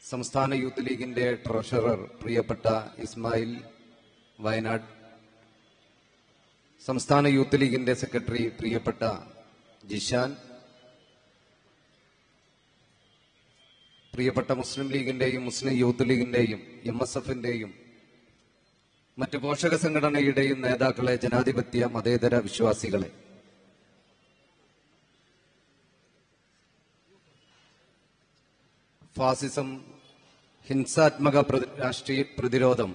സംസ്ഥാന യൂത്ത് ലീഗിന്റെ ട്രഷറർ പ്രിയപ്പെട്ട ഇസ്മായിൽ വയനാട് സംസ്ഥാന യൂത്ത് ലീഗിന്റെ സെക്രട്ടറി പ്രിയപ്പെട്ട ജിഷാൻ പ്രിയപ്പെട്ട മുസ്ലിം ലീഗിന്റെയും മുസ്ലിം യൂത്ത് ലീഗിന്റെയും എം എസ് എഫിന്റെയും മറ്റ് പോഷക സംഘടനയുടെയും നേതാക്കളെ ജനാധിപത്യ മതേതര വിശ്വാസികളെ ഫാസിസം ഹിംസാത്മക പ്രതി- രാഷ്ട്രീയ പ്രതിരോധം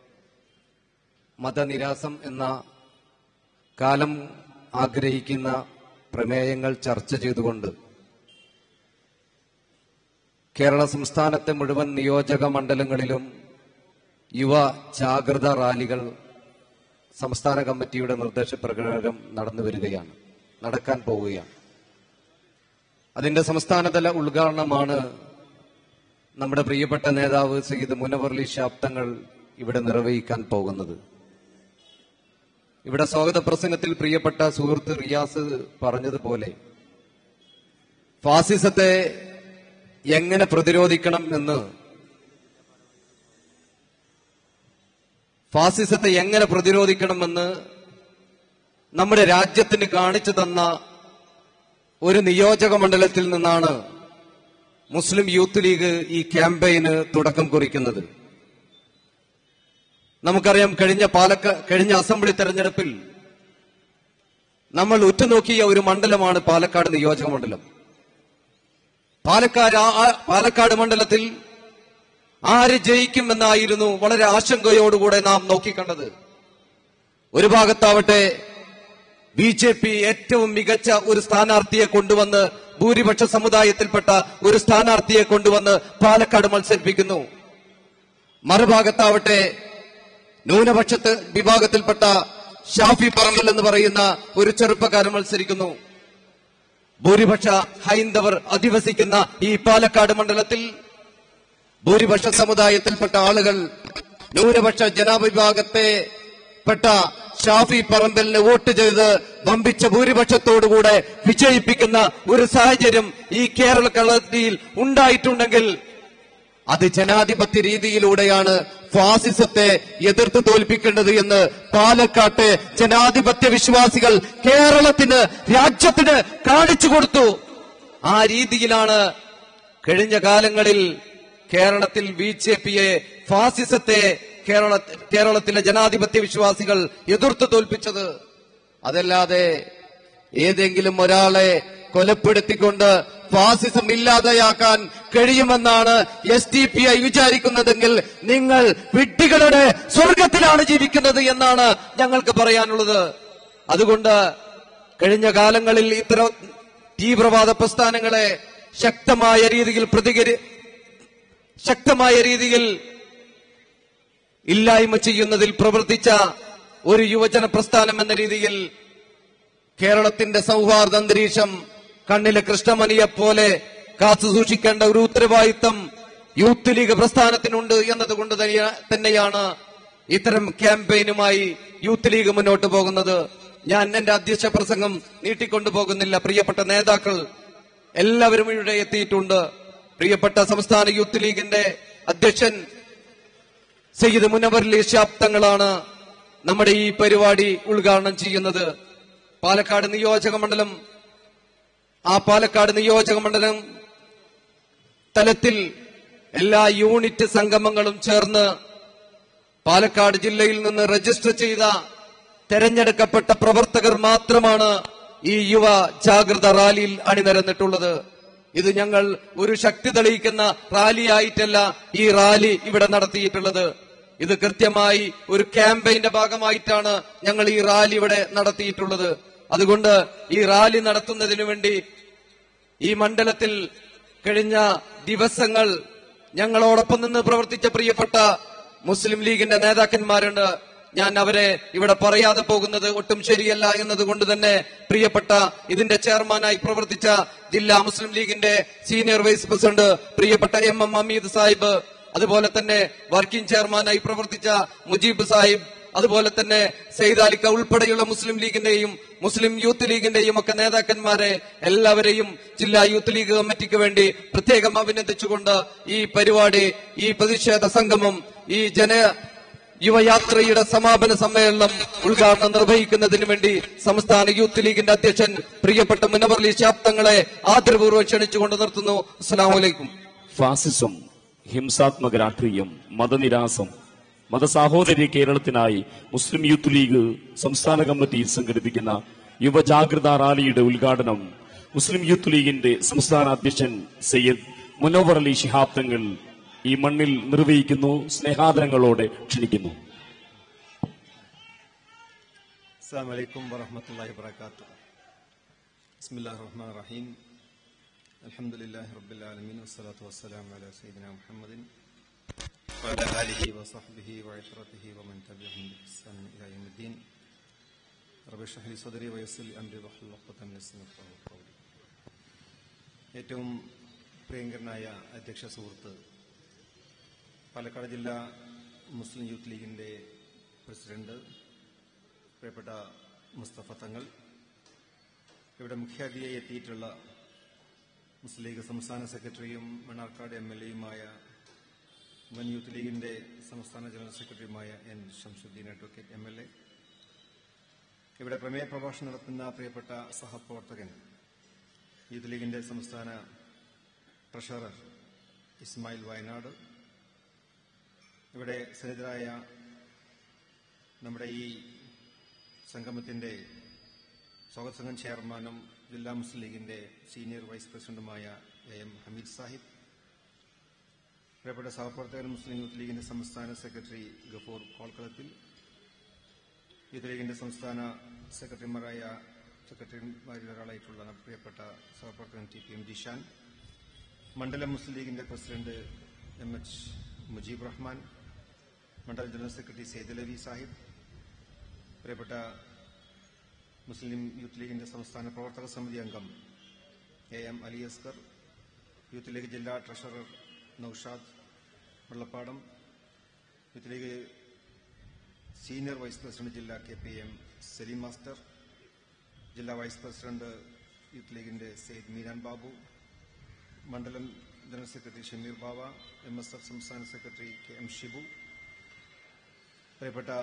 മതനിരാസം എന്ന കാലം ആഗ്രഹിക്കുന്ന പ്രമേയങ്ങൾ ചർച്ച ചെയ്തുകൊണ്ട് കേരള സംസ്ഥാനത്തെ മുഴുവൻ നിയോജക മണ്ഡലങ്ങളിലും യുവ ജാഗ്രത റാലികൾ സംസ്ഥാന കമ്മിറ്റിയുടെ നിർദ്ദേശപ്രകാരം നടന്നു വരികയാണ് നടക്കാൻ പോവുകയാണ് അതിന്റെ സംസ്ഥാനതല ഉദ്ഘാടനമാണ് നമ്മുടെ പ്രിയപ്പെട്ട നേതാവ് സയ്യിദ് മുനവർലി ശാബ്ദങ്ങൾ ഇവിടെ നിർവഹിക്കാൻ പോകുന്നത് ഇവിടെ സ്വാഗത പ്രസംഗത്തിൽ പ്രിയപ്പെട്ട സുഹൃത്ത് റിയാസ് പറഞ്ഞതുപോലെ ഫാസിസത്തെ എങ്ങനെ പ്രതിരോധിക്കണം എന്ന് ഫാസിസത്തെ എങ്ങനെ പ്രതിരോധിക്കണമെന്ന് നമ്മുടെ രാജ്യത്തിന് കാണിച്ചു തന്ന ഒരു നിയോജക മണ്ഡലത്തിൽ നിന്നാണ് മുസ്ലിം യൂത്ത് ലീഗ് ഈ ക്യാമ്പയിന് തുടക്കം കുറിക്കുന്നത് നമുക്കറിയാം കഴിഞ്ഞ പാലക്ക കഴിഞ്ഞ അസംബ്ലി തെരഞ്ഞെടുപ്പിൽ നമ്മൾ ഉറ്റുനോക്കിയ ഒരു മണ്ഡലമാണ് പാലക്കാട് നിയോജക മണ്ഡലം പാലക്കാട് ആ- ആ- പാലക്കാട് മണ്ഡലത്തിൽ ആര് ജയിക്കുമെന്നായിരുന്നു വളരെ ആശങ്കയോടുകൂടെ നാം നോക്കിക്കണ്ടത് ഒരു ഭാഗത്താവട്ടെ ബി ജെ പി ഏറ്റവും മികച്ച ഒരു സ്ഥാനാർത്ഥിയെ കൊണ്ടുവന്ന് ഭൂരിപക്ഷ സമുദായത്തിൽപ്പെട്ട ഒരു സ്ഥാനാർത്ഥിയെ കൊണ്ടുവന്ന് പാലക്കാട് മത്സരിപ്പിക്കുന്നു മറുഭാഗത്താവട്ടെ ന്യൂനപക്ഷത്ത് വിഭാഗത്തിൽപ്പെട്ട ഷാഫി പറമ്പൽ എന്ന് പറയുന്ന ഒരു ചെറുപ്പക്കാരൻ മത്സരിക്കുന്നു ഭൂരിപക്ഷ ഹൈന്ദവർ അധിവസിക്കുന്ന ഈ പാലക്കാട് മണ്ഡലത്തിൽ ഭൂരിപക്ഷ സമുദായത്തിൽപ്പെട്ട ആളുകൾ ന്യൂനപക്ഷ ജനവിഭാഗത്തെ പെട്ട ഷാഫി പറമ്പലിന് വോട്ട് ചെയ്ത് വമ്പിച്ച ഭൂരിപക്ഷത്തോടുകൂടെ വിജയിപ്പിക്കുന്ന ഒരു സാഹചര്യം ഈ കേരള കളത്തിൽ ഉണ്ടായിട്ടുണ്ടെങ്കിൽ അത് ജനാധിപത്യ രീതിയിലൂടെയാണ് ഫാസിസത്തെ എതിർത്ത് തോൽപ്പിക്കേണ്ടത് എന്ന് പാലക്കാട്ടെ ജനാധിപത്യ വിശ്വാസികൾ കേരളത്തിന് രാജ്യത്തിന് കാണിച്ചു കൊടുത്തു ആ രീതിയിലാണ് കഴിഞ്ഞ കാലങ്ങളിൽ കേരളത്തിൽ ബി ജെ പിയെ ഫാസിസത്തെ കേരള കേരളത്തിലെ ജനാധിപത്യ വിശ്വാസികൾ എതിർത്ത് തോൽപ്പിച്ചത് അതല്ലാതെ ഏതെങ്കിലും ഒരാളെ കൊലപ്പെടുത്തിക്കൊണ്ട് ഫാസിസം ഇല്ലാതെയാക്കാൻ കഴിയുമെന്നാണ് എസ് ഡി പി ഐ വിചാരിക്കുന്നതെങ്കിൽ നിങ്ങൾ വിഡ്ഢികളുടെ സ്വർഗത്തിലാണ് ജീവിക്കുന്നത് എന്നാണ് ഞങ്ങൾക്ക് പറയാനുള്ളത് അതുകൊണ്ട് കഴിഞ്ഞ കാലങ്ങളിൽ ഇത്തരം തീവ്രവാദ പ്രസ്ഥാനങ്ങളെ ശക്തമായ രീതിയിൽ പ്രതികരി ശക്തമായ രീതിയിൽ ഇല്ലായ്മ ചെയ്യുന്നതിൽ പ്രവർത്തിച്ച ഒരു യുവജന പ്രസ്ഥാനം എന്ന രീതിയിൽ കേരളത്തിന്റെ സൗഹാർദ്ദ അന്തരീക്ഷം കണ്ണിലെ കൃഷ്ണമണിയെ പോലെ കാത്തു സൂക്ഷിക്കേണ്ട ഒരു ഉത്തരവാദിത്തം യൂത്ത് ലീഗ് പ്രസ്ഥാനത്തിനുണ്ട് എന്നതുകൊണ്ട് തന്നെയാ- തന്നെയാണ് ഇത്തരം ക്യാമ്പയിനുമായി യൂത്ത് ലീഗ് മുന്നോട്ട് പോകുന്നത് ഞാൻ എന്റെ അധ്യക്ഷ പ്രസംഗം നീട്ടിക്കൊണ്ടു പോകുന്നില്ല പ്രിയപ്പെട്ട നേതാക്കൾ എല്ലാവരും ഇവിടെ എത്തിയിട്ടുണ്ട് പ്രിയപ്പെട്ട സംസ്ഥാന യൂത്ത് ലീഗിന്റെ അധ്യക്ഷൻ സയ്യിദ് മുനവർ ശാബ്ദങ്ങളാണ് നമ്മുടെ ഈ പരിപാടി ഉദ്ഘാടനം ചെയ്യുന്നത് പാലക്കാട് നിയോജക മണ്ഡലം ആ പാലക്കാട് നിയോജക മണ്ഡലം തലത്തിൽ എല്ലാ യൂണിറ്റ് സംഗമങ്ങളും ചേർന്ന് പാലക്കാട് ജില്ലയിൽ നിന്ന് രജിസ്റ്റർ ചെയ്ത തെരഞ്ഞെടുക്കപ്പെട്ട പ്രവർത്തകർ മാത്രമാണ് ഈ യുവ ജാഗ്രത റാലിയിൽ അണിനിരന്നിട്ടുള്ളത് ഇത് ഞങ്ങൾ ഒരു ശക്തി തെളിയിക്കുന്ന റാലിയായിട്ടല്ല ഈ റാലി ഇവിടെ നടത്തിയിട്ടുള്ളത് ഇത് കൃത്യമായി ഒരു ക്യാമ്പയിന്റെ ഭാഗമായിട്ടാണ് ഞങ്ങൾ ഈ റാലി ഇവിടെ നടത്തിയിട്ടുള്ളത് അതുകൊണ്ട് ഈ റാലി നടത്തുന്നതിന് വേണ്ടി ഈ മണ്ഡലത്തിൽ കഴിഞ്ഞ ദിവസങ്ങൾ ഞങ്ങളോടൊപ്പം നിന്ന് പ്രവർത്തിച്ച പ്രിയപ്പെട്ട മുസ്ലിം ലീഗിന്റെ നേതാക്കന്മാരുണ്ട് ഞാൻ അവരെ ഇവിടെ പറയാതെ പോകുന്നത് ഒട്ടും ശരിയല്ല എന്നതുകൊണ്ട് തന്നെ പ്രിയപ്പെട്ട ഇതിന്റെ ചെയർമാനായി പ്രവർത്തിച്ച ജില്ലാ മുസ്ലിം ലീഗിന്റെ സീനിയർ വൈസ് പ്രസിഡന്റ് പ്രിയപ്പെട്ട എം എം ഹമീദ് സാഹിബ് അതുപോലെ തന്നെ വർക്കിംഗ് ചെയർമാനായി പ്രവർത്തിച്ച മുജീബ് സാഹിബ് അതുപോലെ തന്നെ സെയ്ദാലിക്ക ഉൾപ്പെടെയുള്ള മുസ്ലിം ലീഗിന്റെയും മുസ്ലിം യൂത്ത് ലീഗിന്റെയും ഒക്കെ നേതാക്കന്മാരെ എല്ലാവരെയും ജില്ലാ യൂത്ത് ലീഗ് കമ്മിറ്റിക്ക് വേണ്ടി പ്രത്യേകം അഭിനന്ദിച്ചുകൊണ്ട് ഈ പരിപാടി ഈ പ്രതിഷേധ സംഗമം ഈ ജന യുവയാത്രയുടെ സമാപന സമ്മേളനം ഉദ്ഘാടനം നിർവഹിക്കുന്നതിന് വേണ്ടി സംസ്ഥാന യൂത്ത് ലീഗിന്റെ അധ്യക്ഷൻ പ്രിയപ്പെട്ട മുനവർലി ശാബ്ദങ്ങളെ ആദരപൂർവ്വം ക്ഷണിച്ചുകൊണ്ട് നിർത്തുന്നു അസ്സലാമു അലൈക്കും ഫാസിസം ഹിംസാത്മക രാഷ്ട്രീയം മതനിരാസം മതസാഹോദര്യ കേരളത്തിനായി മുസ്ലിം യൂത്ത് ലീഗ് സംസ്ഥാന കമ്മിറ്റി സംഘടിപ്പിക്കുന്ന യുവജാഗ്രതാ റാലിയുടെ ഉദ്ഘാടനം മുസ്ലിം യൂത്ത് ലീഗിന്റെ സംസ്ഥാന അധ്യക്ഷൻ സയ്യദ് മുനവർ അലി ശിഹാബ് തങ്ങൾ ഈ മണ്ണിൽ നിർവഹിക്കുന്നു സ്നേഹാദരങ്ങളോടെ ക്ഷണിക്കുന്നു السلام عليكم ورحمة الله وبركاته بسم الله الرحمن الرحيم الحمد لله رب العالمين والصلاة والسلام على سيدنا محمد وعلى آله وصحبه وعشرته ومن تبعهم بإحسان إلى يوم الدين رب اشرح لي صدري ويسر لي أمري واحلل عقدة من لساني يفقهوا قولي ഏറ്റവും പ്രിയങ്കരനായ അധ്യക്ഷ സുഹൃത്ത് പാലക്കാട് ജില്ലാ മുസ്ലിം യൂത്ത് ലീഗിന്റെ പ്രസിഡന്റ് പ്രിയപ്പെട്ട മുസ്തഫ തങ്ങൾ ഇവിടെ മുഖ്യാതിഥിയായി എത്തിയിട്ടുള്ള മുസ്ലിം ലീഗ് സംസ്ഥാന സെക്രട്ടറിയും മണ്ണാർക്കാട് എം എൽ എയുമായ വൻ യൂത്ത് ലീഗിന്റെ സംസ്ഥാന ജനറൽ സെക്രട്ടറിയുമായ N Shamsuddin advocate M L A ഇവിടെ പ്രമേയ പ്രഭാഷണം നടത്തുന്ന പ്രിയപ്പെട്ട സഹപ്രവർത്തകൻ യൂത്ത് ലീഗിന്റെ സംസ്ഥാന ട്രഷറർ ഇസ്മായിൽ വയനാട് ഇവിടെ സന്നിധരായ നമ്മുടെ ഈ സംഗമത്തിന്റെ സ്വാഗത സംഘം ചെയർമാനും ജില്ലാ മുസ്ലിം ലീഗിന്റെ സീനിയർ വൈസ് പ്രസിഡന്റുമായ എ എം ഹമീദ് സാഹിബ് പ്രിയപ്പെട്ട സഹപ്രവർത്തകൻ മുസ്ലിം യൂത്ത് ലീഗിന്റെ സംസ്ഥാന സെക്രട്ടറി ഗഫൂർ കോൾക്കളത്തിൽ യൂത്ത് ലീഗിന്റെ സംസ്ഥാന സെക്രട്ടറിമാരായ സെക്രട്ടറിമാരിൽ ഒരാളായിട്ടുള്ള പ്രിയപ്പെട്ട സഹപ്രവർത്തകൻ ടി പി എം ജിഷാൻ മണ്ഡലം മുസ്ലിം ലീഗിന്റെ president M H Mujeeb Rahman മണ്ഡലം ജനറൽ സെക്രട്ടറി സെയ്ദ് അലവി സാഹിബ് പ്രിയപ്പെട്ട മുസ്ലിം യൂത്ത് ലീഗിന്റെ സംസ്ഥാന പ്രവർത്തക സമിതി അംഗം A M Ali Askar youth League ജില്ലാ treasurer Naushad Vellappadam youth League senior vice president ജില്ലാ K P M Saleem master ജില്ലാ വൈസ് പ്രസിഡന്റ് യൂത്ത് ലീഗിന്റെ സെയ്ദ് മീരാൻ ബാബു മണ്ഡലം general secretary Shameer Bava M S F സംസ്ഥാന സെക്രട്ടറി കെ എം ഷിബു പ്രിയപ്പെട്ട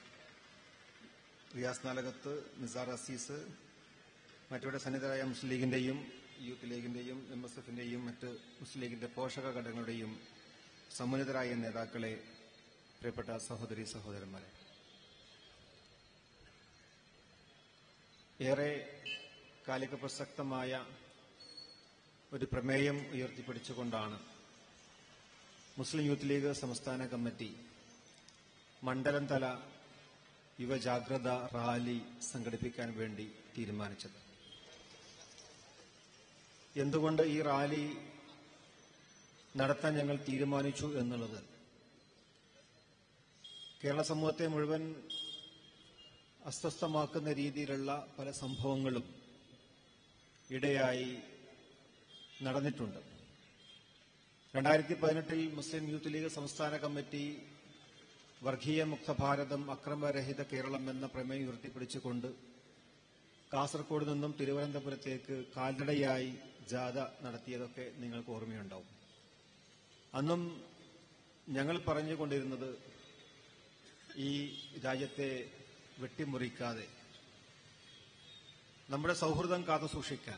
റിയാസ് നാലകത്ത് നിസാർ അസീസ് മറ്റിവിടെ സന്നിധരായ മുസ്ലിം ലീഗിന്റെയും യൂത്ത് ലീഗിന്റെയും എം എസ് എഫിന്റെയും മറ്റ് മുസ്ലിം ലീഗിന്റെ പോഷക ഘടകങ്ങളുടെയും സമുന്നതരായ നേതാക്കളെ പ്രിയപ്പെട്ട സഹോദരി സഹോദരന്മാരെ ഏറെ കാലിക പ്രസക്തമായ ഒരു പ്രമേയം ഉയർത്തിപ്പിടിച്ചുകൊണ്ടാണ് മുസ്ലിം യൂത്ത് ലീഗ് സംസ്ഥാന കമ്മിറ്റി മണ്ഡലം തല യുവജാഗ്രത റാലി സംഘടിപ്പിക്കാൻ വേണ്ടി തീരുമാനിച്ചത് എന്തുകൊണ്ട് ഈ റാലി നടത്താൻ ഞങ്ങൾ തീരുമാനിച്ചു എന്നുള്ളത് കേരള സമൂഹത്തെ മുഴുവൻ അസ്വസ്ഥമാക്കുന്ന രീതിയിലുള്ള പല സംഭവങ്ങളും ഇടയായി നടന്നിട്ടുണ്ട് രണ്ടായിരത്തി പതിനെട്ടിൽ മുസ്ലിം യൂത്ത് ലീഗ് സംസ്ഥാന കമ്മിറ്റി വർഗീയ മുക്ത ഭാരതം അക്രമരഹിത കേരളം എന്ന പ്രമേയം ഉയർത്തിപ്പിടിച്ചുകൊണ്ട് കാസർഗോഡ് നിന്നും തിരുവനന്തപുരത്തേക്ക് കാൽനടയായി ജാഥ നടത്തിയതൊക്കെ നിങ്ങൾക്ക് ഓർമ്മയുണ്ടാവും അന്നും ഞങ്ങൾ പറഞ്ഞുകൊണ്ടിരുന്നത് ഈ രാജ്യത്തെ വെട്ടിമുറിക്കാതെ നമ്മുടെ സൗഹൃദം കാത്തു സൂക്ഷിക്കാൻ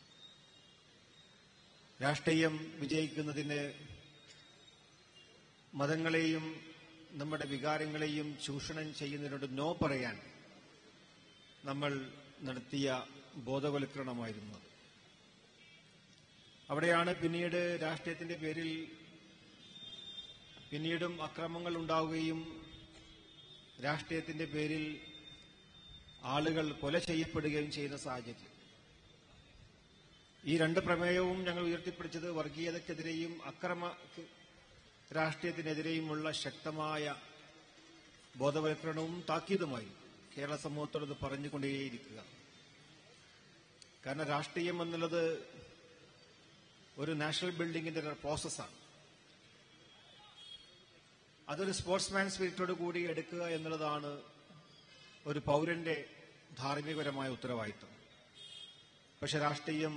രാഷ്ട്രീയം വിജയിക്കുന്നതിന് മതങ്ങളെയും നമ്മുടെ വികാരങ്ങളെയും ചൂഷണം ചെയ്യുന്നതിനോട് നോ പറയാൻ നമ്മൾ നടത്തിയ ബോധവൽക്കരണമായിരുന്നു അത്. അവിടെയാണ് പിന്നീട് രാഷ്ട്രീയത്തിന്റെ പേരിൽ പിന്നീടും അക്രമങ്ങൾ ഉണ്ടാവുകയും രാഷ്ട്രീയത്തിന്റെ പേരിൽ ആളുകൾ കൊല ചെയ്യപ്പെടുകയും ചെയ്യുന്ന സാഹചര്യം ഈ രണ്ട് പ്രമേയവും ഞങ്ങൾ ഉയർത്തിപ്പിടിച്ചത് വർഗീയതയ്ക്കെതിരെയും അക്രമ രാഷ്ട്രീയത്തിനെതിരെയുമുള്ള ശക്തമായ ബോധവൽക്കരണവും താക്കീതുമായി കേരള സമൂഹത്തോട് ഇത് പറഞ്ഞുകൊണ്ടേയിരിക്കുക കാരണം രാഷ്ട്രീയം എന്നുള്ളത് ഒരു നാഷണൽ ബിൽഡിങ്ങിന്റെ ഒരു പ്രോസസ്സാണ് അതൊരു സ്പോർട്സ്മാൻ സ്പിരിറ്റോട് കൂടി എടുക്കുക എന്നുള്ളതാണ് ഒരു പൗരന്റെ ധാർമ്മികപരമായ ഉത്തരവാദിത്വം പക്ഷെ രാഷ്ട്രീയം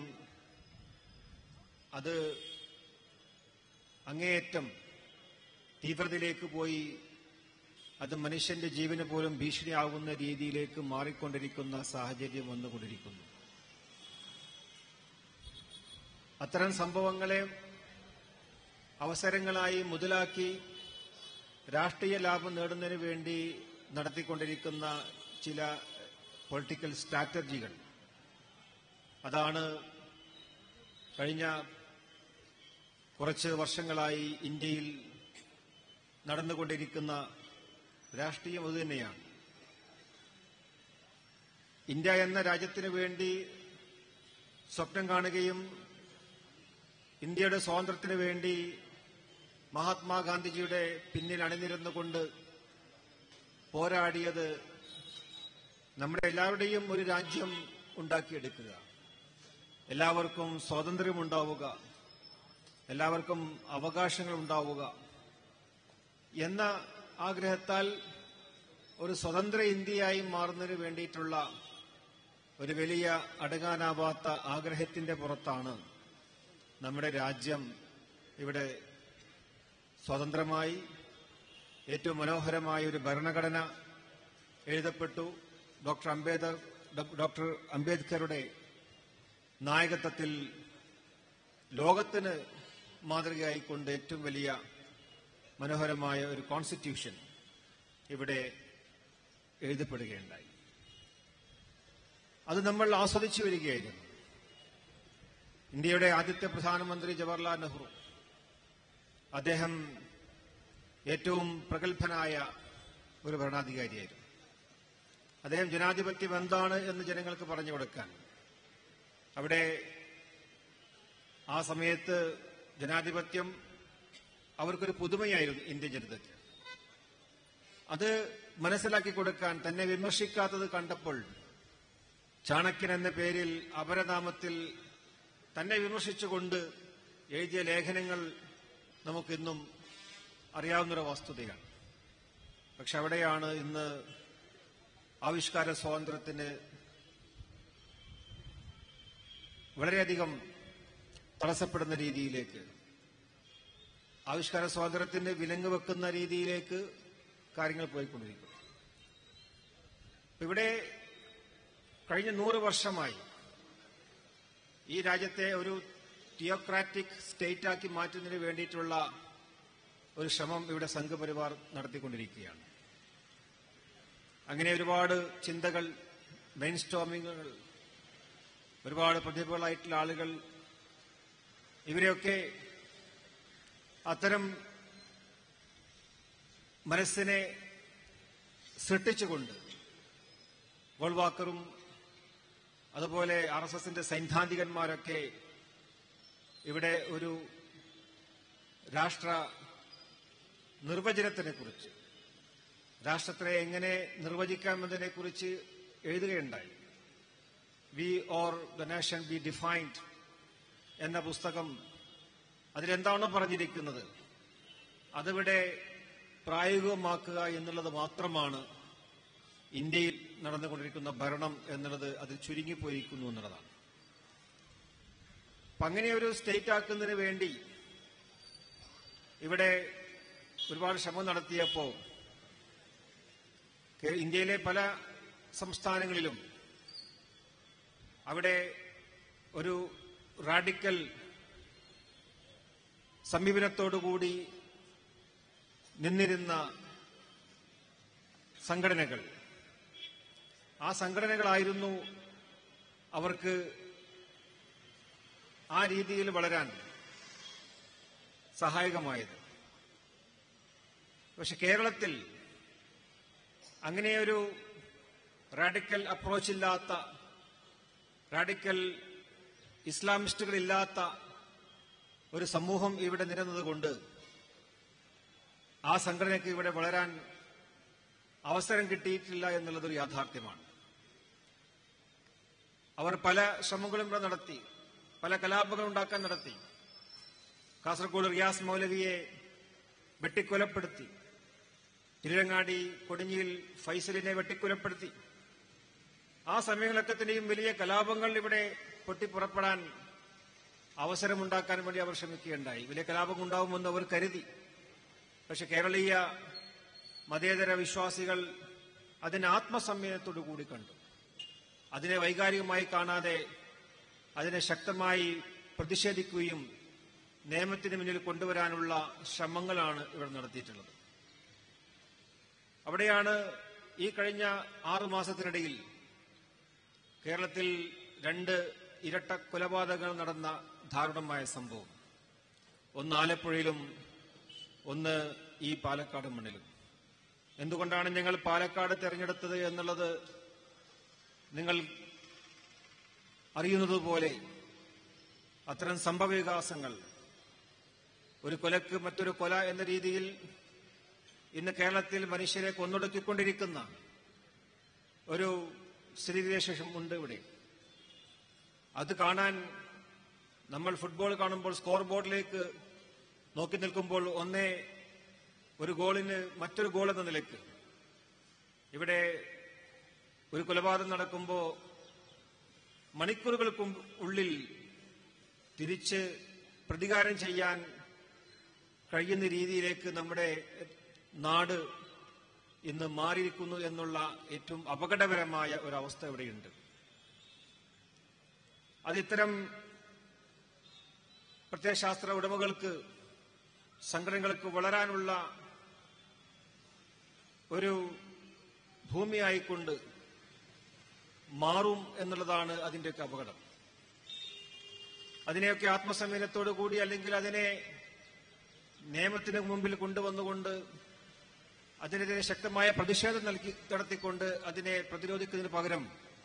അത് അങ്ങേയറ്റം തീവ്രതയിലേക്ക് പോയി അത് മനുഷ്യന്റെ ജീവന് പോലും ഭീഷണിയാകുന്ന രീതിയിലേക്ക് മാറിക്കൊണ്ടിരിക്കുന്ന സാഹചര്യം വന്നുകൊണ്ടിരിക്കുന്നു അത്തരം സംഭവങ്ങളെ അവസരങ്ങളായി മുതലാക്കി രാഷ്ട്രീയ ലാഭം നേടുന്നതിന് വേണ്ടി നടത്തിക്കൊണ്ടിരിക്കുന്ന ചില പൊളിറ്റിക്കൽ സ്ട്രാറ്റജികൾ അതാണ് കഴിഞ്ഞ കുറച്ച് വർഷങ്ങളായി ഇന്ത്യയിൽ നടന്നുകൊണ്ടിരിക്കുന്ന രാഷ്ട്രീയം അതുതന്നെയാണ് ഇന്ത്യ എന്ന രാജ്യത്തിന് വേണ്ടി സ്വപ്നം കാണുകയും ഇന്ത്യയുടെ സ്വാതന്ത്ര്യത്തിന് വേണ്ടി മഹാത്മാഗാന്ധിജിയുടെ പിന്നിൽ അണിനിരുന്നുകൊണ്ട് പോരാടിയത് നമ്മുടെ എല്ലാവരുടെയും ഒരു രാജ്യം ഉണ്ടാക്കിയെടുക്കുക എല്ലാവർക്കും സ്വാതന്ത്ര്യമുണ്ടാവുക എല്ലാവർക്കും അവകാശങ്ങൾ ഉണ്ടാവുക എന്ന ആഗ്രഹത്താൽ ഒരു സ്വതന്ത്ര ഇന്ത്യയായി മാറുന്നതിന് വേണ്ടിയിട്ടുള്ള ഒരു വലിയ അടങ്ങാനാവാത്ത ആഗ്രഹത്തിന്റെ പുറത്താണ് നമ്മുടെ രാജ്യം ഇവിടെ സ്വതന്ത്രമായി ഏറ്റവും മനോഹരമായ ഒരു ഭരണഘടന എഴുതപ്പെട്ടു ഡോക്ടർ അംബേദ്കർ ഡോക്ടർ അംബേദ്കറുടെ നായകത്വത്തിൽ ലോകത്തിന് മാതൃകയായിക്കൊണ്ട് ഏറ്റവും വലിയ മനോഹരമായ ഒരു കോൺസ്റ്റിറ്റ്യൂഷൻ ഇവിടെ എഴുതപ്പെടുകയുണ്ടായി അത് നമ്മൾ ആസ്വദിച്ചു വരികയായിരുന്നു ഇന്ത്യയുടെ ആദ്യത്തെ പ്രധാനമന്ത്രി ജവഹർലാൽ നെഹ്റു അദ്ദേഹം ഏറ്റവും പ്രഗത്ഭനായ ഒരു ഭരണാധികാരിയായിരുന്നു അദ്ദേഹം ജനാധിപത്യം എന്താണ് എന്ന് ജനങ്ങൾക്ക് പറഞ്ഞു കൊടുക്കാൻ അവിടെ ആ സമയത്ത് ജനാധിപത്യം അവർക്കൊരു പുതുമയായിരുന്നു ഇന്ത്യൻ ജനതയ്ക്ക് അത് മനസ്സിലാക്കി കൊടുക്കാൻ തന്നെ വിമർശിക്കാത്തത് കണ്ടപ്പോൾ ചാണക്യൻ എന്ന പേരിൽ അപരനാമത്തിൽ തന്നെ വിമർശിച്ചുകൊണ്ട് എഴുതിയ ലേഖനങ്ങൾ നമുക്കിന്നും അറിയാവുന്നൊരു വസ്തുതയാണ് പക്ഷെ അവിടെയാണ് ഇന്ന് ആവിഷ്കാര സ്വാതന്ത്ര്യത്തിന് വളരെയധികം തടസ്സപ്പെടുന്ന രീതിയിലേക്ക് ആവിഷ്കാര സ്വാതന്ത്ര്യത്തിന് വിലങ്ങ് വെക്കുന്ന രീതിയിലേക്ക് കാര്യങ്ങൾ പോയിക്കൊണ്ടിരിക്കുന്നു ഇവിടെ കഴിഞ്ഞ നൂറ് വർഷമായി ഈ രാജ്യത്തെ ഒരു തിയോക്രാറ്റിക് സ്റ്റേറ്റ് ആക്കി മാറ്റുന്നതിന് വേണ്ടിയിട്ടുള്ള ഒരു ശ്രമം ഇവിടെ സംഘപരിവാർ നടത്തിക്കൊണ്ടിരിക്കുകയാണ് അങ്ങനെ ഒരുപാട് ചിന്തകൾ മെയിൻ സ്റ്റോമിങ്ങുകൾ ഒരുപാട് പ്രതിഭകളായിട്ടുള്ള ആളുകൾ ഇവരെയൊക്കെ അത്തരം മനസ്സിനെ സൃഷ്ടിച്ചുകൊണ്ട് ഗോൾവാക്കറും അതുപോലെ ആർ എസ് എസിന്റെ സൈദ്ധാന്തികന്മാരൊക്കെ ഇവിടെ ഒരു രാഷ്ട്ര നിർവചനത്തിനെ കുറിച്ച് രാഷ്ട്രത്തെ എങ്ങനെ നിർവചിക്കാമെന്നതിനെ കുറിച്ച് എഴുതുകയുണ്ടായി we or the nation be defined എന്ന പുസ്തകം അതിലെന്താണോ പറഞ്ഞിരിക്കുന്നത് അതിവിടെ പ്രായോഗികമാക്കുക എന്നുള്ളത് മാത്രമാണ് ഇന്ത്യയിൽ നടന്നുകൊണ്ടിരിക്കുന്ന ഭരണം എന്നുള്ളത് അതിൽ ചുരുങ്ങിപ്പോയിരിക്കുന്നു എന്നുള്ളതാണ് അപ്പൊ അങ്ങനെ ഒരു സ്റ്റേറ്റ് ആക്കുന്നതിന് വേണ്ടി ഇവിടെ ഒരുപാട് ശ്രമം നടത്തിയപ്പോ കേ- ഇന്ത്യയിലെ പല സംസ്ഥാനങ്ങളിലും അവിടെ ഒരു റാഡിക്കൽ സമീപനത്തോടുകൂടി നിന്നിരുന്ന സംഘടനകൾ ആ സംഘടനകളായിരുന്നു അവർക്ക് ആ രീതിയിൽ വളരാൻ സഹായകമായത് പക്ഷെ കേരളത്തിൽ അങ്ങനെയൊരു റാഡിക്കൽ അപ്രോച്ച് ഇല്ലാത്ത റാഡിക്കൽ ഇസ്ലാമിസ്റ്റുകളില്ലാത്ത ഒരു സമൂഹം ഇവിടെ നിരന്നതുകൊണ്ട് ആ സംഘടനയ്ക്ക് ഇവിടെ വളരാൻ അവസരം കിട്ടിയിട്ടില്ല എന്നുള്ളതൊരു യാഥാർത്ഥ്യമാണ് അവർ പല ശ്രമങ്ങളും ഇവിടെ നടത്തി പല കലാപങ്ങളും ഉണ്ടാക്കാൻ നടത്തി കാസർഗോഡ് റിയാസ് മൗലവിയെ വെട്ടിക്കൊലപ്പെടുത്തി തിരുരങ്ങാടി കൊടിഞ്ഞിയിൽ ഫൈസലിനെ വെട്ടിക്കുലപ്പെടുത്തി ആ സമയങ്ങളൊക്കെ തന്നെയും വലിയ കലാപങ്ങൾ ഇവിടെ പൊട്ടിപ്പുറപ്പെടാൻ അവസരമുണ്ടാക്കാൻ വേണ്ടി അവർ ശ്രമിക്കുകയുണ്ടായി വലിയ കലാപം ഉണ്ടാവുമെന്ന് അവർ കരുതി പക്ഷെ കേരളീയ മതേതര വിശ്വാസികൾ അതിനെ ആത്മസംയമനത്തോടു കൂടി കണ്ടു അതിനെ വൈകാരികമായി കാണാതെ അതിനെ ശക്തമായി പ്രതിഷേധിക്കുകയും നിയമത്തിന് മുന്നിൽ കൊണ്ടുവരാനുള്ള ശ്രമങ്ങളാണ് ഇവിടെ നടത്തിയിട്ടുള്ളത് അവിടെയാണ് ഈ കഴിഞ്ഞ ആറു മാസത്തിനിടയിൽ കേരളത്തിൽ രണ്ട് ഇരട്ട കൊലപാതകങ്ങൾ നടന്ന ദാരുണമായ സംഭവം ഒന്ന് ആലപ്പുഴയിലും ഒന്ന് ഈ പാലക്കാട് മണ്ണിലും എന്തുകൊണ്ടാണ് ഞങ്ങൾ പാലക്കാട് തെരഞ്ഞെടുത്തത് എന്നുള്ളത് നിങ്ങൾ അറിയുന്നതുപോലെ അത്തരം സംഭവവികാസങ്ങൾ ഒരു കൊലക്ക് മറ്റൊരു കൊല എന്ന രീതിയിൽ ഇന്ന് കേരളത്തിൽ മനുഷ്യരെ കൊന്നൊടുക്കിക്കൊണ്ടിരിക്കുന്ന ഒരു സ്ഥിതിവിശേഷം ഉണ്ട് ഇവിടെ അത് കാണാൻ നമ്മൾ ഫുട്ബോൾ കാണുമ്പോൾ സ്കോർ ബോർഡിലേക്ക് നോക്കി നിൽക്കുമ്പോൾ ഒന്നേ ഒരു ഗോളിന് മറ്റൊരു ഗോൾ എന്ന നിലയ്ക്ക് ഇവിടെ ഒരു കൊലപാതകം നടക്കുമ്പോൾ മണിക്കൂറുകൾക്കും ഉള്ളിൽ തിരിച്ച് പ്രതികാരം ചെയ്യാൻ കഴിയുന്ന രീതിയിലേക്ക് നമ്മുടെ നാട് ഇന്ന് മാറിയിരിക്കുന്നു എന്നുള്ള ഏറ്റവും അപകടകരമായ ഒരവസ്ഥ ഇവിടെയുണ്ട് അതിത്തരം പ്രത്യയശാസ്ത്ര ഉടമകൾക്ക് സംഘടനകൾക്ക് വളരാനുള്ള ഒരു ഭൂമിയായിക്കൊണ്ട് മാറും എന്നുള്ളതാണ് അതിന്റെയൊക്കെ അപകടം അതിനെയൊക്കെ ആത്മസംയമനത്തോടു കൂടി അല്ലെങ്കിൽ അതിനെ നിയമത്തിന് മുമ്പിൽ കൊണ്ടുവന്നുകൊണ്ട് അതിനെതിരെ ശക്തമായ പ്രതിഷേധം നൽകി നടത്തിക്കൊണ്ട് അതിനെ പ്രതിരോധിക്കുന്നതിന് പകരം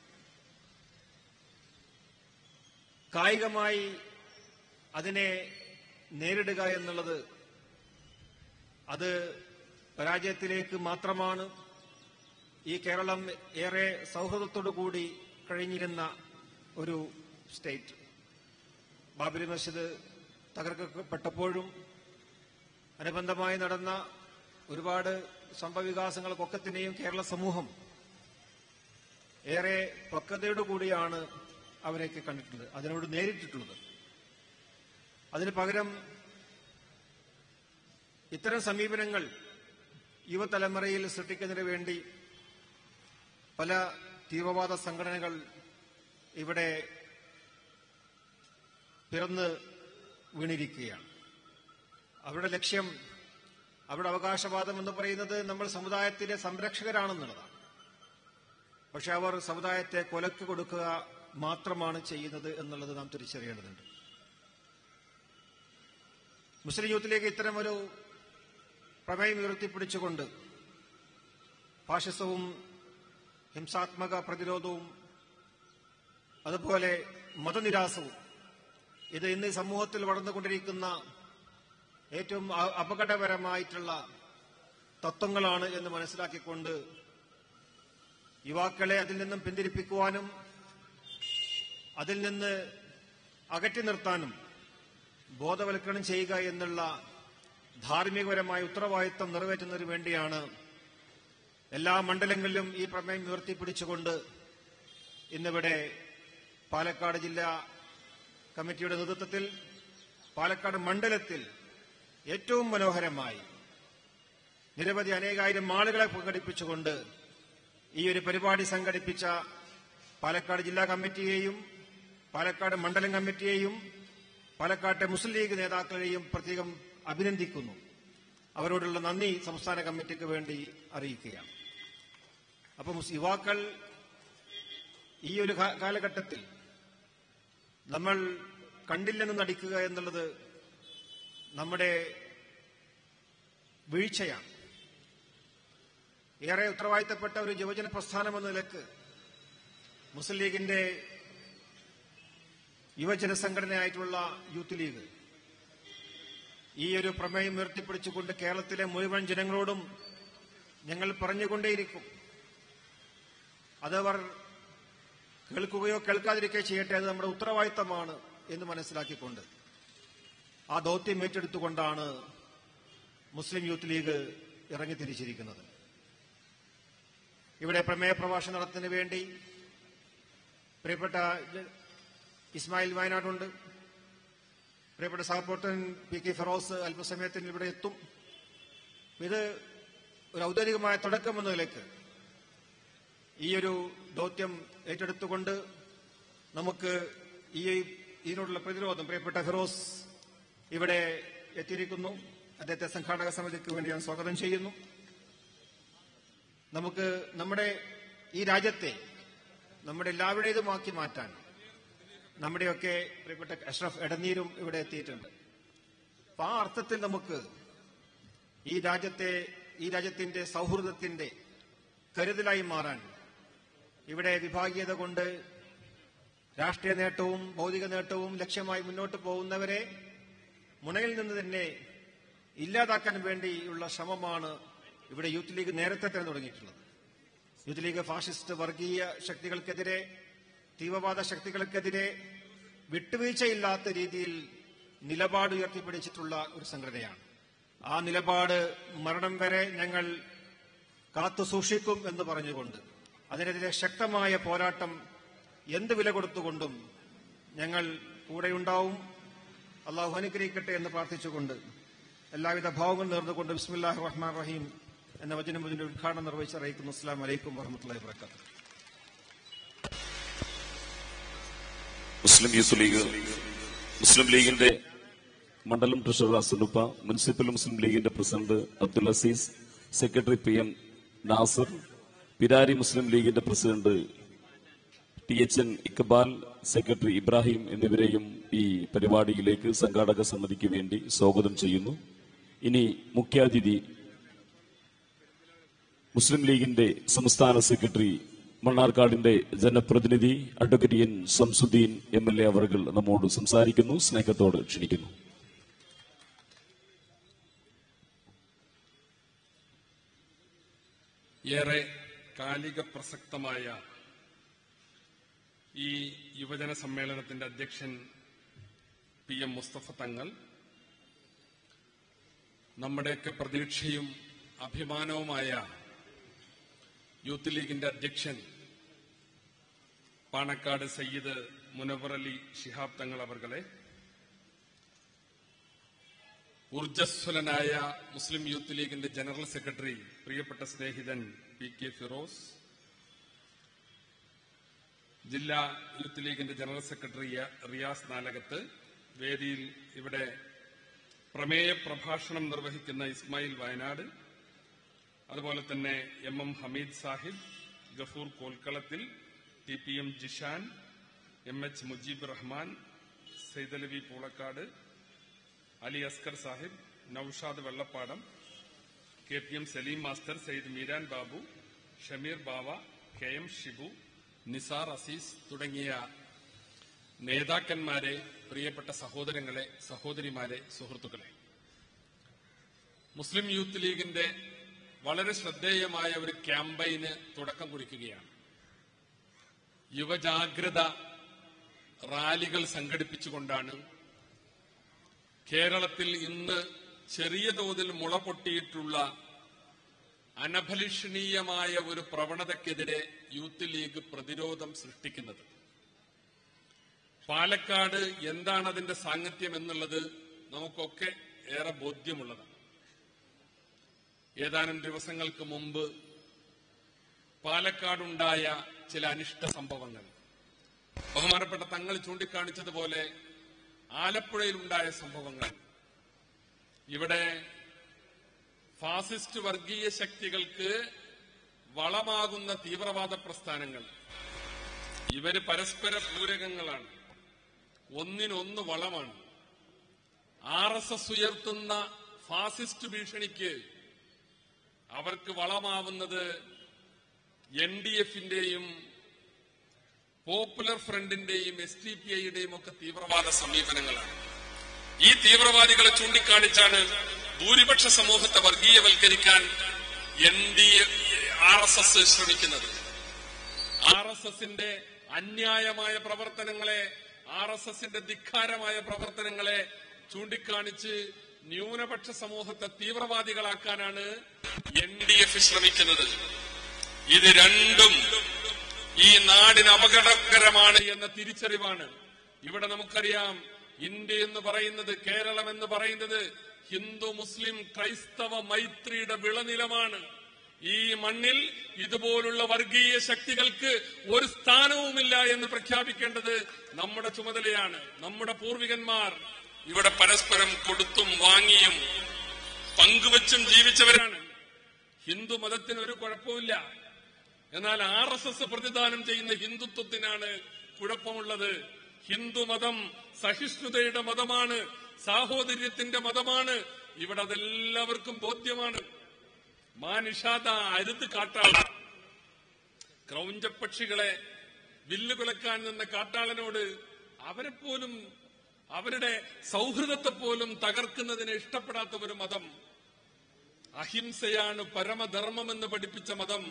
കായികമായി അതിനെ നേരിടുക എന്നുള്ളത് അത് പരാജയത്തിലേക്ക് മാത്രമാണ് ഈ കേരളം ഏറെ സൗഹൃദത്തോടു കൂടി കഴിഞ്ഞിരുന്ന ഒരു സ്റ്റേറ്റ് ബാബരി മസ്ജിദ് തകർക്കപ്പെട്ടപ്പോഴും അനുബന്ധമായി നടന്ന ഒരുപാട് സംഭവവികാസങ്ങൾക്കൊക്കത്തിനെയും കേരള സമൂഹം ഏറെ പക്വതയോടു കൂടിയാണ് അവരെയൊക്കെ കണ്ടിട്ടുള്ളത് അതിനോട് നേരിട്ടിട്ടുള്ളത് അതിന് പകരം ഇത്തരം സമീപനങ്ങൾ യുവതലമുറയിൽ സൃഷ്ടിക്കുന്നതിന് വേണ്ടി പല തീവ്രവാദ സംഘടനകൾ ഇവിടെ പിറന്ന് വീണിരിക്കുകയാണ് അവരുടെ ലക്ഷ്യം അവരുടെ അവകാശവാദം എന്ന് പറയുന്നത് നമ്മൾ സമുദായത്തിലെ സംരക്ഷകരാണെന്നുള്ളതാണ് പക്ഷെ അവർ സമുദായത്തെ കൊലക്ക് കൊടുക്കുക മാത്രമാണ് ചെയ്യുന്നത് എന്നുള്ളത് നാം തിരിച്ചറിയേണ്ടതുണ്ട് മുസ്ലിം യൂത്തിലേക്ക് ഇത്തരം ഒരു പ്രമേയം ഉയർത്തിപ്പിടിച്ചുകൊണ്ട് ഫാഷിസവും ഹിംസാത്മക പ്രതിരോധവും അതുപോലെ മതനിരാസവും ഇത് ഇന്ന് ഈ സമൂഹത്തിൽ വളർന്നുകൊണ്ടിരിക്കുന്ന ഏറ്റവും അ- അപകടകരമായിട്ടുള്ള തത്വങ്ങളാണ് എന്ന് മനസ്സിലാക്കിക്കൊണ്ട് യുവാക്കളെ അതിൽ നിന്നും പിന്തിരിപ്പിക്കുവാനും അതിൽ നിന്ന് അകറ്റി നിർത്താനും ബോധവൽക്കരണം ചെയ്യുക എന്നുള്ള ധാർമ്മികപരമായ ഉത്തരവാദിത്വം നിറവേറ്റുന്നതിന് വേണ്ടിയാണ് എല്ലാ മണ്ഡലങ്ങളിലും ഈ പ്രമേയം ഉയർത്തിപ്പിടിച്ചുകൊണ്ട് ഇന്നിവിടെ പാലക്കാട് ജില്ലാ കമ്മിറ്റിയുടെ നേതൃത്വത്തിൽ പാലക്കാട് മണ്ഡലത്തിൽ ഏറ്റവും മനോഹരമായി നിരവധി അനേകായിരം ആളുകളെ പങ്കെടുപ്പിച്ചുകൊണ്ട് ഈ ഒരു പരിപാടി സംഘടിപ്പിച്ച പാലക്കാട് ജില്ലാ കമ്മിറ്റിയെയും പാലക്കാട് മണ്ഡലം കമ്മിറ്റിയെയും പാലക്കാട്ടെ മുസ്ലിം ലീഗ് നേതാക്കളെയും പ്രത്യേകം അഭിനന്ദിക്കുന്നു അവരോടുള്ള നന്ദി സംസ്ഥാന കമ്മിറ്റിക്ക് വേണ്ടി അറിയിക്കുകയാണ് അപ്പം യുവാക്കൾ ഈ ഒരു കാ- കാലഘട്ടത്തിൽ നമ്മൾ കണ്ടില്ലെന്ന് നടിക്കുക എന്നുള്ളത് നമ്മുടെ വീഴ്ചയാണ് ഏറെ ഉത്തരവാദിത്തപ്പെട്ട ഒരു യുവജന പ്രസ്ഥാനം എന്ന നിലക്ക് മുസ്ലിം ലീഗിന്റെ യുവജന സംഘടനയായിട്ടുള്ള യൂത്ത് ലീഗ് ഈ ഒരു പ്രമേയം ഉയർത്തിപ്പിടിച്ചുകൊണ്ട് കേരളത്തിലെ മുഴുവൻ ജനങ്ങളോടും ഞങ്ങൾ പറഞ്ഞുകൊണ്ടേയിരിക്കും അതവർ കേൾക്കുകയോ കേൾക്കാതിരിക്കുകയോ ചെയ്യട്ടെ അത് നമ്മുടെ ഉത്തരവാദിത്തമാണ് എന്ന് മനസ്സിലാക്കിക്കൊണ്ട് ആ ദൗത്യം ഏറ്റെടുത്തുകൊണ്ടാണ് മുസ്ലിം യൂത്ത് ലീഗ് ഇറങ്ങിത്തിരിച്ചിരിക്കുന്നത് ഇവിടെ പ്രമേയ പ്രഭാഷണം നടത്തുന്നതിന് വേണ്ടി പ്രിയപ്പെട്ട ജ- ഇസ്മായിൽ വയനാടുണ്ട് പ്രിയപ്പെട്ട സഹപ്രവർത്തകൻ പി കെ ഫെറോസ് അല്പസമയത്തിന് ഇവിടെ എത്തും ഇത് ഒരു ഔദ്യോഗികമായ തുടക്കം എന്ന നിലയ്ക്ക് ഈ ഒരു ദൗത്യം ഏറ്റെടുത്തുകൊണ്ട് നമുക്ക് ഈ ഇതിനോടുള്ള പ്രതിരോധം പ്രിയപ്പെട്ട ഫിറോസ് ഇവിടെ എത്തിയിരിക്കുന്നു അദ്ദേഹത്തെ സംഘാടക സമിതിക്ക് വേണ്ടി ഞാൻ സ്വാഗതം ചെയ്യുന്നു നമുക്ക് നമ്മുടെ ഈ രാജ്യത്തെ നമ്മുടെ എല്ലാവരുടേതുമാക്കി മാറ്റാൻ നമ്മുടെയൊക്കെ പ്രിയപ്പെട്ട അഷ്റഫ് എടനീരും ഇവിടെ എത്തിയിട്ടുണ്ട് അപ്പൊ ആ അർത്ഥത്തിൽ നമുക്ക് ഈ രാജ്യത്തെ ഈ രാജ്യത്തിന്റെ സൗഹൃദത്തിന്റെ കരുതലായി മാറാൻ ഇവിടെ വിഭാഗീയത കൊണ്ട് രാഷ്ട്രീയ നേട്ടവും ഭൗതിക നേട്ടവും ലക്ഷ്യമായി മുന്നോട്ട് പോകുന്നവരെ മുനയിൽ നിന്ന് തന്നെ ഇല്ലാതാക്കാൻ വേണ്ടിയുള്ള ശ്രമമാണ് ഇവിടെ യൂത്ത് ലീഗ് നേരത്തെ തന്നെ തുടങ്ങിയിട്ടുള്ളത് യൂത്ത് ലീഗ് ഫാഷിസ്റ്റ് വർഗീയ ശക്തികൾക്കെതിരെ തീവ്രവാദ ശക്തികൾക്കെതിരെ വിട്ടുവീഴ്ചയില്ലാത്ത രീതിയിൽ നിലപാട് ഉയർത്തിപ്പിടിച്ചിട്ടുള്ള ഒരു സംഘടനയാണ് ആ നിലപാട് മരണം വരെ ഞങ്ങൾ കാത്തു സൂക്ഷിക്കും എന്ന് പറഞ്ഞുകൊണ്ട് അതിനെതിരെ ശക്തമായ പോരാട്ടം എന്ത് വില കൊടുത്തുകൊണ്ടും ഞങ്ങൾ കൂടെയുണ്ടാവും അള്ളാഹു അനുഗ്രഹിക്കട്ടെ എന്ന് പ്രാർത്ഥിച്ചുകൊണ്ട് എല്ലാവിധ ഭാവങ്ങളും നേർന്നുകൊണ്ട് ബിസ്മില്ലാഹി റഹ്മാൻ റഹീം എന്ന വചനമുതിന്റെ ഉദ്ഘാടനം നിർവഹിച്ച് അറിയിക്കുന്നു അസ്സാം വലൈക്കും വറഹമത്തല്ലാഹി വർക്കാത്തു മുസ്ലിം യൂത്ത് ലീഗ് മുസ്ലിം ലീഗിന്റെ മണ്ഡലം ട്രഷറർ അസനുപ്പ മുനിസിപ്പൽ മുസ്ലിം ലീഗിന്റെ president Abdul Azeez secretary P M Nasar പിരാരി മുസ്ലിം ലീഗിന്റെ president T H N Iqbal secretary Ibrahim എന്നിവരെയും ഈ പരിപാടിയിലേക്ക് സംഘാടക സമിതിക്ക് വേണ്ടി സ്വാഗതം ചെയ്യുന്നു ഇനി മുഖ്യാതിഥി മുസ്ലിം ലീഗിന്റെ സംസ്ഥാന സെക്രട്ടറി മണ്ണാർക്കാടിന്റെ ജനപ്രതിനിധി advocate N Samsuddin M L A അവർ നമ്മോട് സംസാരിക്കുന്നു സ്നേഹത്തോട് ക്ഷണിക്കുന്നു ഏറെ കാലിക പ്രസക്തമായ ഈ യുവജന സമ്മേളനത്തിന്റെ അധ്യക്ഷൻ പി എം മുസ്തഫ തങ്ങൾ നമ്മുടെയൊക്കെ പ്രതീക്ഷയും അഭിമാനവുമായ യൂത്ത് ലീഗിന്റെ അധ്യക്ഷൻ പാണക്കാട് സയ്യിദ് മുനവർ അലി ശിഹാബ് തങ്ങൾ അവർകളെ ഊർജസ്വലനായ മുസ്ലിം യൂത്ത് ലീഗിന്റെ ജനറൽ സെക്രട്ടറി പ്രിയപ്പെട്ട സ്നേഹിതൻ പി കെ ഫിറോസ് ജില്ലാ യൂത്ത് ലീഗിന്റെ ജനറൽ സെക്രട്ടറി റിയാസ് നാലകത്ത് വേദിയിൽ ഇവിടെ പ്രമേയ പ്രഭാഷണം നിർവഹിക്കുന്ന ഇസ്മായിൽ വയനാട് അതുപോലെ തന്നെ M M Hameed Sahib Gafoor Kolkalathil T P M Jishan M H Mujeeb Rahman Saidalavi Poolakkad Ali Askar Sahib Naushad Vellappadam K P M Saleem master Sayyid Meeran Babu Shameer Bava K M Shibu Nisar Azeez തുടങ്ങിയ നേതാക്കന്മാരെ പ്രിയപ്പെട്ട സഹോദരങ്ങളെ സഹോദരിമാരെ സുഹൃത്തുക്കളെ മുസ്ലിം യൂത്ത് ലീഗിന്റെ വളരെ ശ്രദ്ധേയമായ ഒരു ക്യാമ്പയിന് തുടക്കം കുറിക്കുകയാണ് യുവജാഗ്രത റാലികൾ സംഘടിപ്പിച്ചുകൊണ്ടാണ് കേരളത്തിൽ ഇന്ന് ചെറിയ തോതിൽ മുള പൊട്ടിയിട്ടുള്ള അനഭലിഷണീയമായ ഒരു പ്രവണതയ്ക്കെതിരെ യൂത്ത് ലീഗ് പ്രതിരോധം സൃഷ്ടിക്കുന്നത് പാലക്കാട് എന്താണ് അതിന്റെ സാങ്കത്യം എന്നുള്ളത് നമുക്കൊക്കെ ഏറെ ബോധ്യമുള്ളതാണ് ഏതാനും ദിവസങ്ങൾക്ക് മുമ്പ് പാലക്കാടുണ്ടായ ചില അനിഷ്ട സംഭവങ്ങൾ ബഹുമാനപ്പെട്ട തങ്ങൾ ചൂണ്ടിക്കാണിച്ചതുപോലെ ആലപ്പുഴയിലുണ്ടായ സംഭവങ്ങൾ ഇവിടെ ഫാസിസ്റ്റ് വർഗീയ ശക്തികൾക്ക് വളമാകുന്ന തീവ്രവാദ പ്രസ്ഥാനങ്ങൾ ഇവര് പരസ്പര പൂരകങ്ങളാണ് ഒന്നിനൊന്ന് വളമാണ് ആർ എസ് എസ് ഉയർത്തുന്ന ഫാസിസ്റ്റ് ഭീഷണിക്ക് അവർക്ക് വളമാവുന്നത് എൻ ഡി എഫിന്റെയും പോപ്പുലർ ഫ്രണ്ടിന്റെയും എസ് ടി പി ഐയുടെയും ഒക്കെ തീവ്രവാദ സമീപനങ്ങളാണ് ഈ തീവ്രവാദികളെ ചൂണ്ടിക്കാണിച്ചാണ് ഭൂരിപക്ഷ സമൂഹത്തെ വർഗീയവൽക്കരിക്കാൻ N D R S S ശ്രമിക്കുന്നത് ആർ എസ് എസിന്റെ അന്യായമായ പ്രവർത്തനങ്ങളെ ആർ എസ് എസിന്റെ ധിക്കാരമായ പ്രവർത്തനങ്ങളെ ചൂണ്ടിക്കാണിച്ച് ന്യൂനപക്ഷ സമൂഹത്തെ തീവ്രവാദികളാക്കാനാണ് എൻ ഡി എഫ് ശ്രമിക്കുന്നത് ഇത് രണ്ടും ഈ നാടിന് അപകടകരമാണ് എന്ന തിരിച്ചറിവാണ് ഇവിടെ നമുക്കറിയാം ഇന്ത്യ എന്ന് പറയുന്നത് കേരളം എന്ന് പറയുന്നത് ഹിന്ദു മുസ്ലിം ക്രൈസ്തവ മൈത്രിയുടെ വിളനിലമാണ് ഈ മണ്ണിൽ ഇതുപോലുള്ള വർഗീയ ശക്തികൾക്ക് ഒരു സ്ഥാനവുമില്ല എന്ന് പ്രഖ്യാപിക്കേണ്ടത് നമ്മുടെ ചുമതലയാണ് നമ്മുടെ പൂർവികന്മാർ ഇവിടെ പരസ്പരം കൊടുത്തും വാങ്ങിയും പങ്കുവച്ചും ജീവിച്ചവരാണ് ഹിന്ദു മതത്തിന് ഒരു കുഴപ്പമില്ല എന്നാൽ ആർ എസ് എസ് പ്രതിദാനം ചെയ്യുന്ന ഹിന്ദുത്വത്തിനാണ് കുഴപ്പമുള്ളത് ഹിന്ദുമതം സഹിഷ്ണുതയുടെ മതമാണ് സാഹോദര്യത്തിന്റെ മതമാണ് ഇവിടെ അതെല്ലാവർക്കും ബോധ്യമാണ് മാ നിഷാദ അരുത് കാട്ടാള ക്രൗഞ്ചപ്പക്ഷികളെ വില്ല് കുലക്കാൻ നിന്ന കാട്ടാളനോട് അവരെ പോലും അവരുടെ സൗഹൃദത്തെ പോലും തകർക്കുന്നതിന് ഇഷ്ടപ്പെടാത്ത ഒരു മതം അഹിംസയാണ് പരമധർമ്മമെന്ന് പഠിപ്പിച്ച മതം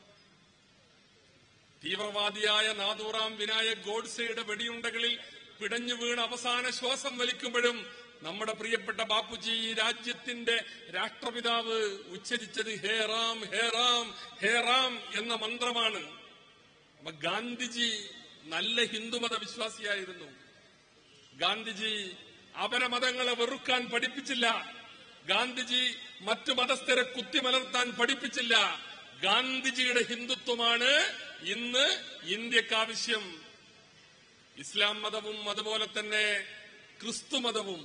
തീവ്രവാദിയായ നാദൂറാം വിനായക് ഗോഡ്സെയുടെ വെടിയുണ്ടകളിൽ പിടഞ്ഞു വീണ് അവസാന ശ്വാസം വലിക്കുമ്പോഴും നമ്മുടെ പ്രിയപ്പെട്ട ബാപ്പുജി ഈ രാജ്യത്തിന്റെ രാഷ്ട്രപിതാവ് ഉച്ചരിച്ചത് ഹേ റാം ഹേ റാം ഹേ റാം എന്ന മന്ത്രമാണ് അപ്പൊ ഗാന്ധിജി നല്ല ഹിന്ദുമത വിശ്വാസിയായിരുന്നു ഗാന്ധിജി അപരമതങ്ങളെ വെറുക്കാൻ പഠിപ്പിച്ചില്ല ഗാന്ധിജി മറ്റു മതസ്ഥരെ കുത്തിമലർത്താൻ പഠിപ്പിച്ചില്ല ഗാന്ധിജിയുടെ ഹിന്ദുത്വമാണ് ഇന്ന് ഇന്ത്യക്കാവശ്യം ഇസ്ലാം മതവും അതുപോലെ തന്നെ ക്രിസ്തു മതവും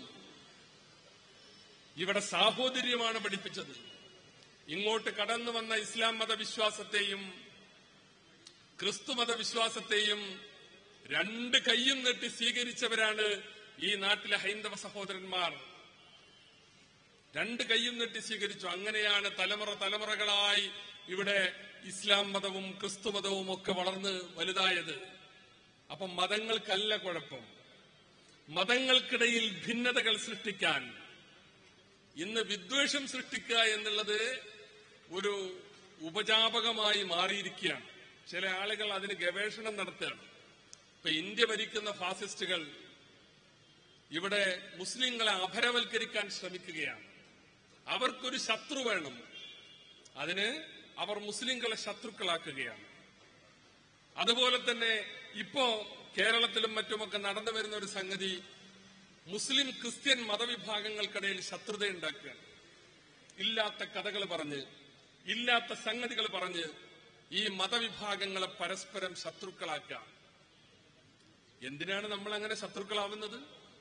ഇവിടെ സാഹോദര്യമാണ് പഠിപ്പിച്ചത് ഇങ്ങോട്ട് കടന്നു വന്ന ഇസ്ലാം മതവിശ്വാസത്തെയും ക്രിസ്തു മതവിശ്വാസത്തെയും രണ്ട് കൈയും നീട്ടി സ്വീകരിച്ചവരാണ് ഈ നാട്ടിലെ ഹൈന്ദവ സഹോദരന്മാർ രണ്ട് കൈയും നീട്ടി സ്വീകരിച്ചു അങ്ങനെയാണ് തലമുറ തലമുറകളായി ഇവിടെ ഇസ്ലാം മതവും ക്രിസ്തു മതവും ഒക്കെ വളർന്ന് വലുതായത് അപ്പം മതങ്ങൾക്കല്ല കുഴപ്പം മതങ്ങൾക്കിടയിൽ ഭിന്നതകൾ സൃഷ്ടിക്കാൻ ഇന്ന് വിദ്വേഷം സൃഷ്ടിക്കുക എന്നുള്ളത് ഒരു ഉപജാപകമായി മാറിയിരിക്കുകയാണ് ചില ആളുകൾ അതിന് ഗവേഷണം നടത്തുകയാണ് ഇപ്പൊ ഇന്ത്യ ഭരിക്കുന്ന ഫാസിസ്റ്റുകൾ ഇവിടെ മുസ്ലിങ്ങളെ അപരവൽക്കരിക്കാൻ ശ്രമിക്കുകയാണ് അവർക്കൊരു ശത്രു വേണം അതിന് അവർ മുസ്ലിങ്ങളെ ശത്രുക്കളാക്കുകയാണ് അതുപോലെ തന്നെ ഇപ്പോ കേരളത്തിലും മറ്റുമൊക്കെ നടന്നു വരുന്ന ഒരു സംഗതി മുസ്ലിം ക്രിസ്ത്യൻ മതവിഭാഗങ്ങൾക്കിടയിൽ ശത്രുത ഉണ്ടാക്കുക ഇല്ലാത്ത കഥകൾ പറഞ്ഞ് ഇല്ലാത്ത സംഗതികൾ പറഞ്ഞ് ഈ മതവിഭാഗങ്ങളെ പരസ്പരം ശത്രുക്കളാക്കുക എന്തിനാണ് നമ്മൾ അങ്ങനെ ശത്രുക്കളാവുന്നത്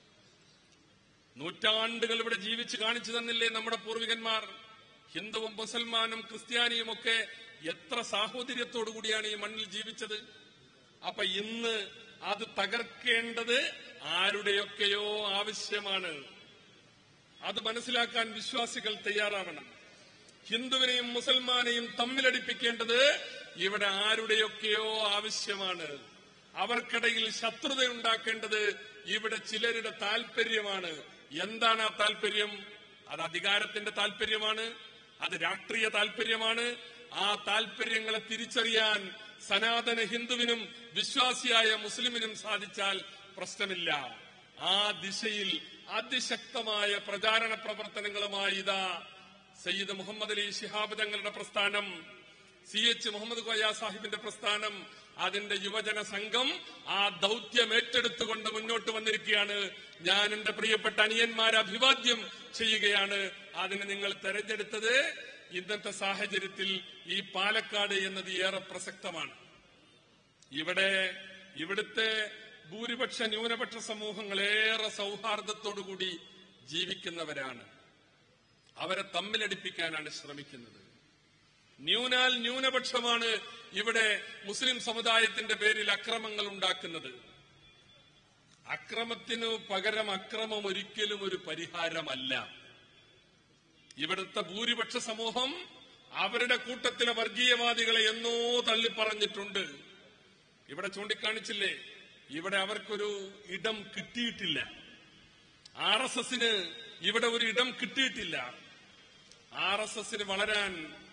നൂറ്റാണ്ടുകൾ ഇവിടെ ജീവിച്ച് കാണിച്ചു തന്നില്ലേ നമ്മുടെ പൂർവികന്മാർ ഹിന്ദുവും മുസൽമാനും ക്രിസ്ത്യാനിയും ഒക്കെ എത്ര സാഹോദര്യത്തോടു കൂടിയാണ് ഈ മണ്ണിൽ ജീവിച്ചത് അപ്പൊ ഇന്ന് അത് തകർക്കേണ്ടത് ആരുടെയൊക്കെയോ ആവശ്യമാണ് അത് മനസ്സിലാക്കാൻ വിശ്വാസികൾ തയ്യാറാവണം ഹിന്ദുവിനെയും മുസൽമാനെയും തമ്മിലടിപ്പിക്കേണ്ടത് ഇവിടെ ആരുടെയൊക്കെയോ ആവശ്യമാണ് അവർക്കിടയിൽ ശത്രുത ഉണ്ടാക്കേണ്ടത് ഇവിടെ ചിലരുടെ താല്പര്യമാണ് എന്താണ് ആ താല്പര്യം അത് അധികാരത്തിന്റെ താല്പര്യമാണ് അത് രാഷ്ട്രീയ താല്പര്യമാണ് ആ താല്പര്യങ്ങളെ തിരിച്ചറിയാൻ സനാതന ഹിന്ദുവിനും വിശ്വാസിയായ മുസ്ലിമിനും സാധിച്ചാൽ പ്രശ്നമില്ല ആ ദിശയിൽ അതിശക്തമായ പ്രചാരണ പ്രവർത്തനങ്ങളുമായി ഇതാ സയ്യിദ് മുഹമ്മദ് അലി ശിഹാബ് തങ്ങളുടെ പ്രസ്ഥാനം സി എച്ച് മുഹമ്മദ് കോയ സാഹിബിന്റെ പ്രസ്ഥാനം അതിന്റെ യുവജന സംഘം ആ ദൗത്യം ഏറ്റെടുത്തുകൊണ്ട് മുന്നോട്ട് വന്നിരിക്കുകയാണ് ഞാൻ എന്റെ പ്രിയപ്പെട്ട അനിയന്മാരെ അഭിവാദ്യം ചെയ്യുകയാണ് അതിന് നിങ്ങൾ തെരഞ്ഞെടുത്തത് ഇന്നത്തെ സാഹചര്യത്തിൽ ഈ പാലക്കാട് എന്നത് ഏറെ പ്രസക്തമാണ് ഇവിടെ ഇവിടുത്തെ ഭൂരിപക്ഷ ന്യൂനപക്ഷ സമൂഹങ്ങൾ ഏറെ സൗഹാർദ്ദത്തോടുകൂടി ജീവിക്കുന്നവരാണ് അവരെ തമ്മിലടിപ്പിക്കാനാണ് ശ്രമിക്കുന്നത് ന്യൂനാൽ ന്യൂനപക്ഷമാണ് ഇവിടെ മുസ്ലിം സമുദായത്തിന്റെ പേരിൽ അക്രമങ്ങൾ ഉണ്ടാക്കുന്നത് അക്രമത്തിനു പകരം അക്രമം ഒരിക്കലും ഒരു പരിഹാരമല്ല ഇവിടുത്തെ ഭൂരിപക്ഷ സമൂഹം അവരുടെ കൂട്ടത്തിലെ വർഗീയവാദികളെ എന്നോ തള്ളിപ്പറഞ്ഞിട്ടുണ്ട് ഇവിടെ ചൂണ്ടിക്കാണിച്ചില്ലേ ഇവിടെ അവർക്കൊരു ഇടം കിട്ടിയിട്ടില്ല ആർ എസ് എസിന് ഇവിടെ ഒരു ഇടം കിട്ടിയിട്ടില്ല ആർ എസ് എസിന് വളരാൻ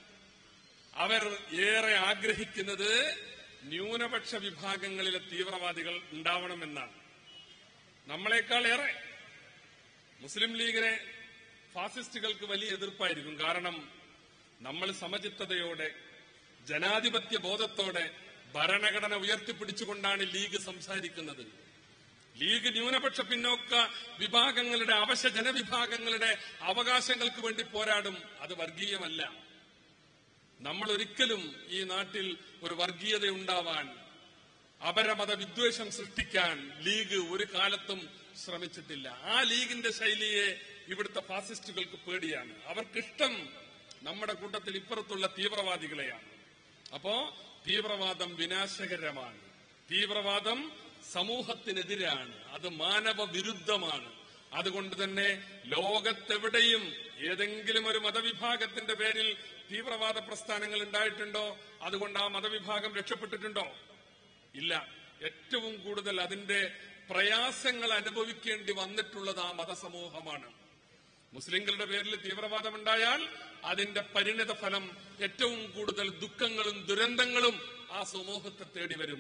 അവർ ഏറെ ആഗ്രഹിക്കുന്നത് ന്യൂനപക്ഷ വിഭാഗങ്ങളിലെ തീവ്രവാദികൾ ഉണ്ടാവണമെന്നാണ് നമ്മളെക്കാൾ ഏറെ മുസ്ലിം ലീഗിനെ ഫാസിസ്റ്റുകൾക്ക് വലിയ എതിർപ്പായിരിക്കും കാരണം നമ്മൾ സമചിത്തതയോടെ ജനാധിപത്യ ബോധത്തോടെ ഭരണഘടന ഉയർത്തിപ്പിടിച്ചുകൊണ്ടാണ് ലീഗ് സംസാരിക്കുന്നത് ലീഗ് ന്യൂനപക്ഷ പിന്നോക്ക വിഭാഗങ്ങളുടെ അവശ ജനവിഭാഗങ്ങളുടെ അവകാശങ്ങൾക്ക് വേണ്ടി പോരാടും അത് വർഗീയമല്ല നമ്മൾ ഒരിക്കലും ഈ നാട്ടിൽ ഒരു വർഗീയത ഉണ്ടാവാൻ അപരമത വിദ്വേഷം സൃഷ്ടിക്കാൻ ലീഗ് ഒരു കാലത്തും ശ്രമിച്ചിട്ടില്ല ആ ലീഗിന്റെ ശൈലിയെ ഇവിടുത്തെ ഫാസിസ്റ്റുകൾക്ക് പേടിയാണ് അവർക്കിഷ്ടം നമ്മുടെ കൂട്ടത്തിൽ ഇപ്പുറത്തുള്ള തീവ്രവാദികളെയാണ് അപ്പോ തീവ്രവാദം വിനാശകരമാണ് തീവ്രവാദം സമൂഹത്തിനെതിരാണ് അത് മാനവ വിരുദ്ധമാണ് അതുകൊണ്ട് തന്നെ ലോകത്തെവിടെയും ഏതെങ്കിലും ഒരു മതവിഭാഗത്തിന്റെ പേരിൽ തീവ്രവാദ പ്രസ്ഥാനങ്ങൾ ഉണ്ടായിട്ടുണ്ടോ അതുകൊണ്ട് ആ മതവിഭാഗം രക്ഷപ്പെട്ടിട്ടുണ്ടോ ഇല്ല ഏറ്റവും കൂടുതൽ അതിന്റെ പ്രയാസങ്ങൾ അനുഭവിക്കേണ്ടി വന്നിട്ടുള്ളത് ആ മതസമൂഹമാണ് മുസ്ലിങ്ങളുടെ പേരിൽ തീവ്രവാദം ഉണ്ടായാൽ അതിന്റെ പരിണിത ഫലം ഏറ്റവും കൂടുതൽ ദുഃഖങ്ങളും ദുരന്തങ്ങളും ആ സമൂഹത്തെ തേടി വരും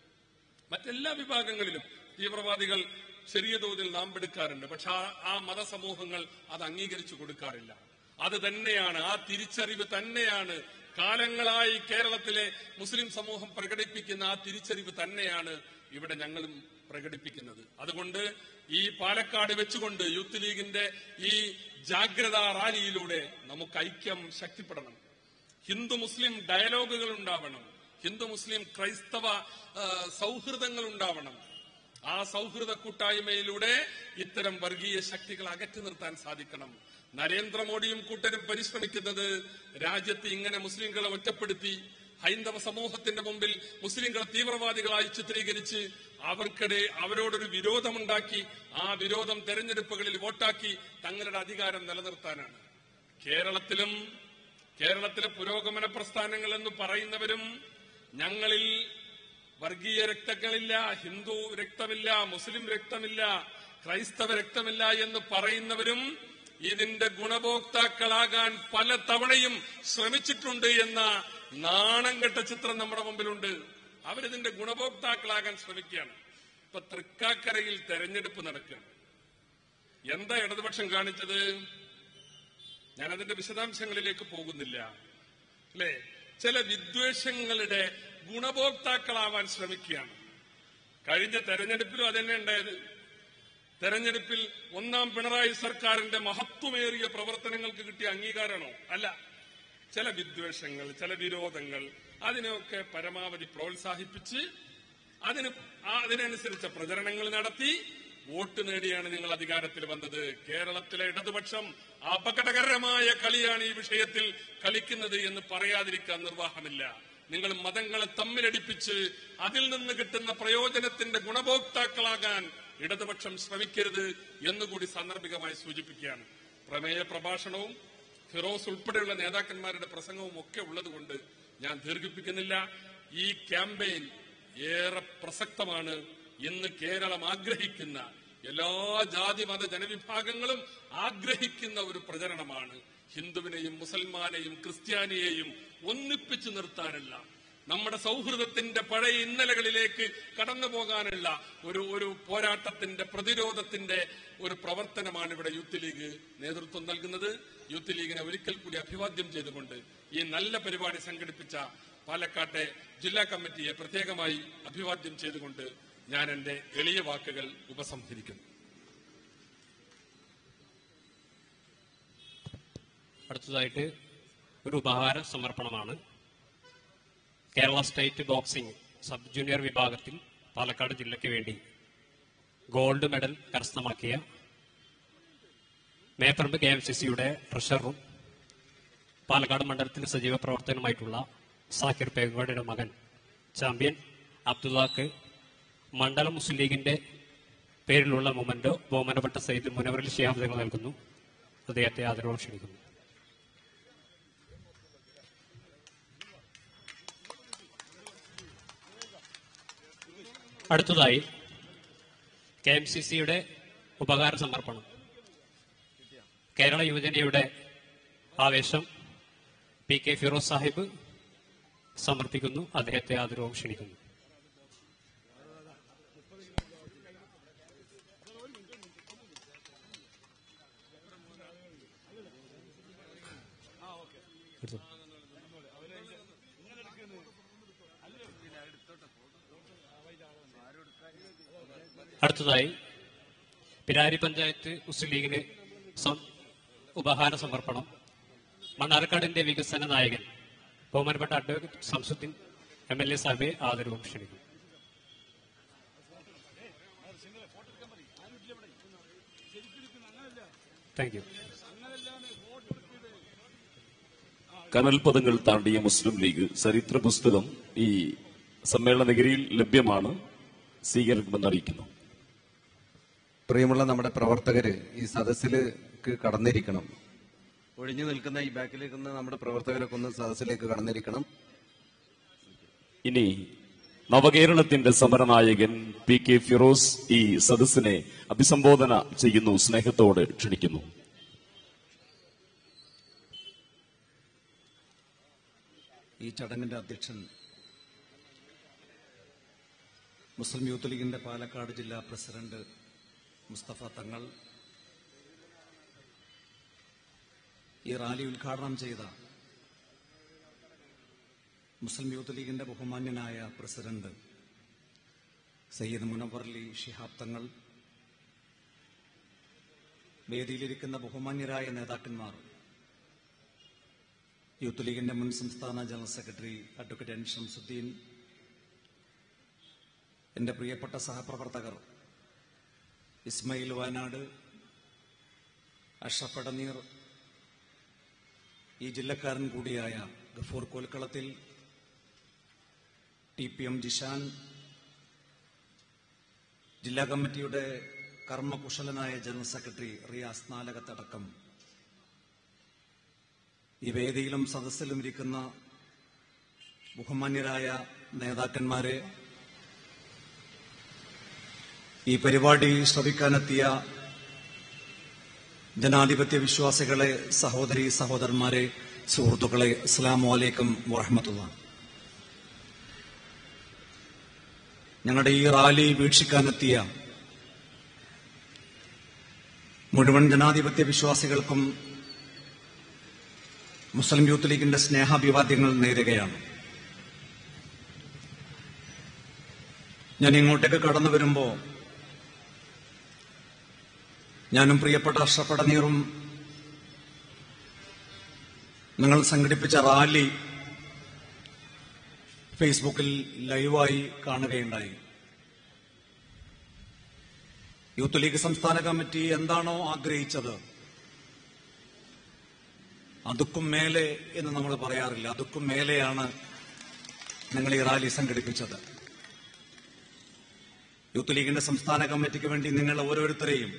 മറ്റെല്ലാ വിഭാഗങ്ങളിലും തീവ്രവാദികൾ ചെറിയ തോതിൽ നാമ്പെടുക്കാറുണ്ട് പക്ഷെ ആ- ആ മതസമൂഹങ്ങൾ അത് അംഗീകരിച്ചു കൊടുക്കാറില്ല അത് തന്നെയാണ് ആ തിരിച്ചറിവ് തന്നെയാണ് കാലങ്ങളായി കേരളത്തിലെ മുസ്ലിം സമൂഹം പ്രകടിപ്പിക്കുന്ന ആ തിരിച്ചറിവ് തന്നെയാണ് ഇവിടെ ഞങ്ങളും പ്രകടിപ്പിക്കുന്നത് അതുകൊണ്ട് ഈ പാലക്കാട് വെച്ചുകൊണ്ട് യൂത്ത് ലീഗിന്റെ ഈ ജാഗ്രതാ റാലിയിലൂടെ നമുക്ക് ഐക്യം ശക്തിപ്പെടണം ഹിന്ദു മുസ്ലിം ഡയലോഗുകൾ ഉണ്ടാവണം ഹിന്ദു മുസ്ലിം ക്രൈസ്തവ ആ, സൗഹൃദങ്ങൾ ഉണ്ടാവണം ആ സൗഹൃദ കൂട്ടായ്മയിലൂടെ ഇത്തരം വർഗീയ ശക്തികൾ അകറ്റി നിർത്താൻ സാധിക്കണം നരേന്ദ്രമോദിയും കൂട്ടരും പരിശ്രമിക്കുന്നത് രാജ്യത്ത് ഇങ്ങനെ മുസ്ലിങ്ങളെ ഒറ്റപ്പെടുത്തി ഹൈന്ദവ സമൂഹത്തിന്റെ മുമ്പിൽ മുസ്ലിങ്ങളെ തീവ്രവാദികളായി ചിത്രീകരിച്ച് അവർക്കിടെ അവരോടൊരു വിരോധമുണ്ടാക്കി ആ വിരോധം തെരഞ്ഞെടുപ്പുകളിൽ വോട്ടാക്കി തങ്ങളുടെ അധികാരം നിലനിർത്താനാണ് കേരളത്തിലും കേരളത്തിലെ പുരോഗമന പ്രസ്ഥാനങ്ങൾ എന്ന് പറയുന്നവരും ഞങ്ങളിൽ വർഗീയ രക്തങ്ങളില്ല ഹിന്ദു രക്തമില്ല മുസ്ലിം രക്തമില്ല ക്രൈസ്തവ രക്തമില്ല എന്ന് പറയുന്നവരും ഇതിന്റെ ഗുണഭോക്താക്കളാകാൻ പല തവണയും ശ്രമിച്ചിട്ടുണ്ട് എന്ന നാണം കെട്ട ചിത്രം നമ്മുടെ മുമ്പിലുണ്ട് അവരിതിന്റെ ഗുണഭോക്താക്കളാകാൻ ശ്രമിക്കുകയാണ് ഇപ്പൊ തൃക്കാക്കരയിൽ തെരഞ്ഞെടുപ്പ് നടക്കുകയാണ് എന്താ ഇടതുപക്ഷം കാണിച്ചത് ഞാൻ അതിന്റെ വിശദാംശങ്ങളിലേക്ക് പോകുന്നില്ല അല്ലെ ചില വിദ്വേഷങ്ങളുടെ ഗുണഭോക്താക്കളാവാൻ ശ്രമിക്കുകയാണ് കഴിഞ്ഞ തെരഞ്ഞെടുപ്പിലും അതന്നെ ഉണ്ടായത് തെരഞ്ഞെടുപ്പിൽ ഒന്നാം പിണറായി സർക്കാരിന്റെ മഹത്വമേറിയ പ്രവർത്തനങ്ങൾക്ക് കിട്ടിയ അംഗീകാരമാണോ അല്ല ചില വിദ്വേഷങ്ങൾ ചില വിരോധങ്ങൾ അതിനെയൊക്കെ പരമാവധി പ്രോത്സാഹിപ്പിച്ച് അതിന് ആ അതിനനുസരിച്ച പ്രചരണങ്ങൾ നടത്തി വോട്ട് നേടിയാണ് നിങ്ങൾ അധികാരത്തിൽ വന്നത് കേരളത്തിലെ ഇടതുപക്ഷം അപകടകരമായ കളിയാണ് ഈ വിഷയത്തിൽ കളിക്കുന്നത് എന്ന് പറയാതിരിക്കാൻ നിർവാഹമില്ല നിങ്ങൾ മതങ്ങളെ തമ്മിലടിപ്പിച്ച് അതിൽ നിന്ന് കിട്ടുന്ന പ്രയോജനത്തിന്റെ ഗുണഭോക്താക്കളാകാൻ ഇടതുപക്ഷം ശ്രമിക്കരുത് എന്നുകൂടി സാന്ദർഭികമായി സൂചിപ്പിക്കുകയാണ് പ്രമേയ പ്രഭാഷണവും ഫിറോസ് ഉൾപ്പെടെയുള്ള നേതാക്കന്മാരുടെ പ്രസംഗവും ഒക്കെ ഉള്ളതുകൊണ്ട് ഞാൻ ദീർഘിപ്പിക്കുന്നില്ല ഈ ക്യാമ്പയിൻ ഏറെ പ്രസക്തമാണ് ഇന്ന് കേരളം ആഗ്രഹിക്കുന്ന എല്ലാ ജാതി മത ജനവിഭാഗങ്ങളും ആഗ്രഹിക്കുന്ന ഒരു പ്രചരണമാണ് ഹിന്ദുവിനെയും മുസൽമാനെയും ക്രിസ്ത്യാനിയെയും ഒന്നിപ്പിച്ചു നിർത്താനുള്ള നമ്മുടെ സൗഹൃദത്തിന്റെ പഴയ ഇന്നലകളിലേക്ക് കടന്നു പോകാനുള്ള ഒരു ഒരു പോരാട്ടത്തിന്റെ പ്രതിരോധത്തിന്റെ ഒരു പ്രവർത്തനമാണ് ഇവിടെ യൂത്ത് ലീഗ് നേതൃത്വം നൽകുന്നത് യൂത്ത് ലീഗിനെ ഒരിക്കൽ കൂടി അഭിവാദ്യം ചെയ്തുകൊണ്ട് ഈ നല്ല പരിപാടി സംഘടിപ്പിച്ച പാലക്കാട്ടെ ജില്ലാ കമ്മിറ്റിയെ പ്രത്യേകമായി അഭിവാദ്യം ചെയ്തുകൊണ്ട് ഞാൻ എന്റെ എളിയ വാക്കുകൾ ഉപസംഹരിക്കുന്നു അടുത്തതായിട്ട് ഒരു ഉപഹാര സമർപ്പണമാണ് Kerala state boxing sub junior വിഭാഗത്തിൽ പാലക്കാട് ജില്ലയ്ക്ക് വേണ്ടി ഗോൾഡ് മെഡൽ കരസ്ഥമാക്കിയ മേപ്പറമ്പ് കെ എം സി സിയുടെ ട്രഷററും പാലക്കാട് മണ്ഡലത്തിൽ സജീവ പ്രവർത്തനമായിട്ടുള്ള സാക്കിർ പേഗോഡയുടെ മകൻ ചാമ്പ്യൻ അബ്ദുള്ളക്ക് മണ്ഡലം മുസ്ലിം ലീഗിന്റെ പേരിലുള്ള മൊമന്റോ ബഹുമാനപ്പെട്ട സയ്യിദ് മുനവറിൽ ഷിഹാബ് തങ്ങൾ നൽകുന്നു അദ്ദേഹത്തെ ആദരവ് ക്ഷണിക്കുന്നു അടുത്തതായി കെ എം സി സിയുടെ ഉപകാര സമർപ്പണം കേരള യുവജനയുടെ ആവേശം പി കെ ഫിറോസ് സാഹിബ് സമർപ്പിക്കുന്നു അദ്ദേഹത്തെ ആദരവും ക്ഷണിക്കുന്നു അടുത്തത്. അടുത്തതായി പിരാരി പഞ്ചായത്ത് മുസ്ലിം ലീഗിന് സം- ഉപഹാര സമർപ്പണം മണ്ണാർക്കാടിന്റെ വികസന നായകൻ ബഹുമാനപ്പെട്ട advocate Samsuddin M L A സാഹിബെ ആദരവും ക്ഷണിക്കും താങ്ക് യു കനൽപദങ്ങൾ താണ്ടിയ മുസ്ലിം ലീഗ് ചരിത്ര പുസ്തകം ഈ സമ്മേളന നഗരിയിൽ ലഭ്യമാണ് സ്വീകരിക്കുമെന്ന് അറിയിക്കുന്നു പ്രിയമുള്ള നമ്മുടെ പ്രവർത്തകര് ഈ സദസ്സിലേക്ക് കടന്നിരിക്കണം ഒഴിഞ്ഞു നിൽക്കുന്ന ഈ ബാക്കിലേക്ക് നിന്ന് നമ്മുടെ പ്രവർത്തകരൊക്കെ ഒന്ന് സദസ്സിലേക്ക് കടന്നിരിക്കണം ഇനി നവകേരളത്തിന്റെ സമരനായകൻ പി കെ ഫിറോസ് ഈ സദസ്സിനെ അഭിസംബോധന ചെയ്യുന്നു സ്നേഹത്തോടെ ക്ഷണിക്കുന്നു ഈ ചടങ്ങിന്റെ അധ്യക്ഷൻ മുസ്ലിം യൂത്ത് ലീഗിന്റെ പാലക്കാട് ജില്ലാ പ്രസിഡന്റ് മുസ്തഫ തങ്ങൾ ഈ റാലി ഉദ്ഘാടനം ചെയ്ത മുസ്ലിം യൂത്ത് ലീഗിന്റെ ബഹുമാന്യനായ പ്രസിഡന്റ് സയ്യിദ് മുനവർലി ഷിഹാബ് തങ്ങൾ വേദിയിലിരിക്കുന്ന ബഹുമാന്യരായ നേതാക്കന്മാർ യൂത്ത് ലീഗിന്റെ മുൻ സംസ്ഥാന general secretary advocate N Shamsuddin എന്റെ പ്രിയപ്പെട്ട സഹപ്രവർത്തകർ ഇസ്മയിൽ വയനാട് അഷ്റഫ് എടനീർ ഈ ജില്ലക്കാരൻ കൂടിയായ Gafoor Kolkalathil T P M Jishan ജില്ലാ കമ്മിറ്റിയുടെ കർമ്മകുശലനായ ജനറൽ സെക്രട്ടറി റിയാസ് നാലകത്തടക്കം ഈ വേദിയിലും സദസ്സിലും ഇരിക്കുന്ന ബഹുമാന്യരായ നേതാക്കന്മാരെ ഈ പരിപാടി ശ്രവിക്കാനെത്തിയ ജനാധിപത്യ വിശ്വാസികളെ സഹോദരി സഹോദരന്മാരെ സുഹൃത്തുക്കളെ അസ്സാം വലൈക്കും വറഹമത്തുള്ള ഞങ്ങളുടെ ഈ റാലി വീക്ഷിക്കാനെത്തിയ മുഴുവൻ ജനാധിപത്യ വിശ്വാസികൾക്കും മുസ്ലിം യൂത്ത് ലീഗിന്റെ സ്നേഹാഭിവാദ്യങ്ങൾ നേരുകയാണ് ഞാൻ ഇങ്ങോട്ടേക്ക് കടന്നു വരുമ്പോ ഞാനും പ്രിയപ്പെട്ട അഷ്റഫടനീറും നിങ്ങൾ സംഘടിപ്പിച്ച റാലി ഫേസ്ബുക്കിൽ ലൈവായി കാണുകയുണ്ടായി യൂത്ത് ലീഗ് സംസ്ഥാന കമ്മിറ്റി എന്താണോ ആഗ്രഹിച്ചത് അതുക്കും മേലെ എന്ന് നമ്മൾ പറയാറില്ല അതുക്കും മേലെയാണ് നിങ്ങൾ ഈ റാലി സംഘടിപ്പിച്ചത് യൂത്ത് ലീഗിന്റെ സംസ്ഥാന കമ്മിറ്റിക്ക് വേണ്ടി നിങ്ങൾ ഓരോരുത്തരെയും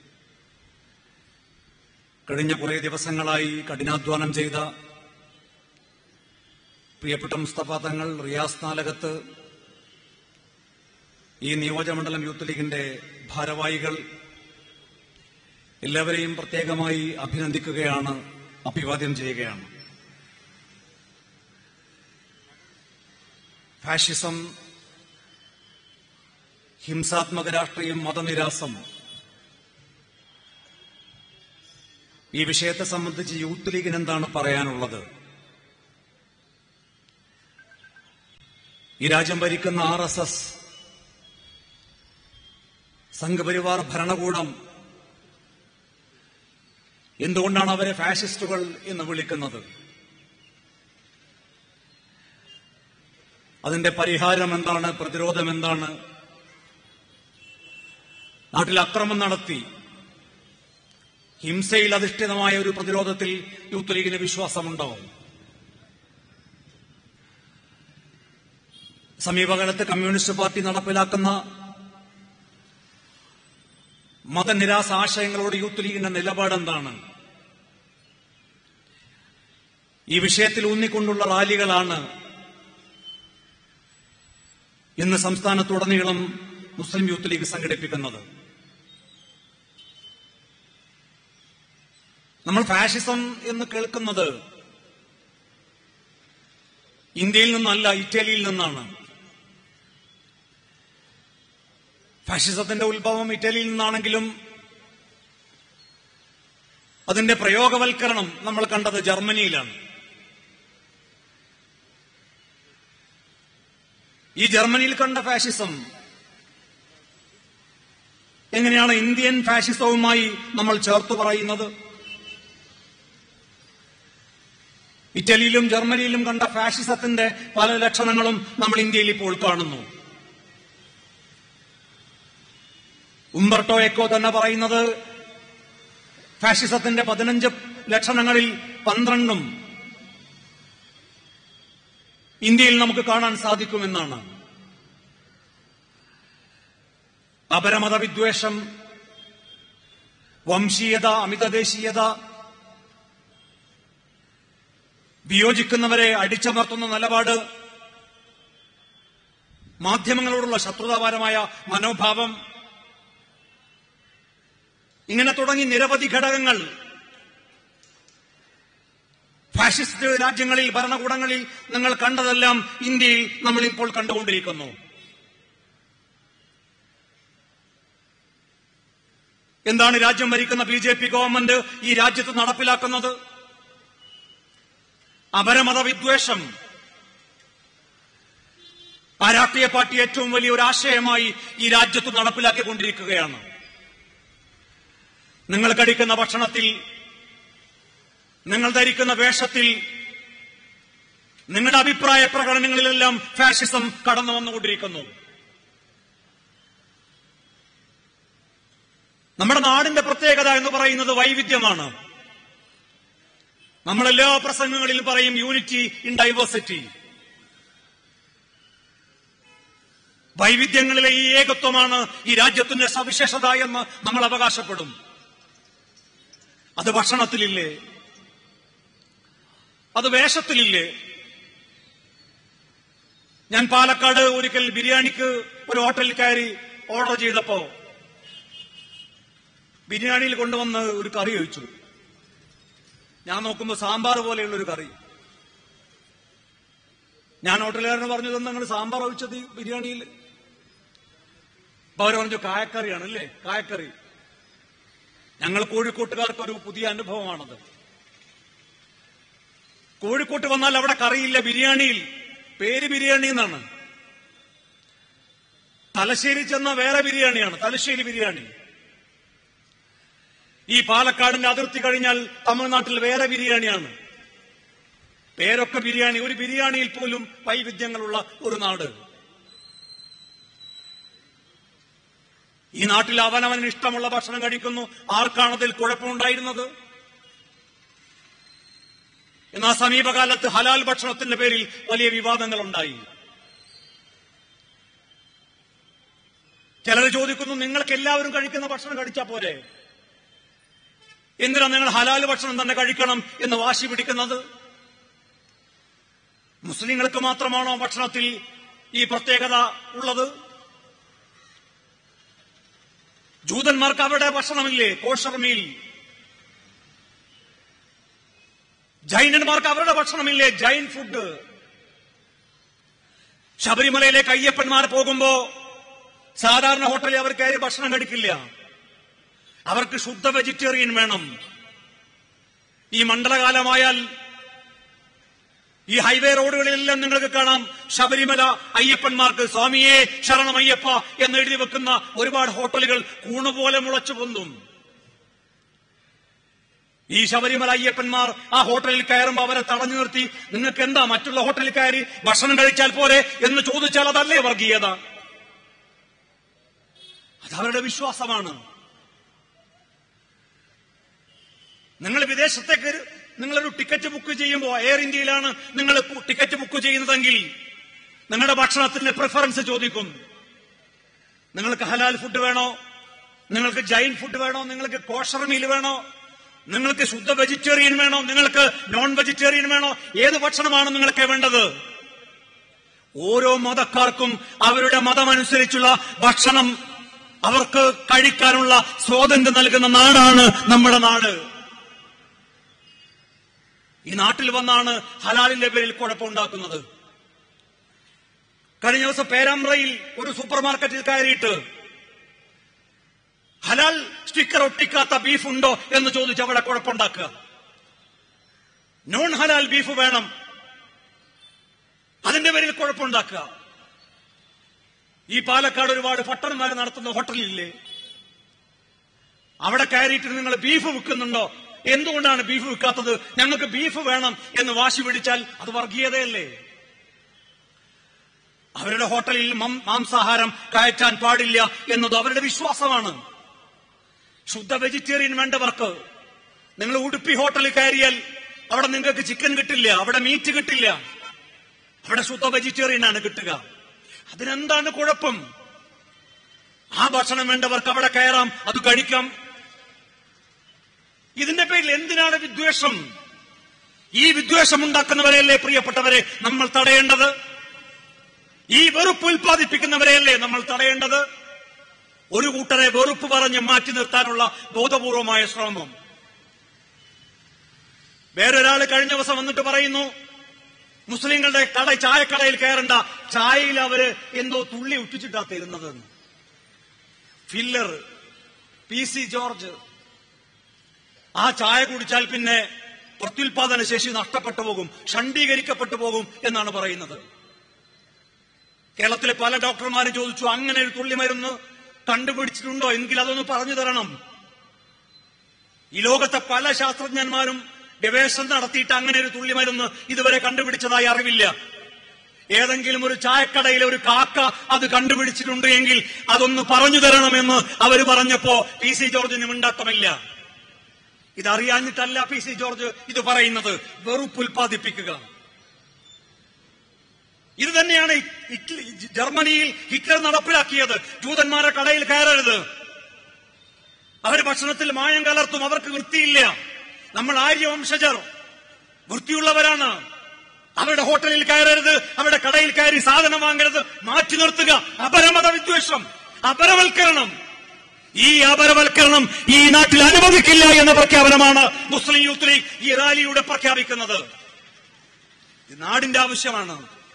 കഴിഞ്ഞ കുറെ ദിവസങ്ങളായി കഠിനാധ്വാനം ചെയ്ത പ്രിയപ്പെട്ട മുസ്തഫ തങ്ങൾ റിയാസ് നാലകത്ത് ഈ നിയോജകമണ്ഡലം യൂത്ത് ലീഗിന്റെ ഭാരവാഹികൾ എല്ലാവരെയും പ്രത്യേകമായി അഭിനന്ദിക്കുകയാണ് അഭിവാദ്യം ചെയ്യുകയാണ് ഫാഷിസം ഹിംസാത്മക രാഷ്ട്രീയം മതനിരാസം ഈ വിഷയത്തെ സംബന്ധിച്ച് യൂത്ത് ലീഗിന് എന്താണ് പറയാനുള്ളത് ഈ രാജ്യം ഭരിക്കുന്ന ആർ എസ് എസ് സംഘപരിവാർ ഭരണകൂടം എന്തുകൊണ്ടാണ് അവരെ ഫാഷിസ്റ്റുകൾ എന്ന് വിളിക്കുന്നത് അതിന്റെ പരിഹാരം എന്താണ് പ്രതിരോധം എന്താണ് നാട്ടിൽ അക്രമം നടത്തി ഹിംസയിൽ അധിഷ്ഠിതമായ ഒരു പ്രതിരോധത്തിൽ യൂത്ത് ലീഗിന് വിശ്വാസമുണ്ടോ സമീപകാലത്ത് കമ്മ്യൂണിസ്റ്റ് പാർട്ടി നടപ്പിലാക്കുന്ന മതനിരാസ ആശയങ്ങളോട് യൂത്ത് ലീഗിന്റെ നിലപാടെന്താണ് ഈ വിഷയത്തിൽ ഊന്നിക്കൊണ്ടുള്ള റാലികളാണ് ഇന്ന് സംസ്ഥാനത്തുടനീളം മുസ്ലിം യൂത്ത് ലീഗ് സംഘടിപ്പിക്കുന്നത് നമ്മൾ ഫാഷിസം എന്ന് കേൾക്കുന്നത് ഇന്ത്യയിൽ നിന്നല്ല ഇറ്റലിയിൽ നിന്നാണ് ഫാഷിസത്തിന്റെ ഉത്ഭവം ഇറ്റലിയിൽ നിന്നാണെങ്കിലും അതിന്റെ പ്രയോഗവൽക്കരണം നമ്മൾ കണ്ടത് ജർമ്മനിയിലാണ് ഈ ജർമ്മനിയിൽ കണ്ട ഫാഷിസം എങ്ങനെയാണ് ഇന്ത്യൻ ഫാഷിസവുമായി നമ്മൾ ചേർത്ത് പറയുന്നത് ഇറ്റലിയിലും ജർമ്മനിയിലും കണ്ട ഫാഷിസത്തിന്റെ പല ലക്ഷണങ്ങളും നമ്മൾ ഇന്ത്യയിൽ ഇപ്പോൾ കാണുന്നു ഉംബർട്ടോ എക്കോ തന്നെ പറയുന്നത് ഫാഷിസത്തിന്റെ പതിനഞ്ച് ലക്ഷണങ്ങളിൽ പന്ത്രണ്ടും ഇന്ത്യയിൽ നമുക്ക് കാണാൻ സാധിക്കുമെന്നാണ് അപരമത വിദ്വേഷം വംശീയത അമിതദേശീയത വിയോജിക്കുന്നവരെ അടിച്ചമർത്തുന്ന നിലപാട് മാധ്യമങ്ങളോടുള്ള ശത്രുതാപരമായ മനോഭാവം ഇങ്ങനെ തുടങ്ങി നിരവധി ഘടകങ്ങൾ ഫാഷിസ്റ്റ് രാജ്യങ്ങളിൽ ഭരണകൂടങ്ങളിൽ നിങ്ങൾ കണ്ടതെല്ലാം ഇന്ത്യയിൽ നമ്മൾ ഇപ്പോൾ കണ്ടുകൊണ്ടിരിക്കുന്നു എന്താണ് രാജ്യം ഭരിക്കുന്ന ബി ജെ പി ഗവൺമെന്റ് ഈ രാജ്യത്ത് നടപ്പിലാക്കുന്നത് അപരമത വിദ്വേഷം ആ രാഷ്ട്രീയ പാർട്ടി ഏറ്റവും വലിയ ഒരു ആശയമായി ഈ രാജ്യത്ത് നടപ്പിലാക്കിക്കൊണ്ടിരിക്കുകയാണ് നിങ്ങൾ കഴിക്കുന്ന ഭക്ഷണത്തിൽ നിങ്ങൾ ധരിക്കുന്ന വേഷത്തിൽ നിങ്ങളുടെ അഭിപ്രായ പ്രകടനങ്ങളിലെല്ലാം ഫാഷിസം കടന്നു വന്നുകൊണ്ടിരിക്കുന്നു നമ്മുടെ നാടിന്റെ പ്രത്യേകത എന്ന് പറയുന്നത് വൈവിധ്യമാണ് നമ്മൾ എല്ലാ പ്രസംഗങ്ങളിലും പറയും യൂണിറ്റി ഇൻ ഡൈവേഴ്സിറ്റി വൈവിധ്യങ്ങളിലെ ഈ ഏകത്വമാണ് ഈ രാജ്യത്തിന്റെ സവിശേഷത എന്ന് നമ്മൾ അവകാശപ്പെടും അത് ഭക്ഷണത്തിലില്ലേ അത് വേഷത്തിലില്ലേ ഞാൻ പാലക്കാട് ഒരിക്കൽ ബിരിയാണിക്ക് ഒരു ഹോട്ടലിൽ കയറി ഓർഡർ ചെയ്തപ്പോ ബിരിയാണിയിൽ കൊണ്ടുവന്ന് ഒരു കറി ഒഴിച്ചു ഞാൻ നോക്കുമ്പോൾ സാമ്പാർ പോലെയുള്ള ഒരു കറി ഞാൻ ഹോട്ടലുകാരന് പറഞ്ഞു തന്നെ നിങ്ങൾ സാമ്പാർ ഒഴിച്ചത് ഈ ബിരിയാണിയിൽ അപ്പൊ അവർ പറഞ്ഞു കായക്കറിയാണ് അല്ലേ കായക്കറി ഞങ്ങൾ കോഴിക്കോട്ടുകാർക്ക് ഒരു പുതിയ അനുഭവമാണത് കോഴിക്കോട്ട് വന്നാൽ അവിടെ കറിയില്ല ബിരിയാണിയിൽ പേര് ബിരിയാണി എന്നാണ് തലശ്ശേരി ചെന്ന വേറെ ബിരിയാണിയാണ് തലശ്ശേരി ബിരിയാണി ഈ പാലക്കാടിന്റെ അതിർത്തി കഴിഞ്ഞാൽ തമിഴ്നാട്ടിൽ വേറെ ബിരിയാണിയാണ് പേരൊക്കെ ബിരിയാണി ഒരു ബിരിയാണിയിൽ പോലും വൈവിധ്യങ്ങളുള്ള ഒരു നാട് ഈ നാട്ടിൽ അവനവന് ഇഷ്ടമുള്ള ഭക്ഷണം കഴിക്കുന്നു ആർക്കാണ് അതിൽ കുഴപ്പമുണ്ടായിരുന്നത് എന്നാൽ സമീപകാലത്ത് ഹലാൽ ഭക്ഷണത്തിന്റെ പേരിൽ വലിയ വിവാദങ്ങൾ ഉണ്ടായി ചിലർ ചോദിക്കുന്നു നിങ്ങൾക്ക് എല്ലാവരും കഴിക്കുന്ന ഭക്ഷണം കഴിച്ചാൽ പോരെ എന്തിനാ നിങ്ങൾ ഹലാൽ ഭക്ഷണം തന്നെ കഴിക്കണം എന്ന് വാശി പിടിക്കുന്നത് മുസ്ലിങ്ങൾക്ക് മാത്രമാണോ ഭക്ഷണത്തിൽ ഈ പ്രത്യേകത ഉള്ളത് ജൂതന്മാർക്ക് അവരുടെ ഭക്ഷണമില്ലേ കോഷർ മീൽ ജൈനന്മാർക്ക് അവരുടെ ഭക്ഷണമില്ലേ ജൈൻ ഫുഡ് ശബരിമലയിലേക്ക് അയ്യപ്പന്മാർ പോകുമ്പോ സാധാരണ ഹോട്ടലിൽ അവർ കയറി ഭക്ഷണം കഴിക്കില്ല അവർക്ക് ശുദ്ധ വെജിറ്റേറിയൻ വേണം ഈ മണ്ഡലകാലമായാൽ ഈ ഹൈവേ റോഡുകളിലെല്ലാം നിങ്ങൾക്ക് കാണാം ശബരിമല അയ്യപ്പന്മാർക്ക് സ്വാമിയെ ശരണം അയ്യപ്പ എന്ന് എഴുതി വെക്കുന്ന ഒരുപാട് ഹോട്ടലുകൾ കൂണുപോലെ മുളച്ചു പൊന്തും ഈ ശബരിമല അയ്യപ്പന്മാർ ആ ഹോട്ടലിൽ കയറുമ്പോൾ അവരെ തടഞ്ഞു നിർത്തി നിങ്ങൾക്ക് എന്താ മറ്റുള്ള ഹോട്ടലിൽ കയറി ഭക്ഷണം കഴിച്ചാൽ പോരെ എന്ന് ചോദിച്ചാൽ അതല്ലേ വർഗീയത അതവരുടെ വിശ്വാസമാണ് നിങ്ങൾ വിദേശത്തേക്ക് നിങ്ങളൊരു ടിക്കറ്റ് ബുക്ക് ചെയ്യുമ്പോൾ എയർ ഇന്ത്യയിലാണ് നിങ്ങൾ ടിക്കറ്റ് ബുക്ക് ചെയ്യുന്നതെങ്കിൽ നിങ്ങളുടെ ഭക്ഷണത്തിന്റെ പ്രിഫറൻസ് ചോദിക്കും നിങ്ങൾക്ക് ഹലാൽ ഫുഡ് വേണോ നിങ്ങൾക്ക് ജൈൻ ഫുഡ് വേണോ നിങ്ങൾക്ക് കോഷർ മീൽ വേണോ നിങ്ങൾക്ക് ശുദ്ധ വെജിറ്റേറിയൻ വേണോ നിങ്ങൾക്ക് നോൺ വെജിറ്റേറിയൻ വേണോ ഏത് ഭക്ഷണമാണ് നിങ്ങൾക്ക് വേണ്ടത് ഓരോ മതക്കാർക്കും അവരുടെ മതമനുസരിച്ചുള്ള ഭക്ഷണം അവർക്ക് കഴിക്കാനുള്ള സ്വാതന്ത്ര്യം നൽകുന്ന നാടാണ് നമ്മുടെ നാട് ഈ നാട്ടിൽ വന്നാണ് ഹലാലിന്റെ പേരിൽ കുഴപ്പമുണ്ടാക്കുന്നത് കഴിഞ്ഞ ദിവസം പേരാമ്പ്രയിൽ ഒരു സൂപ്പർ മാർക്കറ്റിൽ കയറിയിട്ട് ഹലാൽ സ്റ്റിക്കർ ഒട്ടിക്കാത്ത ബീഫ് ഉണ്ടോ എന്ന് ചോദിച്ച് അവിടെ കുഴപ്പമുണ്ടാക്കുക നോൺ ഹലാൽ ബീഫ് വേണം അതിന്റെ പേരിൽ കുഴപ്പമുണ്ടാക്കുക ഈ പാലക്കാട് ഒരുപാട് പട്ടണന്മാർ നടത്തുന്ന ഹോട്ടലില്ലേ അവിടെ കയറിയിട്ട് നിങ്ങൾ ബീഫ് വിൽക്കുന്നുണ്ടോ എന്തുകൊണ്ടാണ് ബീഫ് വിൽക്കാത്തത് ഞങ്ങൾക്ക് ബീഫ് വേണം എന്ന് വാശി പിടിച്ചാൽ അത് വർഗീയതയല്ലേ അവരുടെ ഹോട്ടലിൽ മം- മാംസാഹാരം കയറ്റാൻ പാടില്ല എന്നത് അവരുടെ വിശ്വാസമാണ് ശുദ്ധ വെജിറ്റേറിയൻ വേണ്ടവർക്ക് നിങ്ങൾ ഉടുപ്പി ഹോട്ടലിൽ കയറിയാൽ അവിടെ നിങ്ങൾക്ക് ചിക്കൻ കിട്ടില്ല അവിടെ മീറ്റ് കിട്ടില്ല അവിടെ ശുദ്ധ വെജിറ്റേറിയൻ ആണ് കിട്ടുക അതിനെന്താണ് കുഴപ്പം ആ ഭക്ഷണം വേണ്ടവർക്ക് അവിടെ കയറാം അത് കഴിക്കാം ഇതിന്റെ പേരിൽ എന്തിനാണ് വിദ്വേഷം ഈ വിദ്വേഷം ഉണ്ടാക്കുന്നവരെയല്ലേ പ്രിയപ്പെട്ടവരെ നമ്മൾ തടയേണ്ടത് ഈ വെറുപ്പ് ഉൽപ്പാദിപ്പിക്കുന്നവരെയല്ലേ നമ്മൾ തടയേണ്ടത് ഒരു കൂട്ടരെ വെറുപ്പ് പറഞ്ഞ് മാറ്റി നിർത്താനുള്ള ബോധപൂർവമായ ശ്രമം വേറൊരാൾ കഴിഞ്ഞ ദിവസം വന്നിട്ട് പറയുന്നു മുസ്ലിങ്ങളുടെ കട ചായക്കടയിൽ കയറണ്ട ചായയിൽ അവര് എന്തോ തുള്ളി ഉറ്റിച്ചിട്ടാ തരുന്നത് ഫില്ലർ പി സി ജോർജ് ആ ചായ കുടിച്ചാൽ പിന്നെ പ്രത്യുൽപാദന ശേഷി നഷ്ടപ്പെട്ടു പോകും ഷണ്ഡീകരിക്കപ്പെട്ടു പോകും എന്നാണ് പറയുന്നത് കേരളത്തിലെ പല ഡോക്ടർമാരും ചോദിച്ചു അങ്ങനെ ഒരു തുള്ളി മരുന്ന് കണ്ടുപിടിച്ചിട്ടുണ്ടോ എങ്കിൽ അതൊന്ന് പറഞ്ഞു തരണം ഈ ലോകത്തെ പല ശാസ്ത്രജ്ഞന്മാരും ഗവേഷണം നടത്തിയിട്ട് അങ്ങനെ ഒരു തുള്ളി മരുന്ന് ഇതുവരെ കണ്ടുപിടിച്ചതായി അറിവില്ല ഏതെങ്കിലും ഒരു ചായക്കടയിലെ ഒരു കാക്ക അത് കണ്ടുപിടിച്ചിട്ടുണ്ട് എങ്കിൽ അതൊന്ന് പറഞ്ഞു തരണമെന്ന് അവർ പറഞ്ഞപ്പോ പി സി ജോർജിന് മിണ്ടാട്ടമില്ല ഇതറിയാഞ്ഞിട്ടല്ല പി സി ജോർജ് ഇത് പറയുന്നത് വെറുപ്പ് ഉൽപ്പാദിപ്പിക്കുക ഇത് തന്നെയാണ് ഹിറ്റ്ല- ജർമ്മനിയിൽ ഹിറ്റ്ലർ നടപ്പിലാക്കിയത് ജൂതന്മാരെ കടയിൽ കയറരുത് അവർ ഭക്ഷണത്തിൽ മായം കലർത്തും അവർക്ക് വൃത്തിയില്ല നമ്മൾ ആര്യവംശജർ വൃത്തിയുള്ളവരാണ് അവരുടെ ഹോട്ടലിൽ കയറരുത് അവരുടെ കടയിൽ കയറി സാധനം വാങ്ങരുത് മാറ്റി നിർത്തുക അപരമത വിദ്വേഷം അപരവൽക്കരണം ഈ അപരവൽക്കരണം ഈ നാട്ടിൽ അനുവദിക്കില്ല എന്ന പ്രഖ്യാപനമാണ് മുസ്ലിം യൂത്ത് ലീഗ് ഈ റാലിയുടെ പ്രഖ്യാപിക്കുന്നത് ഇത് നാടിന്റെ ആവശ്യമാണ്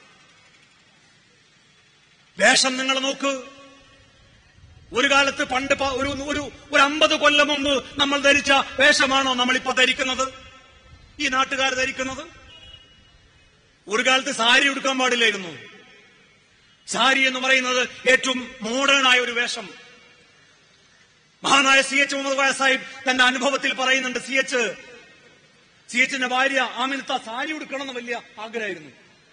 വേഷം നിങ്ങൾ നോക്ക് ഒരു കാലത്ത് പണ്ട് പ- ഒരു ഒരു ഒരു അമ്പത് കൊല്ലം മുമ്പ് നമ്മൾ ധരിച്ച വേഷമാണോ നമ്മളിപ്പോ ധരിക്കുന്നത് ഈ നാട്ടുകാർ ധരിക്കുന്നത് ഒരു കാലത്ത് സാരി ഉടുക്കാൻ പാടില്ലായിരുന്നു സാരി എന്ന് പറയുന്നത് ഏറ്റവും മോഡേൺ ആയ ഒരു വേഷം മഹാനായ സി എച്ച് മുഹമ്മദ് കോയ സാഹിബ് തന്റെ അനുഭവത്തിൽ പറയുന്നുണ്ട് സി എച്ച് സി എച്ചിന്റെ ഭാര്യ ആമിനത്ത സാരി ഉടുക്കണമെന്ന് വലിയ ആഗ്രഹമായിരുന്നു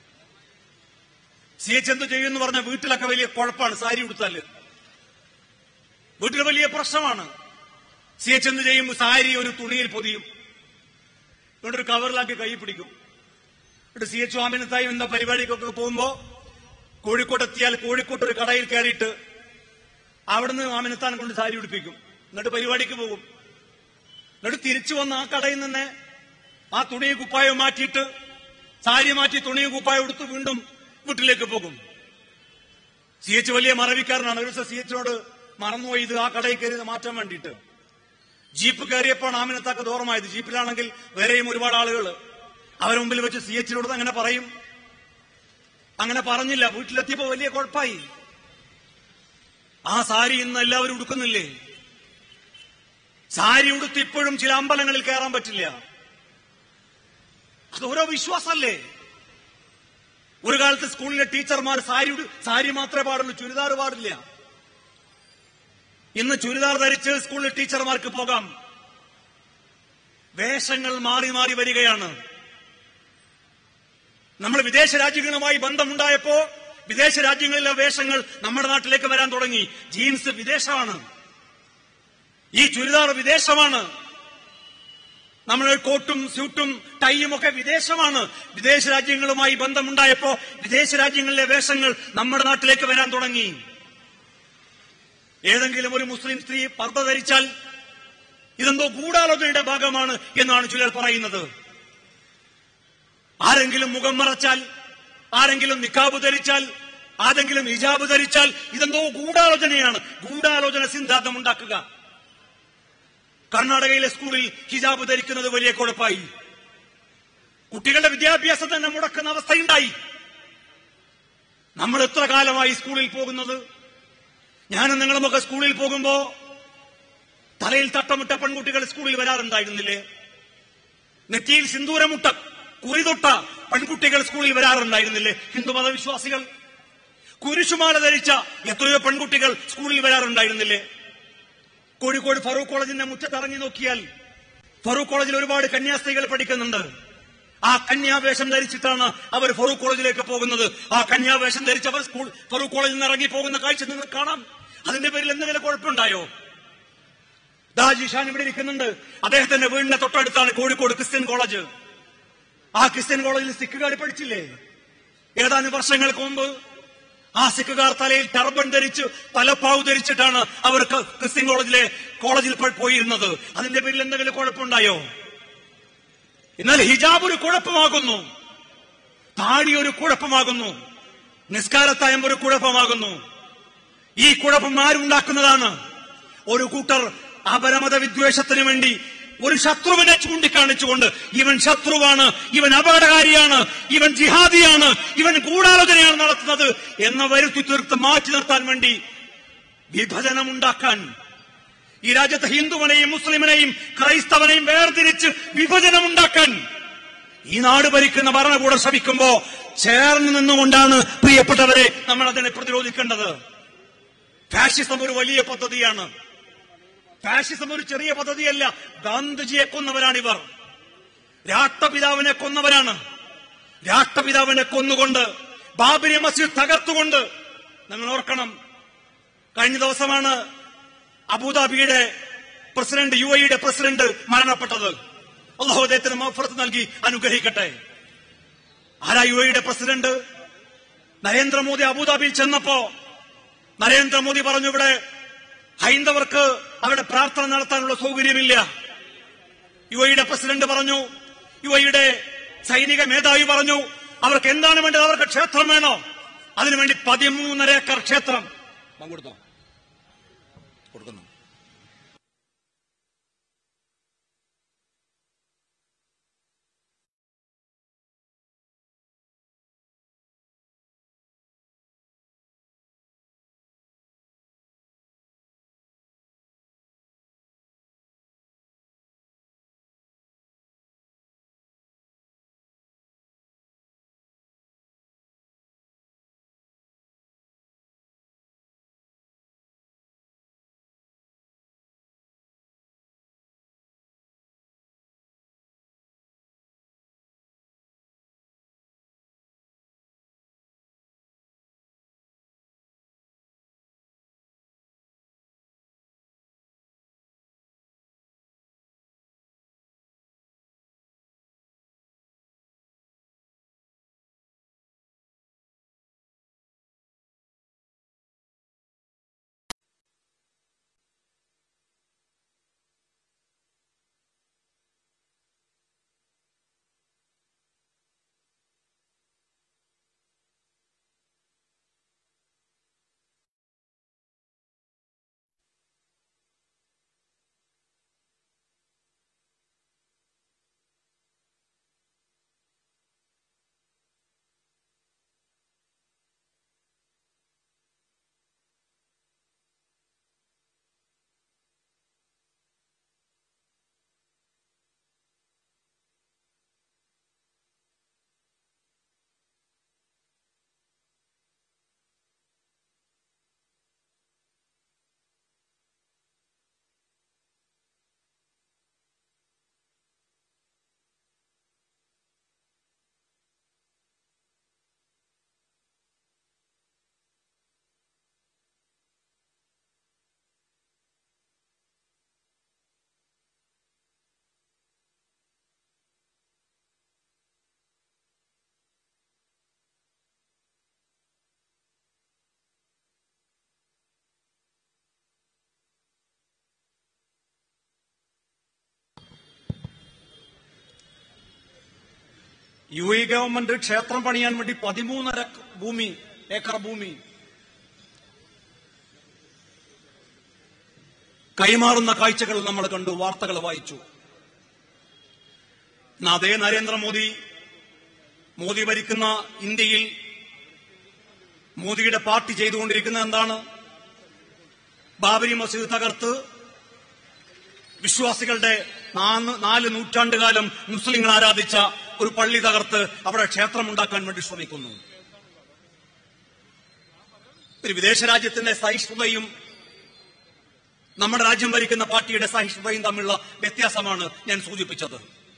സി എച്ച് എന്ത് ചെയ്യുമെന്ന് പറഞ്ഞ വീട്ടിലൊക്കെ വലിയ കുഴപ്പമാണ് സാരി ഉടുത്താല് വീട്ടിൽ വലിയ പ്രശ്നമാണ് സി എച്ച് എന്ത് ചെയ്യും സാരി ഒരു തുണിയിൽ പൊതിയും എന്നിട്ട് ഒരു കവറിലാക്കി കൈ പിടിക്കും എന്നിട്ട് സി എച്ച് ആമിനത്തായി എന്ന പരിപാടിക്കൊക്കെ പോകുമ്പോ കോഴിക്കോട്ട് എത്തിയാൽ കോഴിക്കോട്ട് ഒരു കടയിൽ കയറിയിട്ട് അവിടുന്ന് ആമിനത്താനെ കൊണ്ട് സാരി ഉടുപ്പിക്കും എന്നിട്ട് പരിപാടിക്ക് പോകും എന്നിട്ട് തിരിച്ചു വന്ന് ആ കടയിൽ നിന്ന് ആ തുണിയും കുപ്പായവും മാറ്റിയിട്ട് സാരി മാറ്റി തുണിയും കുപ്പായം എടുത്ത് വീണ്ടും വീട്ടിലേക്ക് പോകും സി എച്ച് വലിയ മറവിക്കാരനാണ് ഒരു ദിവസം സി എച്ചിനോട് മറന്നുപോയി ഇത് ആ കടയിൽ കയറി ഇത് മാറ്റാൻ വേണ്ടിയിട്ട് ജീപ്പ് കയറിയപ്പോൾ ആമിനത്താക്ക് ദൂരമായത് ജീപ്പിലാണെങ്കിൽ വേറെയും ഒരുപാട് ആളുകൾ അവരെ മുമ്പിൽ വെച്ച് സി എച്ചിനോട് അങ്ങനെ പറയും അങ്ങനെ പറഞ്ഞില്ല വീട്ടിലെത്തിയപ്പോ വലിയ കുഴപ്പമായി ആ സാരി ഇന്ന് എല്ലാവരും ഉടുക്കുന്നില്ലേ സാരി ഉടുത്ത് ഇപ്പോഴും ചില അമ്പലങ്ങളിൽ കയറാൻ പറ്റില്ല അത് ഓരോ വിശ്വാസമല്ലേ ഒരു കാലത്ത് സ്കൂളിലെ ടീച്ചർമാർ സാരി ഉടു- സാരി മാത്രമേ പാടുള്ളൂ ചുരിദാർ പാടില്ല ഇന്ന് ചുരിദാർ ധരിച്ച് സ്കൂളിലെ ടീച്ചർമാർക്ക് പോകാം വേഷങ്ങൾ മാറി മാറി വരികയാണ് നമ്മൾ വിദേശ രാജ്യങ്ങളുമായി ബന്ധമുണ്ടായപ്പോ വിദേശ രാജ്യങ്ങളിലെ വേഷങ്ങൾ നമ്മുടെ നാട്ടിലേക്ക് വരാൻ തുടങ്ങി ജീൻസ് വിദേശമാണ് ഈ ചുരിദാർ വിദേശമാണ് നമ്മൾ കോട്ടും സ്യൂട്ടും ടൈയും ഒക്കെ വിദേശമാണ് വിദേശ രാജ്യങ്ങളുമായി ബന്ധമുണ്ടായപ്പോ വിദേശ രാജ്യങ്ങളിലെ വേഷങ്ങൾ നമ്മുടെ നാട്ടിലേക്ക് വരാൻ തുടങ്ങി ഏതെങ്കിലും ഒരു മുസ്ലിം സ്ത്രീ പർദ്ദ ധരിച്ചാൽ ഇതെന്തോ ഗൂഢാലോചനയുടെ ഭാഗമാണ് എന്നാണ് ചിലർ പറയുന്നത് ആരെങ്കിലും മുഖം മറച്ചാൽ ആരെങ്കിലും നിക്കാബ് ധരിച്ചാൽ ആരെങ്കിലും ഹിജാബ് ധരിച്ചാൽ ഇതെന്തോ ഗൂഢാലോചനയാണ് ഗൂഢാലോചന സിദ്ധാന്തം ഉണ്ടാക്കുക കർണാടകയിലെ സ്കൂളിൽ ഹിജാബ് ധരിക്കുന്നത് വലിയ കുഴപ്പമായി കുട്ടികളുടെ വിദ്യാഭ്യാസം തന്നെ മുടക്കുന്ന അവസ്ഥയുണ്ടായി നമ്മൾ എത്ര കാലമായി സ്കൂളിൽ പോകുന്നത് ഞാനും നിങ്ങളുമൊക്കെ സ്കൂളിൽ പോകുമ്പോ തലയിൽ തട്ടമിട്ട പെൺകുട്ടികൾ സ്കൂളിൽ വരാറുണ്ടായിരുന്നില്ലേ നെറ്റിയിൽ സിന്ദൂരമുട്ട കുറിതൊട്ട പെൺകുട്ടികൾ സ്കൂളിൽ വരാറുണ്ടായിരുന്നില്ലേ ഹിന്ദു മതവിശ്വാസികൾ കുരിശുമാല ധരിച്ച എത്രയോ പെൺകുട്ടികൾ സ്കൂളിൽ വരാറുണ്ടായിരുന്നില്ലേ കോഴിക്കോട് ഫറൂഖ് കോളേജിന്റെ മുറ്റത്തിറങ്ങി നോക്കിയാൽ ഫറൂഖ് കോളേജിൽ ഒരുപാട് കന്യാസ്ത്രീകൾ പഠിക്കുന്നുണ്ട് ആ കന്യാവേഷം ധരിച്ചിട്ടാണ് അവർ ഫറൂഖ് കോളേജിലേക്ക് പോകുന്നത് ആ കന്യാവേഷം ധരിച്ച് അവർ സ്കൂൾ ഫറൂഖ് കോളേജിൽ നിന്ന് ഇറങ്ങി പോകുന്ന കാഴ്ച നിങ്ങൾ കാണാം അതിന്റെ പേരിൽ എന്തെങ്കിലും കുഴപ്പമുണ്ടായോ ദാ ജിഷാൻ ഇവിടെ ഇരിക്കുന്നുണ്ട് അദ്ദേഹത്തിന്റെ വീടിന്റെ തൊട്ടടുത്താണ് കോഴിക്കോട് ക്രിസ്ത്യൻ കോളേജ് ആ ക്രിസ്ത്യൻ കോളേജിൽ സിഖുകാർ പഠിച്ചില്ലേ ഏതാനും വർഷങ്ങൾക്ക് മുമ്പ് ആ സിഖുകാർ തലയിൽ ടർബൻ ധരിച്ച് തലപ്പാവ് ധരിച്ചിട്ടാണ് അവർ ക- ക്രിസ്ത്യൻ കോളേജിലെ കോളേജിൽ പോ- പോയിരുന്നത് അതിന്റെ പേരിൽ എന്തെങ്കിലും കുഴപ്പമുണ്ടായോ എന്നാൽ ഹിജാബ് ഒരു കുഴപ്പമാകുന്നു താടി ഒരു കുഴപ്പമാകുന്നു നിസ്കാരത്തായം ഒരു കുഴപ്പമാകുന്നു ഈ കുഴപ്പം ആരുണ്ടാക്കുന്നതാണ് ഒരു കൂട്ടർ അപരമത വിദ്വേഷത്തിന് വേണ്ടി ഒരു ശത്രുവിനെ ചൂണ്ടിക്കാണിച്ചുകൊണ്ട് ഇവൻ ശത്രുവാണ് ഇവൻ അപകടകാരിയാണ് ഇവൻ ജിഹാദിയാണ് ഇവൻ ഗൂഢാലോചനയാണ് നടത്തുന്നത് എന്ന് വരുത്തി തീർത്ത് മാറ്റി നിർത്താൻ വേണ്ടി വിഭജനമുണ്ടാക്കാൻ ഈ രാജ്യത്തെ ഹിന്ദുവിനെയും മുസ്ലിമിനെയും ക്രൈസ്തവനെയും വേർതിരിച്ച് വിഭജനമുണ്ടാക്കാൻ ഈ നാട് ഭരിക്കുന്ന ഭരണകൂടം ശ്രമിക്കുമ്പോ ചേർന്ന് നിന്നുകൊണ്ടാണ് പ്രിയപ്പെട്ടവരെ നമ്മൾ അതിനെ പ്രതിരോധിക്കേണ്ടത് ഫാഷിസം ഒരു വലിയ പദ്ധതിയാണ് ഫാഷിസം ഒരു ചെറിയ പദ്ധതിയല്ല ഗാന്ധിജിയെ കൊന്നവരാണിവർ രാഷ്ട്രപിതാവിനെ കൊന്നവരാണ് രാഷ്ട്രപിതാവിനെ കൊന്നുകൊണ്ട് ബാബരി മസ്ജിദ് തകർത്തുകൊണ്ട് നിങ്ങൾ ഓർക്കണം കഴിഞ്ഞ ദിവസമാണ് അബുദാബിയുടെ പ്രസിഡന്റ് യു എയുടെ പ്രസിഡന്റ് മരണപ്പെട്ടത് അള്ളാഹു അദ്ദേഹത്തിന് മഫറത്ത് നൽകി അനുഗ്രഹിക്കട്ടെ ആരാ യു എയുടെ പ്രസിഡന്റ് നരേന്ദ്രമോദി അബുദാബിയിൽ ചെന്നപ്പോ നരേന്ദ്രമോദി പറഞ്ഞു ഇവിടെ ഹൈന്ദവർക്ക് അവരുടെ പ്രാർത്ഥന നടത്താനുള്ള സൗകര്യമില്ല യു എയുടെ പ്രസിഡന്റ് പറഞ്ഞു യു എയുടെ സൈനിക മേധാവി പറഞ്ഞു അവർക്ക് എന്താണ് വേണ്ടത് അവർക്ക് ക്ഷേത്രം വേണോ അതിനുവേണ്ടി പതിമൂന്നര ഏക്കർ ക്ഷേത്രം പങ്കെടുത്തോ കൊടുക്കുന്നു യു എ ഗവൺമെന്റ് ക്ഷേത്രം പണിയാൻ വേണ്ടി പതിമൂന്നര ഭൂമി ഏക്കർ ഭൂമി കൈമാറുന്ന കാഴ്ചകൾ നമ്മൾ കണ്ടു വാർത്തകൾ വായിച്ചു എന്നാ അതേ നരേന്ദ്രമോദി മോദി ഭരിക്കുന്ന ഇന്ത്യയിൽ മോദിയുടെ പാർട്ടി ചെയ്തുകൊണ്ടിരിക്കുന്ന എന്താണ് ബാബരി മസ്ജിദ് തകർത്ത് വിശ്വാസികളുടെ നാന്ന് നാല് നൂറ്റാണ്ടുകാലം മുസ്ലിങ്ങൾ ആരാധിച്ച ഒരു പള്ളി തകർത്ത് അവിടെ ക്ഷേത്രം ഉണ്ടാക്കാൻ വേണ്ടി ശ്രമിക്കുന്നു ഒരു വിദേശ രാജ്യത്തിന്റെ സഹിഷ്ണുതയും നമ്മുടെ രാജ്യം ഭരിക്കുന്ന പാർട്ടിയുടെ സഹിഷ്ണുതയും തമ്മിലുള്ള വ്യത്യാസമാണ് ഞാൻ സൂചിപ്പിച്ചത്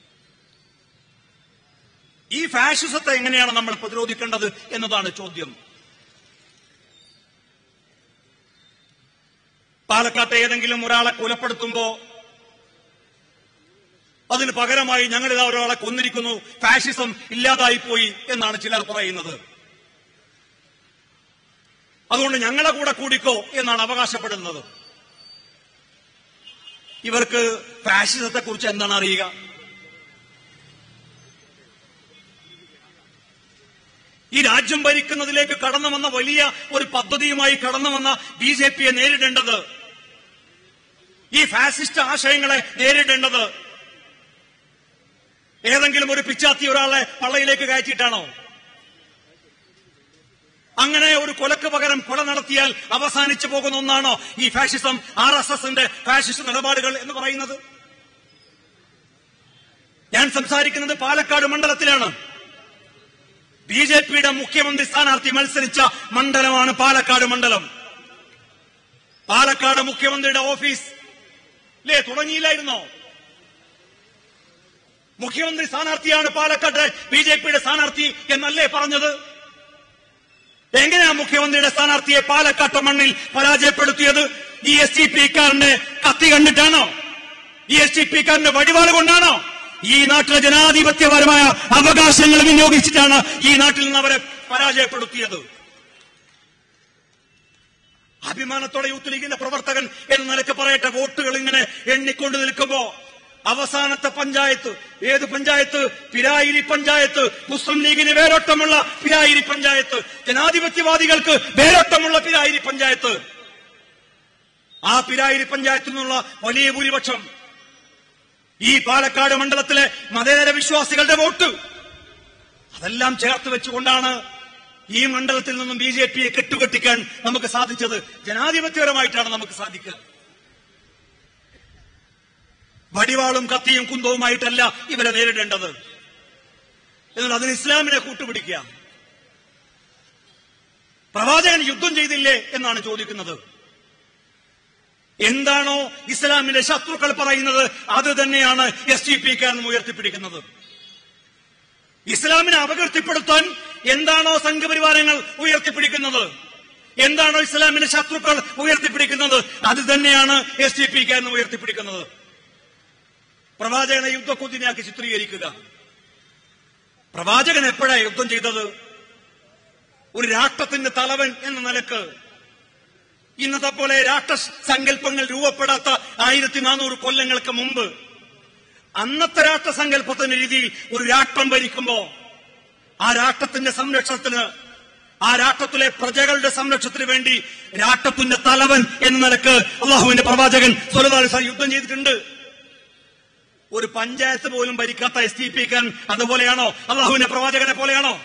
ഈ ഫാഷിസത്തെ എങ്ങനെയാണ് നമ്മൾ പ്രതിരോധിക്കേണ്ടത് എന്നതാണ് ചോദ്യം പാലക്കാട്ട് ഏതെങ്കിലും ഒരാളെ കൊലപ്പെടുത്തുമ്പോ അതിന് പകരമായി ഞങ്ങളിതാ ഒരാളെ കൊന്നിരിക്കുന്നു ഫാഷിസം ഇല്ലാതായി പോയി എന്നാണ് ചിലർ പറയുന്നത് അതുകൊണ്ട് ഞങ്ങളെ കൂടെ കൂടിക്കോ എന്നാണ് അവകാശപ്പെടുന്നത് ഇവർക്ക് ഫാഷിസത്തെ കുറിച്ച് എന്താണ് അറിയുക ഈ രാജ്യം ഭരിക്കുന്നതിലേക്ക് കടന്നു വന്ന വലിയ ഒരു പദ്ധതിയുമായി കടന്നു വന്ന ബി ജെ പിയെ നേരിടേണ്ടത് ഈ ഫാസിസ്റ്റ് ആശയങ്ങളെ നേരിടേണ്ടത് ഏതെങ്കിലും ഒരു പിച്ചാത്തി ഒരാളെ പള്ളയിലേക്ക് കയറ്റിയിട്ടാണോ അങ്ങനെ ഒരു കൊലക്ക് പകരം കൊല നടത്തിയാൽ അവസാനിച്ചു പോകുന്ന ഒന്നാണോ ഈ ഫാഷിസം ആർ എസ് എസിന്റെ ഫാഷിസ്റ്റ് നിലപാടുകൾ എന്ന് പറയുന്നത് ഞാൻ സംസാരിക്കുന്നത് പാലക്കാട് മണ്ഡലത്തിലാണ് ബി ജെ പിയുടെ മുഖ്യമന്ത്രി സ്ഥാനാർത്ഥി മത്സരിച്ച മണ്ഡലമാണ് പാലക്കാട് മണ്ഡലം പാലക്കാട് മുഖ്യമന്ത്രിയുടെ ഓഫീസ് അല്ലേ തുടങ്ങിയില്ലായിരുന്നോ മുഖ്യമന്ത്രി സ്ഥാനാർത്ഥിയാണ് പാലക്കാട് ബി ജെ പിയുടെ സ്ഥാനാർത്ഥി എന്നല്ലേ പറഞ്ഞത് എങ്ങനെയാ മുഖ്യമന്ത്രിയുടെ സ്ഥാനാർത്ഥിയെ പാലക്കാട്ട് മണ്ണിൽ പരാജയപ്പെടുത്തിയത് ഈ എസ് ടി പി കാരന്റെ കത്തി കണ്ടിട്ടാണോ ഈ എസ് ടി പി കാരന്റെ വടിവാള് കൊണ്ടാണോ ഈ നാട്ടിലെ ജനാധിപത്യപരമായ അവകാശങ്ങൾ വിനിയോഗിച്ചിട്ടാണ് ഈ നാട്ടിൽ നിന്ന് അവരെ പരാജയപ്പെടുത്തിയത് അഭിമാനത്തോടെ യൂത്ത് ലീഗിന്റെ പ്രവർത്തകൻ എന്ന നിലയ്ക്ക് പറയട്ടെ വോട്ടുകൾ ഇങ്ങനെ എണ്ണിക്കൊണ്ട് നിൽക്കുമ്പോ അവസാനത്തെ പഞ്ചായത്ത് ഏത് പഞ്ചായത്ത് പിരായിരി പഞ്ചായത്ത് മുസ്ലിം ലീഗിന് വേരോട്ടമുള്ള പിരായിരി പഞ്ചായത്ത് ജനാധിപത്യവാദികൾക്ക് വേരോട്ടമുള്ള പിരായിരി പഞ്ചായത്ത് ആ പിരായിരി പഞ്ചായത്തിൽ നിന്നുള്ള വലിയ ഭൂരിപക്ഷം ഈ പാലക്കാട് മണ്ഡലത്തിലെ മതേതര വിശ്വാസികളുടെ വോട്ട് അതെല്ലാം ചേർത്ത് വെച്ചുകൊണ്ടാണ് ഈ മണ്ഡലത്തിൽ നിന്നും ബി ജെ പിയെ കെട്ടുകെട്ടിക്കാൻ നമുക്ക് സാധിച്ചത് ജനാധിപത്യപരമായിട്ടാണ് നമുക്ക് സാധിക്കുക വടിവാളും കത്തിയും കുന്തവുമായിട്ടല്ല ഇവരെ നേരിടേണ്ടത് എന്നാൽ അതിന് ഇസ്ലാമിനെ കൂട്ടുപിടിക്കുക പ്രവാചകൻ യുദ്ധം ചെയ്തില്ലേ എന്നാണ് ചോദിക്കുന്നത് എന്താണോ ഇസ്ലാമിന്റെ ശത്രുക്കൾ പറയുന്നത് അത് തന്നെയാണ് എസ് ഡി പി കാരനും ഉയർത്തിപ്പിടിക്കുന്നത് ഇസ്ലാമിനെ അപകീർത്തിപ്പെടുത്താൻ എന്താണോ സംഘപരിവാരങ്ങൾ ഉയർത്തിപ്പിടിക്കുന്നത് എന്താണോ ഇസ്ലാമിന്റെ ശത്രുക്കൾ ഉയർത്തിപ്പിടിക്കുന്നത് അത് തന്നെയാണ് എസ് ഡി പി കാരനും ഉയർത്തിപ്പിടിക്കുന്നത് പ്രവാചകനെ യുദ്ധക്കുതിനെയാക്കി ചിത്രീകരിക്കുക പ്രവാചകൻ എപ്പോഴാണ് യുദ്ധം ചെയ്തത് ഒരു രാഷ്ട്രത്തിന്റെ തലവൻ എന്ന നിലക്ക് ഇന്നത്തെ പോലെ രാഷ്ട്ര സങ്കല്പങ്ങൾ രൂപപ്പെടാത്ത ആയിരത്തി നാനൂറ് കൊല്ലങ്ങൾക്ക് മുമ്പ് അന്നത്തെ രാഷ്ട്രസങ്കല്പത്തിന്റെ രീതിയിൽ ഒരു രാഷ്ട്രം ഭരിക്കുമ്പോ ആ രാഷ്ട്രത്തിന്റെ സംരക്ഷണത്തിന് ആ രാഷ്ട്രത്തിലെ പ്രജകളുടെ സംരക്ഷണത്തിന് വേണ്ടി രാഷ്ട്രത്തിന്റെ തലവൻ എന്ന നിലക്ക് അള്ളാഹുവിന്റെ പ്രവാചകൻ സ്വലതാലിസ യുദ്ധം ചെയ്തിട്ടുണ്ട് ഒരു പഞ്ചായത്ത് പോലും ഭരിക്കാത്ത എസ് ടി പി കാരൻ അതുപോലെയാണോ അള്ളാഹുവിന്റെ പ്രവാചകനെ പോലെയാണോ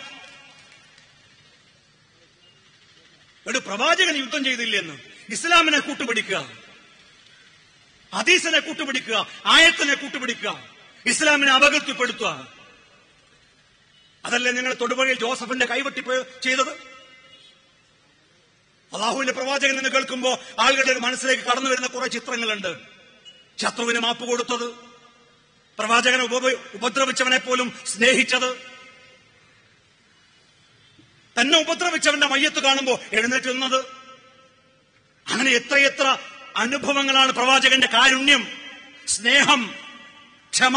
ഒരു പ്രവാചകൻ യുദ്ധം ചെയ്തില്ലെന്ന് ഇസ്ലാമിനെ കൂട്ടുപിടിക്കുക ഹദീസിനെ കൂട്ടുപിടിക്കുക ആയത്തിനെ കൂട്ടുപിടിക്കുക ഇസ്ലാമിനെ അപകീർത്തിപ്പെടുത്തുക അതല്ലേ നിങ്ങൾ തൊടുപുഴയിൽ ജോസഫിന്റെ കൈവെട്ടി ചെയ്തത് അള്ളാഹുവിന്റെ പ്രവാചകൻ എന്ന് കേൾക്കുമ്പോൾ ആളുകളുടെ മനസ്സിലേക്ക് കടന്നു വരുന്ന കുറെ ചിത്രങ്ങളുണ്ട് ശത്രുവിന് മാപ്പ് കൊടുത്തത് പ്രവാചകനെ ഉപ ഉപദ്രവിച്ചവനെ പോലും സ്നേഹിച്ചത് തന്നെ ഉപദ്രവിച്ചവന്റെ മയ്യത്ത് കാണുമ്പോൾ എഴുന്നേറ്റ് നിന്നത് അങ്ങനെ എത്രയെത്ര അനുഭവങ്ങളാണ് പ്രവാചകന്റെ കാരുണ്യം സ്നേഹം ക്ഷമ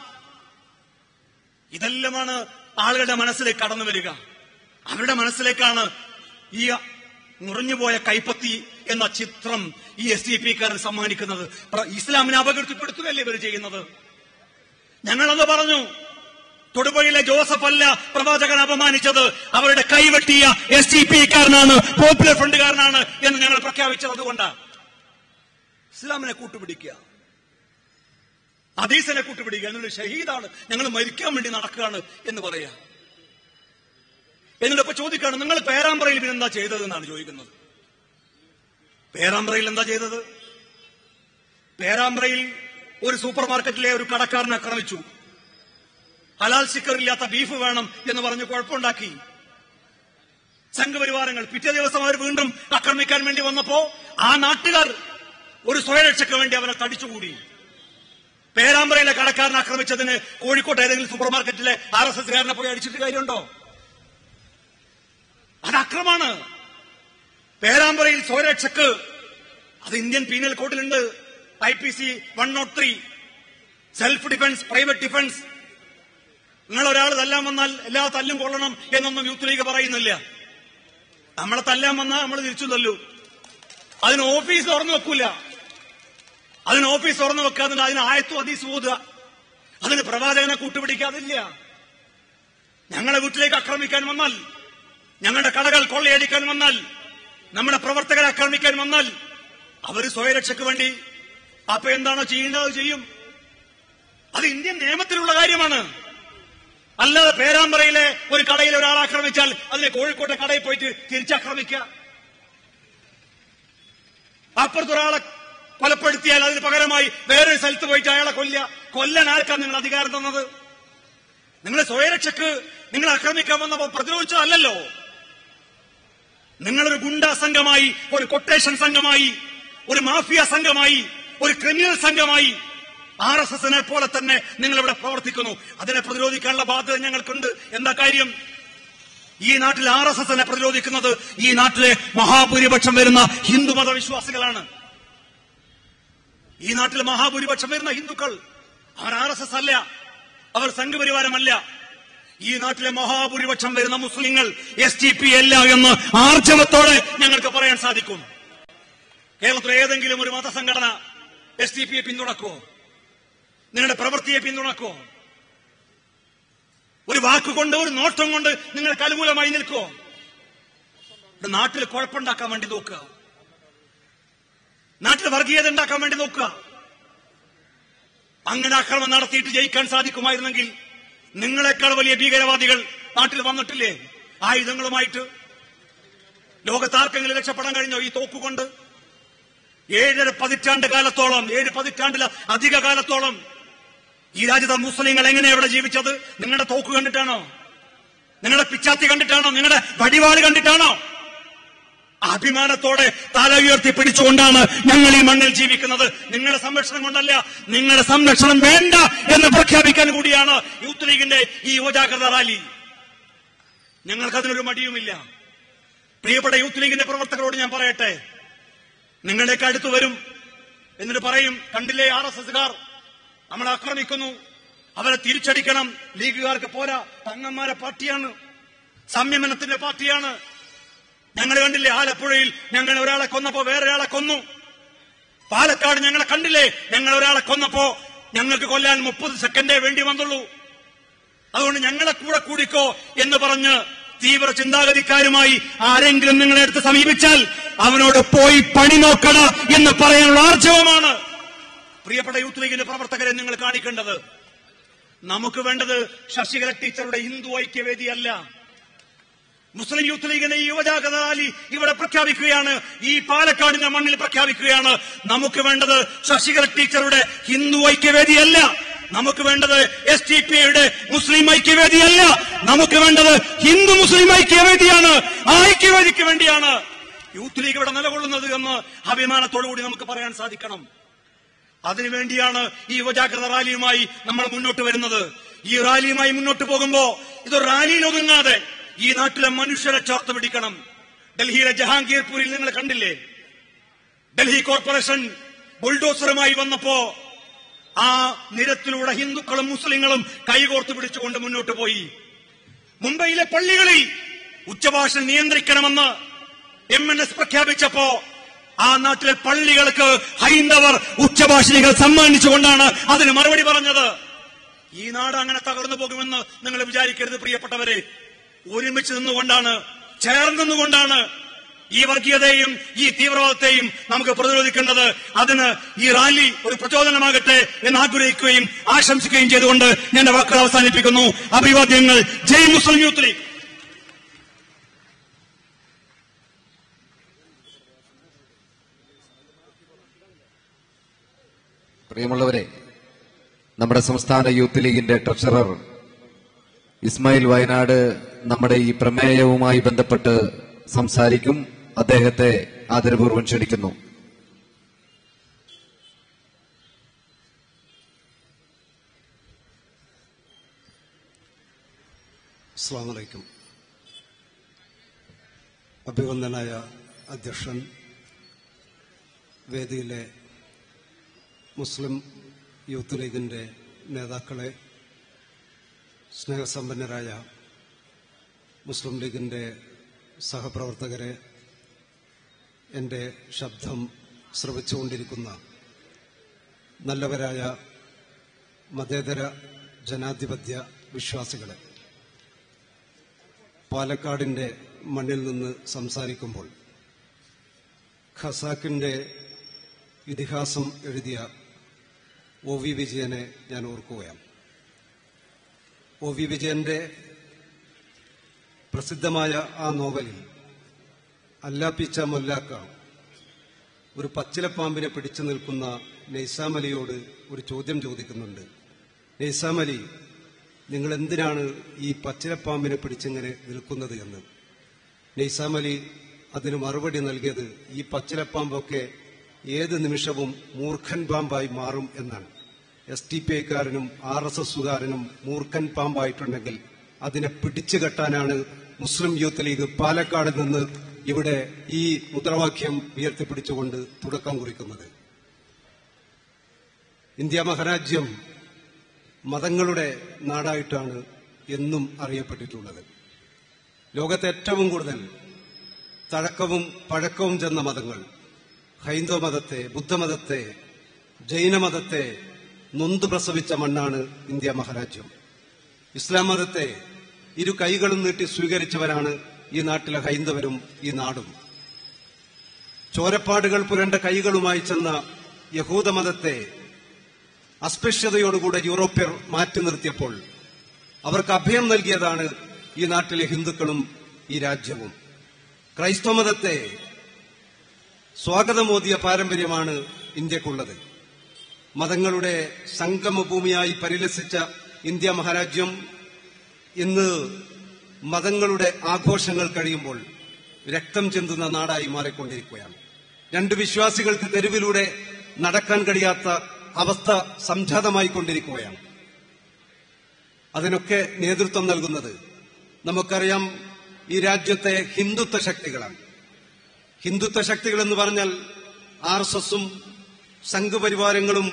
ഇതെല്ലാമാണ് ആളുകളുടെ മനസ്സിലേക്ക് കടന്നു വരിക അവരുടെ മനസ്സിലേക്കാണ് ഈ മുറിഞ്ഞുപോയ കൈപ്പത്തി എന്ന ചിത്രം ഈ എസ് ഡി പി കാരൻ സമ്മാനിക്കുന്നത് പ്ര- ഇസ്ലാമിനെ അപകീർത്തിപ്പെടുത്തുകയല്ലേ ഇവർ ചെയ്യുന്നത് ഞങ്ങളന്ന് പറഞ്ഞു തൊടുപുഴയിലെ ജോസഫ് അല്ല പ്രവാചകൻ അപമാനിച്ചത് അവരുടെ കൈവെട്ടിയ എസ് ടി പി കാരനാണ് പോപ്പുലർ ഫ്രണ്ടുകാരനാണ് എന്ന് ഞങ്ങൾ പ്രഖ്യാപിച്ചത് അതുകൊണ്ടാണ് ഇസ്ലാമിനെ കൂട്ടുപിടിക്കുക ഹദീസിനെ കൂട്ടുപിടിക്കുക എന്നിട്ട് ഷഹീദാണ് ഞങ്ങൾ മരിക്കാൻ വേണ്ടി നടക്കുകയാണ് എന്ന് പറയാ എന്നിട്ട് ഇപ്പൊ ചോദിക്കാണ് നിങ്ങൾ പേരാമ്പ്രയിൽ പിന്നെ എന്താ ചെയ്തത് എന്നാണ് ചോദിക്കുന്നത് പേരാമ്പ്രയിൽ എന്താ ചെയ്തത് പേരാമ്പ്രയിൽ ഒരു സൂപ്പർ മാർക്കറ്റിലെ ഒരു കടക്കാരനെ ആക്രമിച്ചു ഹലാൽ സിക്കർ ഇല്ലാത്ത ബീഫ് വേണം എന്ന് പറഞ്ഞ് കുഴപ്പമുണ്ടാക്കി സംഘപരിവാരങ്ങൾ പിറ്റേ ദിവസം അവർ വീണ്ടും ആക്രമിക്കാൻ വേണ്ടി വന്നപ്പോ ആ നാട്ടുകാർ ഒരു സ്വയരക്ഷയ്ക്ക് വേണ്ടി അവനെ തടിച്ചുകൂടി പേരാമ്പ്രയിലെ കടക്കാരനെ ആക്രമിച്ചതിന് കോഴിക്കോട്ട് ഏതെങ്കിലും സൂപ്പർ മാർക്കറ്റിലെ ആർ എസ് എസ്കാരനെ പോയി അടിച്ചിട്ട് കാര്യമുണ്ടോ അത് അക്രമാണ് പേരാമ്പ്രയിൽ സ്വയരക്ഷക്ക് അത് ഇന്ത്യൻ പീനൽ കോഡിലുണ്ട് I P C one not three self defence private defence നിങ്ങൾ ഒരാൾ തല്ലാൻ വന്നാൽ എല്ലാ തല്ലും കൊള്ളണം എന്നൊന്നും യൂത്ത് ലീഗ് പറയുന്നില്ല നമ്മളെ തല്ലാൻ വന്നാൽ നമ്മൾ തിരിച്ചു തല്ലു അതിന് ഓഫീസ് തുറന്നു വെക്കൂല അതിന് ഓഫീസ് തുറന്നു വെക്കാതെ അതിന് ആയത്തു അതീസ് ഓതുക അതിന് പ്രവാചകനെ കൂട്ടുപിടിക്കാതില്ല ഞങ്ങളെ വീട്ടിലേക്ക് ആക്രമിക്കാൻ വന്നാൽ ഞങ്ങളുടെ കടകൾ കൊള്ളയടിക്കാൻ വന്നാൽ നമ്മുടെ പ്രവർത്തകരെ ആക്രമിക്കാൻ വന്നാൽ അവർ സ്വയരക്ഷയ്ക്ക് വേണ്ടി അപ്പൊ എന്താണോ ചെയ്യേണ്ടത് അത് ചെയ്യും അത് ഇന്ത്യൻ നിയമത്തിലുള്ള കാര്യമാണ് അല്ലാതെ പേരാമ്പ്രയിലെ ഒരു കടയിൽ ഒരാൾ ആക്രമിച്ചാൽ അതിനെ കോഴിക്കോട്ടെ കടയിൽ പോയിട്ട് തിരിച്ചാക്രമിക്കുക അപ്പുറത്തൊരാളെ കൊലപ്പെടുത്തിയാൽ അതിന് പകരമായി വേറൊരു സ്ഥലത്ത് പോയിട്ട് അയാളെ കൊല്ല കൊല്ലാൻ ആർക്കാണ് നിങ്ങൾ അധികാരം തന്നത് നിങ്ങൾ സ്വയരക്ഷക്ക് നിങ്ങൾ ആക്രമിക്കാൻ വന്നപ്പോ പ്രതിരോധിച്ചതല്ലല്ലോ നിങ്ങളൊരു ഗുണ്ടാ സംഘമായി ഒരു കൊട്ടേഷൻ സംഘമായി ഒരു മാഫിയ സംഘമായി ഒരു ക്രിമിനൽ സംഘമായി ആർ എസ് എസിനെ പോലെ തന്നെ നിങ്ങൾ ഇവിടെ പ്രവർത്തിക്കുന്നു അതിനെ പ്രതിരോധിക്കാനുള്ള ബാധ്യത ഞങ്ങൾക്കുണ്ട് എന്താ കാര്യം ഈ നാട്ടിൽ ആർ എസ് എസിനെ പ്രതിരോധിക്കുന്നത് ഈ നാട്ടിലെ മഹാഭൂരിപക്ഷം വരുന്ന ഹിന്ദു മതവിശ്വാസികളാണ് ഈ നാട്ടിൽ മഹാഭൂരിപക്ഷം വരുന്ന ഹിന്ദുക്കൾ അവർ ആർ എസ് എസ് അല്ല അവർ സംഘപരിവാരമല്ല ഈ നാട്ടിലെ മഹാഭൂരിപക്ഷം വരുന്ന മുസ്ലിങ്ങൾ എസ് ടി പി അല്ല എന്ന് ആർജവത്തോടെ ഞങ്ങൾക്ക് പറയാൻ സാധിക്കും കേരളത്തിലെ ഏതെങ്കിലും ഒരു മതസംഘടന എസ് ടി പിയെ പിന്തുണക്കുമോ നിങ്ങളുടെ പ്രവൃത്തിയെ പിന്തുണക്കുമോ ഒരു വാക്കുകൊണ്ട് ഒരു നോട്ടം കൊണ്ട് നിങ്ങൾക്ക് അനുകൂലമായി നിൽക്കുമോ ഇവിടെ നാട്ടിൽ കുഴപ്പമുണ്ടാക്കാൻ വേണ്ടി നോക്കുക നാട്ടിൽ വർഗീയത ഉണ്ടാക്കാൻ വേണ്ടി നോക്കുക അങ്ങനെ ആക്രമണം നടത്തിയിട്ട് ജയിക്കാൻ സാധിക്കുമായിരുന്നെങ്കിൽ നിങ്ങളെക്കാൾ വലിയ ഭീകരവാദികൾ നാട്ടിൽ വന്നിട്ടില്ലേ ആയുധങ്ങളുമായിട്ട് ലോകത്താർക്കെങ്കിലും രക്ഷപ്പെടാൻ കഴിഞ്ഞോ ഈ തോക്കുകൊണ്ട് ഏഴര പതിറ്റാണ്ട് കാലത്തോളം ഏഴ് പതിറ്റാണ്ടില അധിക കാലത്തോളം ഈ രാജ്യത്തെ മുസ്ലിങ്ങൾ എങ്ങനെയാണ് ഇവിടെ ജീവിച്ചത് നിങ്ങളുടെ തോക്ക് കണ്ടിട്ടാണോ നിങ്ങളുടെ പിച്ചാത്തി കണ്ടിട്ടാണോ നിങ്ങളുടെ വടിവാള് കണ്ടിട്ടാണോ അഭിമാനത്തോടെ തല ഉയർത്തി പിടിച്ചുകൊണ്ടാണ് ഞങ്ങൾ ഈ മണ്ണിൽ ജീവിക്കുന്നത് നിങ്ങളുടെ സംരക്ഷണം കൊണ്ടല്ല നിങ്ങളുടെ സംരക്ഷണം വേണ്ട എന്ന് പ്രഖ്യാപിക്കാൻ കൂടിയാണ് യൂത്ത് ലീഗിന്റെ ഈ യുവജാഗ്രത റാലി ഞങ്ങൾക്ക് അതിനൊരു മടിയുമില്ല പ്രിയപ്പെട്ട യൂത്ത് ലീഗിന്റെ പ്രവർത്തകരോട് ഞാൻ പറയട്ടെ നിങ്ങളുടെയൊക്കെ അടുത്ത് വരും എന്നിട്ട് പറയും കണ്ടില്ലേ ആർ എസ് എസ്കാർ നമ്മളെ ആക്രമിക്കുന്നു അവരെ തിരിച്ചടിക്കണം ലീഗുകാർക്ക് പോരാ തങ്ങന്മാരെ പാർട്ടിയാണ് സംയമനത്തിന്റെ പാർട്ടിയാണ് ഞങ്ങൾ കണ്ടില്ലേ ആലപ്പുഴയിൽ ഞങ്ങൾ ഒരാളെ കൊന്നപ്പോ വേറൊരാളെ കൊന്നു പാലക്കാട് ഞങ്ങളെ കണ്ടില്ലേ ഞങ്ങൾ ഒരാളെ കൊന്നപ്പോ ഞങ്ങൾക്ക് കൊല്ലാൻ മുപ്പത് സെക്കൻഡേ വേണ്ടി വന്നുള്ളൂ അതുകൊണ്ട് ഞങ്ങളെ കൂടെ കൂടിക്കോ എന്ന് പറഞ്ഞ് തീവ്ര ചിന്താഗതിക്കാരുമായി ആരെങ്കിലും നിങ്ങളെ അടുത്ത് സമീപിച്ചാൽ അവനോട് പോയി പണി നോക്കണ എന്ന് പറയാനുള്ള ആർജവമാണ് പ്രിയപ്പെട്ട യൂത്ത് ലീഗിന്റെ പ്രവർത്തകരെ നിങ്ങൾ കാണിക്കേണ്ടത് നമുക്ക് വേണ്ടത് ശശികല ടീച്ചറുടെ ഹിന്ദു ഐക്യവേദിയല്ല മുസ്ലിം യൂത്ത് ലീഗിന്റെ ഈ യുവജാഗ്രത റാലി ഇവിടെ പ്രഖ്യാപിക്കുകയാണ് ഈ പാലക്കാടിന്റെ മണ്ണിൽ പ്രഖ്യാപിക്കുകയാണ് നമുക്ക് വേണ്ടത് ശശികല ടീച്ചറുടെ ഹിന്ദു ഐക്യവേദിയല്ല നമുക്ക് വേണ്ടത് എസ് ടി പി യുടെ മുസ്ലിം ഐക്യവേദിയല്ല നമുക്ക് വേണ്ടത് ഹിന്ദു മുസ്ലിം ഐക്യവേദിയാണ് ആ ഐക്യവേദിക്ക് വേണ്ടിയാണ് യൂത്ത് ലീഗ് ഇവിടെ നിലകൊള്ളുന്നത് എന്ന് അഭിമാനത്തോടു കൂടി നമുക്ക് പറയാൻ സാധിക്കണം അതിനുവേണ്ടിയാണ് ഈ യുവജാഗ്രത റാലിയുമായി നമ്മൾ മുന്നോട്ട് വരുന്നത് ഈ റാലിയുമായി മുന്നോട്ട് പോകുമ്പോ ഇത് റാലിയിൽ ഒതുങ്ങാതെ ഈ നാട്ടിലെ മനുഷ്യരെ ചേർത്ത് പിടിക്കണം ഡൽഹിയിലെ ജഹാംഗീർപൂരിൽ നിങ്ങൾ കണ്ടില്ലേ ഡൽഹി കോർപ്പറേഷൻ ബുൾഡോസറുമായി വന്നപ്പോ ആ നിരത്തിലൂടെ ഹിന്ദുക്കളും മുസ്ലിങ്ങളും കൈകോർത്ത് പിടിച്ചുകൊണ്ട് മുന്നോട്ട് പോയി മുംബൈയിലെ പള്ളികളിൽ ഉച്ചഭാഷ നിയന്ത്രിക്കണമെന്ന് എം എൻ എസ് പ്രഖ്യാപിച്ചപ്പോ ആ നാട്ടിലെ പള്ളികൾക്ക് ഹൈന്ദവർ ഉച്ചഭാഷണികൾ സമ്മാനിച്ചുകൊണ്ടാണ് അതിന് മറുപടി പറഞ്ഞത് ഈ നാട് അങ്ങനെ തകർന്നു പോകുമെന്ന് നിങ്ങൾ വിചാരിക്കരുത് പ്രിയപ്പെട്ടവരെ ഒരുമിച്ച് നിന്നുകൊണ്ടാണ് ചേർന്ന് നിന്നുകൊണ്ടാണ് ഈ വർഗീയതയും ഈ തീവ്രവാദത്തെയും നമുക്ക് പ്രതിരോധിക്കേണ്ടത് അതിന് ഈ റാലി ഒരു പ്രചോദനമാകട്ടെ എന്ന് ആഗ്രഹിക്കുകയും ആശംസിക്കുകയും ചെയ്തുകൊണ്ട് ഞാൻ എന്റെ വാക്കുകൾ അവസാനിപ്പിക്കുന്നു അഭിവാദ്യങ്ങൾ ജയ് മുസ്ലിം യൂത്ത് ലീഗ് പ്രിയമുള്ളവരെ നമ്മുടെ സംസ്ഥാന യൂത്ത് ലീഗിന്റെ ട്രഷറർ ഇസ്മായിൽ വയനാട് നമ്മുടെ ഈ പ്രമേയവുമായി ബന്ധപ്പെട്ട് സംസാരിക്കും അദ്ദേഹത്തെ ആദരപൂർവ്വം ക്ഷണിക്കുന്നു അസ്സാം വലൈക്കും അഭിവന്ദനായ അധ്യക്ഷൻ വേദിയിലെ മുസ്ലിം യൂത്ത് ലീഗിൻ്റെ നേതാക്കളെ സ്നേഹസമ്പന്നരായ മുസ്ലിം ലീഗിൻ്റെ സഹപ്രവർത്തകരെ എൻ്റെ ശബ്ദം ശ്രവിച്ചുകൊണ്ടിരിക്കുന്ന നല്ലവരായ മതേതര ജനാധിപത്യ വിശ്വാസികളെ പാലക്കാടിൻ്റെ മണ്ണിൽ നിന്ന് സംസാരിക്കുമ്പോൾ ഖസാക്കിൻ്റെ ഇതിഹാസം എഴുതിയ ഒ വി വിജയനെ ഞാൻ ഓർക്കുകയാണ് ഒ വി വിജയന്റെ പ്രസിദ്ധമായ ആ നോവലിൽ അല്ലാപ്പിച്ച മൊല്ലാക്ക ഒരു പച്ചിലപ്പാമ്പിനെ പിടിച്ചു നിൽക്കുന്ന നെയ്സാമലിയോട് ഒരു ചോദ്യം ചോദിക്കുന്നുണ്ട് നെയ്സാമലി നിങ്ങൾ എന്തിനാണ് ഈ പച്ചിലപ്പാമ്പിനെ പിടിച്ചിങ്ങനെ നിൽക്കുന്നത് എന്ന് നെയ്സാമലി അതിന് മറുപടി നൽകിയത് ഈ പച്ചിലപ്പാമ്പൊക്കെ ഏത് നിമിഷവും മൂർഖൻ പാമ്പായി മാറും എന്നാണ് എസ് ടി പി ഐക്കാരനും ആർ എസ് എസുകാരനും മൂർഖൻ പാമ്പായിട്ടുണ്ടെങ്കിൽ അതിനെ പിടിച്ചു കെട്ടാനാണ് മുസ്ലിം യൂത്ത് ലീഗ് പാലക്കാട് നിന്ന് ഇവിടെ ഈ മുദ്രാവാക്യം ഉയർത്തിപ്പിടിച്ചുകൊണ്ട് തുടക്കം കുറിക്കുന്നത് ഇന്ത്യ മഹാരാജ്യം മതങ്ങളുടെ നാടായിട്ടാണ് എന്നും അറിയപ്പെട്ടിട്ടുള്ളത് ലോകത്തെ ഏറ്റവും കൂടുതൽ തഴക്കവും പഴക്കവും ചെന്ന മതങ്ങൾ ഹൈന്ദവ മതത്തെ ബുദ്ധമതത്തെ ജൈനമതത്തെ നൊന്തു പ്രസവിച്ച മണ്ണാണ് ഇന്ത്യ മഹാരാജ്യം ഇസ്ലാം മതത്തെ ഇരു കൈകളും നീട്ടി സ്വീകരിച്ചവരാണ് ഈ നാട്ടിലെ ഹൈന്ദവരും ഈ നാടും ചോരപ്പാടുകൾ പുരണ്ട കൈകളുമായി ചെന്ന യഹൂദമതത്തെ അസ്പൃശ്യതയോടുകൂടെ യൂറോപ്യർ മാറ്റി നിർത്തിയപ്പോൾ അവർക്ക് അഭയം നൽകിയതാണ് ഈ നാട്ടിലെ ഹിന്ദുക്കളും ഈ രാജ്യവും ക്രൈസ്തവ മതത്തെ സ്വാഗതമോദിയ പാരമ്പര്യമാണ് ഇന്ത്യക്കുള്ളത് മതങ്ങളുടെ സംഗമഭൂമിയായി പരിലസിച്ച ഇന്ത്യ മഹാരാജ്യം ഇന്ന് മതങ്ങളുടെ ആഘോഷങ്ങൾ കഴിയുമ്പോൾ രക്തം ചിന്തുന്ന നാടായി മാറിക്കൊണ്ടിരിക്കുകയാണ് രണ്ട് വിശ്വാസികൾക്ക് തെരുവിലൂടെ നടക്കാൻ കഴിയാത്ത അവസ്ഥ സംജാതമായി കൊണ്ടിരിക്കുകയാണ് അതിനൊക്കെ നേതൃത്വം നൽകുന്നത് നമുക്കറിയാം ഈ രാജ്യത്തെ ഹിന്ദുത്വ ശക്തികളാണ് ഹിന്ദുത്വ ശക്തികൾ എന്ന് പറഞ്ഞാൽ ആർ എസ് എസും സംഘപരിവാരങ്ങളും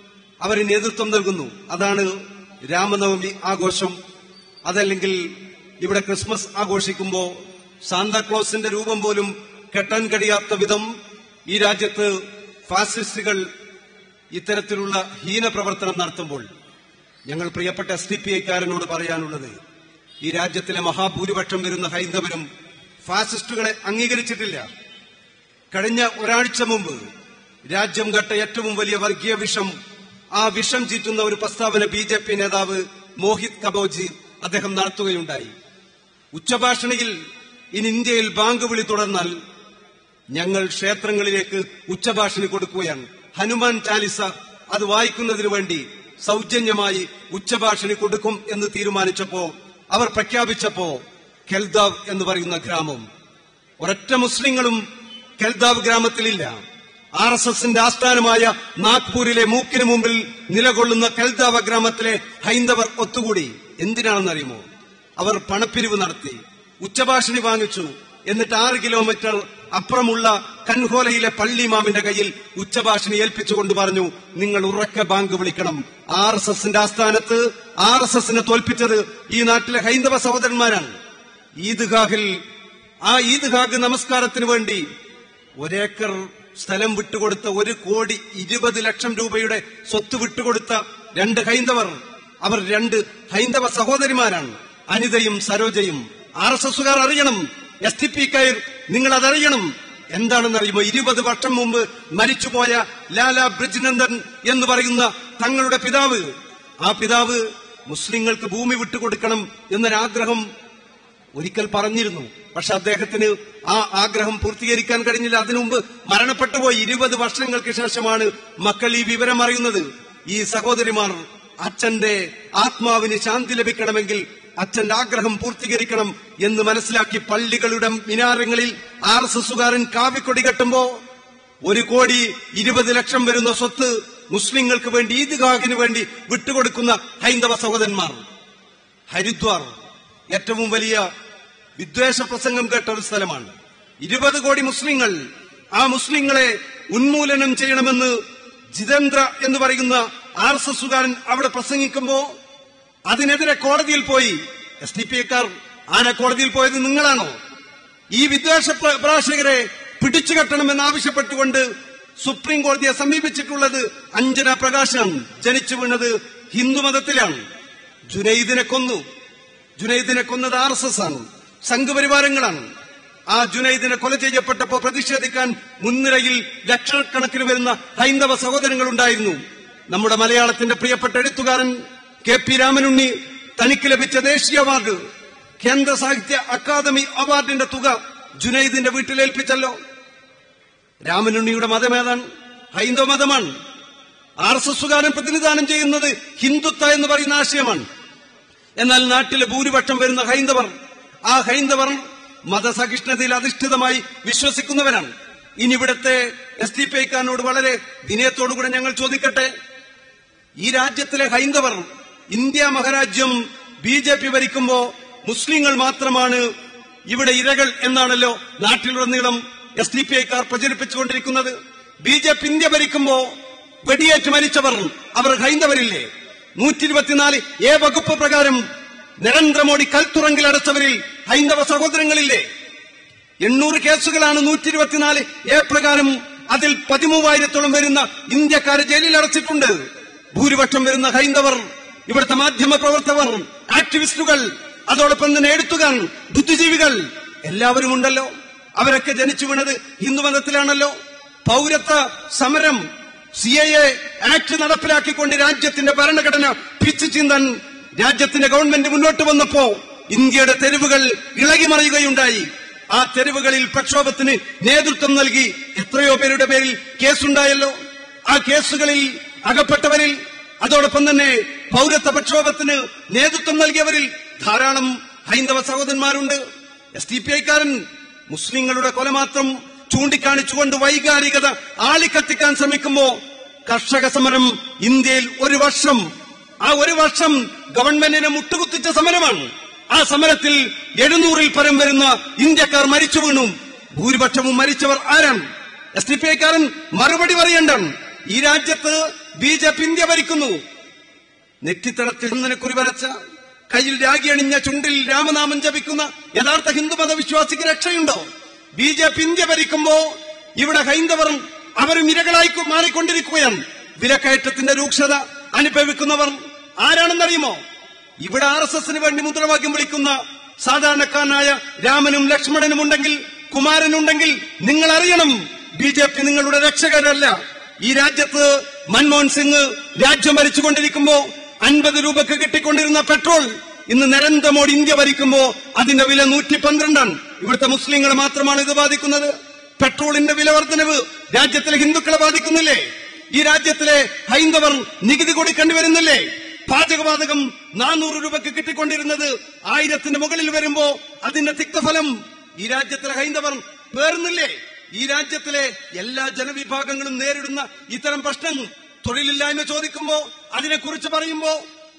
അവർ നേതൃത്വം നൽകുന്നു അതാണ് രാമനവമി ആഘോഷം അതല്ലെങ്കിൽ ഇവിടെ ക്രിസ്മസ് ആഘോഷിക്കുമ്പോൾ സാന്താക്ലോസിന്റെ രൂപം പോലും കെട്ടാൻ കഴിയാത്ത വിധം ഈ രാജ്യത്ത് ഫാസിസ്റ്റുകൾ ഇത്തരത്തിലുള്ള ഹീനപ്രവർത്തനം നടത്തുമ്പോൾ ഞങ്ങൾ പ്രിയപ്പെട്ട എസ് ഡി പി ഐക്കാരനോട് പറയാനുള്ളത് ഈ രാജ്യത്തിലെ മഹാഭൂരിപക്ഷം വരുന്ന ഹൈന്ദവരും ഫാസിസ്റ്റുകളെ അംഗീകരിച്ചിട്ടില്ല കഴിഞ്ഞ ഒരാഴ്ച മുമ്പ് രാജ്യം കണ്ട ഏറ്റവും വലിയ വർഗീയ വിഷം ആ വിഷം ചീറ്റുന്ന ഒരു പ്രസ്താവന ബി ജെ പി നേതാവ് മോഹിത് കബോജി അദ്ദേഹം നടത്തുകയുണ്ടായി ഉച്ചഭാഷണിയിൽ ഇനി ഇന്ത്യയിൽ ബാങ്ക് വിളി തുടർന്നാൽ ഞങ്ങൾ ക്ഷേത്രങ്ങളിലേക്ക് ഉച്ചഭാഷണി കൊടുക്കുകയാണ് ഹനുമാൻ ചാലിസ അത് വായിക്കുന്നതിനു വേണ്ടി സൗജന്യമായി ഉച്ചഭാഷണി കൊടുക്കും എന്ന് തീരുമാനിച്ചപ്പോ അവർ പ്രഖ്യാപിച്ചപ്പോ കെൽദാവ് എന്ന് പറയുന്ന ഗ്രാമം ഒരൊറ്റ മുസ്ലിങ്ങളും കെൽദാവ് ഗ്രാമത്തിലില്ല ആർ എസ് എസിന്റെ ആസ്ഥാനമായ നാഗ്പൂരിലെ മൂക്കിന് മുമ്പിൽ നിലകൊള്ളുന്ന കെൽദാവ ഗ്രാമത്തിലെ ഹൈന്ദവർ ഒത്തുകൂടി എന്തിനാണെന്നറിയുമോ അവർ പണപ്പിരിവ് നടത്തി ഉച്ചഭാഷണി വാങ്ങിച്ചു എന്നിട്ട് ആറ് കിലോമീറ്റർ അപ്പുറമുള്ള കൻഹോലയിലെ പള്ളിമാമിന്റെ കയ്യിൽ ഉച്ചഭാഷണി ഏൽപ്പിച്ചുകൊണ്ട് പറഞ്ഞു നിങ്ങൾ ഉറക്കെ ബാങ്ക് വിളിക്കണം ആർ എസ് എസിന്റെ ആസ്ഥാനത്ത് ആർ എസ് എസിനെ തോൽപ്പിച്ചത് ഈ നാട്ടിലെ ഹൈന്ദവ സഹോദരന്മാരാണ് ഈദ്ഗാഹിൽ ആ ഈദ്ഗാഹ് നമസ്കാരത്തിന് വേണ്ടി ഒരേക്കർ സ്ഥലം വിട്ടുകൊടുത്ത ഒരു കോടി ഇരുപത് ലക്ഷം രൂപയുടെ സ്വത്ത് വിട്ടുകൊടുത്ത രണ്ട് ഹൈന്ദവർ അവർ രണ്ട് ഹൈന്ദവ സഹോദരിമാരാണ് അനിതയും സരോജയും ആർ എസ് എസുകാർ അറിയണം എസ് ടി പി കയർ നിങ്ങൾ അതറിയണം എന്താണെന്നറിയുമോ ഇരുപത് വർഷം മുമ്പ് മരിച്ചുപോയ ലാല ബ്രിജ്നന്ദൻ എന്ന് പറയുന്ന തങ്ങളുടെ പിതാവ് ആ പിതാവ് മുസ്ലിങ്ങൾക്ക് ഭൂമി വിട്ടുകൊടുക്കണം എന്നൊരാഗ്രഹം ഒരിക്കൽ പറഞ്ഞിരുന്നു പക്ഷെ അദ്ദേഹത്തിന് ആ ആഗ്രഹം പൂർത്തീകരിക്കാൻ കഴിഞ്ഞില്ല അതിനു മുമ്പ് മരണപ്പെട്ടുപോയി ഇരുപത് വർഷങ്ങൾക്ക് ശേഷമാണ് മക്കൾ ഈ വിവരം അറിയുന്നത് ഈ സഹോദരിമാർ അച്ഛന്റെ ആത്മാവിന് ശാന്തി ലഭിക്കണമെങ്കിൽ അച്ഛന്റെ ആഗ്രഹം പൂർത്തീകരിക്കണം എന്ന് മനസ്സിലാക്കി പള്ളികളുടെ മിനാരങ്ങളിൽ ആർ എസ് എസുകാരൻ കാവിക്കൊടി കെട്ടുമ്പോ ഒരു കോടി ഇരുപത് ലക്ഷം വരുന്ന സ്വത്ത് മുസ്ലിങ്ങൾക്ക് വേണ്ടി ഈദ്ഗാഹിന് വേണ്ടി വിട്ടുകൊടുക്കുന്ന ഹൈന്ദവ സഹോദരന്മാർ ഹരിദ്വാർ ഏറ്റവും വലിയ വിദ്വേഷ പ്രസംഗം കേട്ട ഒരു സ്ഥലമാണ് ഇരുപത് കോടി മുസ്ലിങ്ങൾ ആ മുസ്ലിങ്ങളെ ഉന്മൂലനം ചെയ്യണമെന്ന് ജിതേന്ദ്ര എന്ന് പറയുന്ന ആർ എസ് എസുകാരൻ അവിടെ പ്രസംഗിക്കുമ്പോ അതിനെതിരെ കോടതിയിൽ പോയി എസ് ഡി പി എക്കാർ ആന കോടതിയിൽ പോയത് നിങ്ങളാണോ ഈ വിദ്വേഷ പ്ര- പ്രഭാഷകരെ പിടിച്ചു കെട്ടണമെന്ന് ആവശ്യപ്പെട്ടുകൊണ്ട് സുപ്രീം കോടതിയെ സമീപിച്ചിട്ടുള്ളത് അഞ്ജന പ്രകാശാണ് ജനിച്ചു വീണത് ഹിന്ദുമതത്തിലാണ് ജുനൈദിനെ കൊന്നു ജുനൈദിനെ കൊന്നത് ആർ എസ് എസ് ആണ് സംഘപരിവാരങ്ങളാണ് ആ ജുനൈദിനെ കൊല ചെയ്യപ്പെട്ടപ്പോ പ്രതിഷേധിക്കാൻ മുൻനിരയിൽ ലക്ഷക്കണക്കിന് വരുന്ന ഹൈന്ദവ സഹോദരങ്ങൾ ഉണ്ടായിരുന്നു നമ്മുടെ മലയാളത്തിന്റെ പ്രിയപ്പെട്ട എഴുത്തുകാരൻ കെ പി രാമനുണ്ണി തനിക്ക് ലഭിച്ച ദേശീയ അവാർഡ് കേന്ദ്ര സാഹിത്യ അക്കാദമി അവാർഡിന്റെ തുക ജുനൈദിന്റെ വീട്ടിലേൽപ്പിച്ചല്ലോ രാമനുണ്ണിയുടെ മതമേതാണ് ഹൈന്ദവ മതമാണ് ആർ എസ് എസുകാരൻ പ്രതിനിധാനം ചെയ്യുന്നത് ഹിന്ദുത്വ എന്ന് പറയുന്ന ആശയമാണ് എന്നാൽ നാട്ടിലെ ഭൂരിപക്ഷം വരുന്ന ഹൈന്ദവർ ആ ഹൈന്ദവർ മതസഹിഷ്ണുതയിൽ അധിഷ്ഠിതമായി വിശ്വസിക്കുന്നവരാണ് ഇനി ഇവിടുത്തെ എസ് ഡി പി ഐക്കാരനോട് വളരെ വിനയത്തോടുകൂടെ ഞങ്ങൾ ചോദിക്കട്ടെ ഈ രാജ്യത്തിലെ ഹൈന്ദവർ ഇന്ത്യ മഹാരാജ്യം ബി ജെ പി ഭരിക്കുമ്പോ മുസ്ലിങ്ങൾ മാത്രമാണ് ഇവിടെ ഇരകൾ എന്നാണല്ലോ നാട്ടിലുടനീളം എസ് ഡി പി ഐക്കാർ പ്രചരിപ്പിച്ചുകൊണ്ടിരിക്കുന്നത് ബി ജെ പി ഇന്ത്യ ഭരിക്കുമ്പോ വെടിയേറ്റ് മരിച്ചവർ അവർ ഹൈന്ദവരില്ലേ നൂറ്റി ഇരുപത്തിനാല് എ വകുപ്പ് പ്രകാരം നരേന്ദ്രമോദി കൽത്തുറങ്കിൽ അടച്ചവരിൽ ഹൈന്ദവ സഹോദരങ്ങളില്ലേ എണ്ണൂറ് കേസുകളാണ് നൂറ്റി ഇരുപത്തിനാല് എ പ്രകാരം അതിൽ പതിമൂവായിരത്തോളം വരുന്ന ഇന്ത്യക്കാരെ ജയിലിൽ അടച്ചിട്ടുണ്ട് ഭൂരിപക്ഷം വരുന്ന ഹൈന്ദവർ ഇവിടുത്തെ മാധ്യമ പ്രവർത്തകർ ആക്ടിവിസ്റ്റുകൾ അതോടൊപ്പം തന്നെ എഴുത്തുകാർ ബുദ്ധിജീവികൾ എല്ലാവരും ഉണ്ടല്ലോ അവരൊക്കെ ജനിച്ചു വീണത് ഹിന്ദുമതത്തിലാണല്ലോ പൗരത്വ സമരം സി എ എ ആക്ട് നടപ്പിലാക്കിക്കൊണ്ട് രാജ്യത്തിന്റെ ഭരണഘടന പിച്ചു ചീന്താൻ രാജ്യത്തിന്റെ ഗവൺമെന്റ് മുന്നോട്ട് വന്നപ്പോ ഇന്ത്യയുടെ തെരുവുകൾ ഇളകിമറിയുകയുണ്ടായി ആ തെരുവുകളിൽ പ്രക്ഷോഭത്തിന് നേതൃത്വം നൽകി എത്രയോ പേരുടെ പേരിൽ കേസുണ്ടായല്ലോ ആ കേസുകളിൽ അകപ്പെട്ടവരിൽ അതോടൊപ്പം തന്നെ പൗരത്വ പ്രക്ഷോഭത്തിന് നേതൃത്വം നൽകിയവരിൽ ധാരാളം ഹൈന്ദവ സഹോദരന്മാരുണ്ട് എസ് ഡി പി ഐക്കാരൻ മുസ്ലിങ്ങളുടെ കൊല മാത്രം ചൂണ്ടിക്കാണിച്ചുകൊണ്ട് വൈകാരികത ആളിക്കത്തിക്കാൻ ശ്രമിക്കുമ്പോ കർഷക സമരം ഇന്ത്യയിൽ ഒരു വർഷം ആ ഒരു വർഷം ഗവൺമെന്റിനെ മുട്ടുകുത്തിച്ച സമരമാണ് ആ സമരത്തിൽ എഴുന്നൂറിൽ പരം വരുന്ന ഇന്ത്യക്കാർ മരിച്ചു വീണു ഭൂരിപക്ഷവും മരിച്ചവർ ആരാണ് എസ് ഡി പി ഐക്കാരൻ മറുപടി പറയണ്ട ഈ രാജ്യത്ത് ബി ജെ പി ഇന്ത്യ ഭരിക്കുന്നു നെറ്റിത്തടത്തിൽ കുറി വരച്ച കയ്യിൽ രാഗി അണിഞ്ഞ ചുണ്ടിൽ രാമനാമം ജപിക്കുന്ന യഥാർത്ഥ ഹിന്ദുമത വിശ്വാസിക്ക് രക്ഷയുണ്ടോ ബി ജെ പി ഇന്ത്യ ഭരിക്കുമ്പോ ഇവിടെ ഹൈന്ദവർ അവരും ഇരകളായി കൊ- മാറിക്കൊണ്ടിരിക്കുകയാണ് വിലക്കയറ്റത്തിന്റെ രൂക്ഷത അനുഭവിക്കുന്നവർ ആരാണെന്നറിയുമോ ഇവിടെ ആർ എസ് എസിന് വേണ്ടി മുദ്രാവാക്യം വിളിക്കുന്ന സാധാരണക്കാരനായ രാമനും ലക്ഷ്മണനും ഉണ്ടെങ്കിൽ കുമാരനുണ്ടെങ്കിൽ നിങ്ങൾ അറിയണം ബി ജെ പി നിങ്ങളുടെ രക്ഷകരല്ല ഈ രാജ്യത്ത് മൻമോഹൻ സിംഗ് രാജ്യം ഭരിച്ചുകൊണ്ടിരിക്കുമ്പോ അൻപത് രൂപക്ക് കിട്ടിക്കൊണ്ടിരുന്ന പെട്രോൾ ഇന്ന് നരേന്ദ്രമോദി ഇന്ത്യ ഭരിക്കുമ്പോ അതിന്റെ വില നൂറ്റി പന്ത്രണ്ടാണ് ഇവിടുത്തെ മുസ്ലിങ്ങളെ മാത്രമാണ് ഇത് ബാധിക്കുന്നത് പെട്രോളിന്റെ വില വർധനവ് രാജ്യത്തിലെ ഹിന്ദുക്കളെ ബാധിക്കുന്നില്ലേ ഈ രാജ്യത്തിലെ ഹൈന്ദവർ നികുതി കൊടുക്കേണ്ടി വരുന്നില്ലേ പാചകവാതകം നാനൂറ് രൂപക്ക് കിട്ടിക്കൊണ്ടിരുന്നത് ആയിരത്തിന്റെ മുകളിൽ വരുമ്പോ അതിന്റെ തിക്തഫലം ഈ രാജ്യത്തിലെ ഹൈന്ദവർ പേറുന്നില്ലേ ഈ രാജ്യത്തിലെ എല്ലാ ജനവിഭാഗങ്ങളും നേരിടുന്ന ഇത്തരം പ്രശ്നം തൊഴിലില്ലായ്മ ചോദിക്കുമ്പോ അതിനെക്കുറിച്ച് പറയുമ്പോ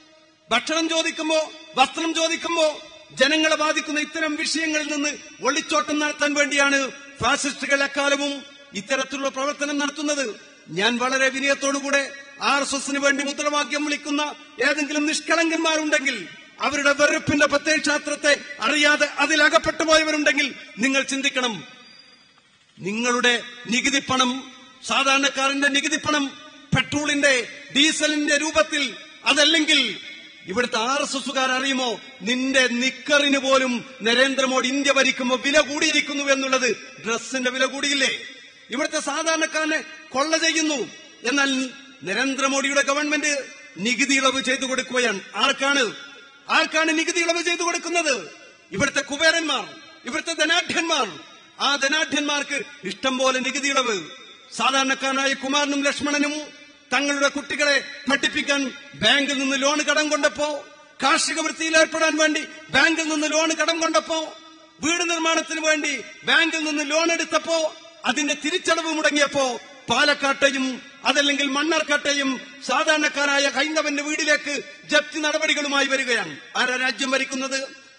ഭക്ഷണം ചോദിക്കുമ്പോ വസ്ത്രം ചോദിക്കുമ്പോ ജനങ്ങളെ ബാധിക്കുന്ന ഇത്തരം വിഷയങ്ങളിൽ നിന്ന് ഒളിച്ചോട്ടം നടത്താൻ വേണ്ടിയാണ് ഫാസിസ്റ്റുകൾ എക്കാലവും ഇത്തരത്തിലുള്ള പ്രവർത്തനം നടത്തുന്നത് ഞാൻ വളരെ വിനയത്തോടുകൂടെ ആർ എസ് എസിന് വേണ്ടി മുദ്രാവാക്യം വിളിക്കുന്ന ഏതെങ്കിലും നിഷ്കളങ്കന്മാരുണ്ടെങ്കിൽ അവരുടെ വെറുപ്പിന്റെ പ്രത്യയശാസ്ത്രത്തെ അറിയാതെ അതിൽ അകപ്പെട്ടു പോയവരുണ്ടെങ്കിൽ നിങ്ങൾ ചിന്തിക്കണം നിങ്ങളുടെ നികുതി പണം സാധാരണക്കാരന്റെ നികുതി പണം പെട്രോളിന്റെ ഡീസലിന്റെ രൂപത്തിൽ അതല്ലെങ്കിൽ ഇവിടുത്തെ ആർ എസ് എസുകാർ അറിയുമോ നിന്റെ നിക്കറിന് പോലും നരേന്ദ്രമോദി ഇന്ത്യ ഭരിക്കുമ്പോൾ വില കൂടിയിരിക്കുന്നു എന്നുള്ളത് ഡ്രസ്സിന്റെ വില കൂടിയില്ലേ ഇവിടുത്തെ സാധാരണക്കാരനെ കൊള്ള ചെയ്യുന്നു എന്നാൽ നരേന്ദ്രമോദിയുടെ ഗവൺമെന്റ് നികുതി ഇളവ് ചെയ്തു കൊടുക്കുകയാണ് ആർക്കാണ് ആർക്കാണ് നികുതി ഇളവ് ചെയ്തു കൊടുക്കുന്നത് ഇവിടുത്തെ കുബേരന്മാർ ഇവിടുത്തെ ധനാഢ്യന്മാർ ആ ധനാഢ്യന്മാർക്ക് ഇഷ്ടം പോലെ നികുതി ഇളവ് സാധാരണക്കാരനായ കുമാരനും ലക്ഷ്മണനും തങ്ങളുടെ കുട്ടികളെ പഠിപ്പിക്കാൻ ബാങ്കിൽ നിന്ന് ലോൺ കടം കൊണ്ടപ്പോ കാർഷിക വൃത്തിയിൽ ഏർപ്പെടാൻ വേണ്ടി ബാങ്കിൽ നിന്ന് ലോൺ കടം കൊണ്ടപ്പോ വീട് നിർമ്മാണത്തിന് വേണ്ടി ബാങ്കിൽ നിന്ന് ലോൺ എടുത്തപ്പോ അതിന്റെ തിരിച്ചടവ് മുടങ്ങിയപ്പോ പാലക്കാട്ടെയും അതല്ലെങ്കിൽ മണ്ണാർക്കാട്ടെയും സാധാരണക്കാരായ ഹൈന്ദവന്റെ വീടിലേക്ക് ജപ്തി നടപടികളുമായി വരികയാണ് ആരാ രാജ്യം ഭരിക്കുന്നത്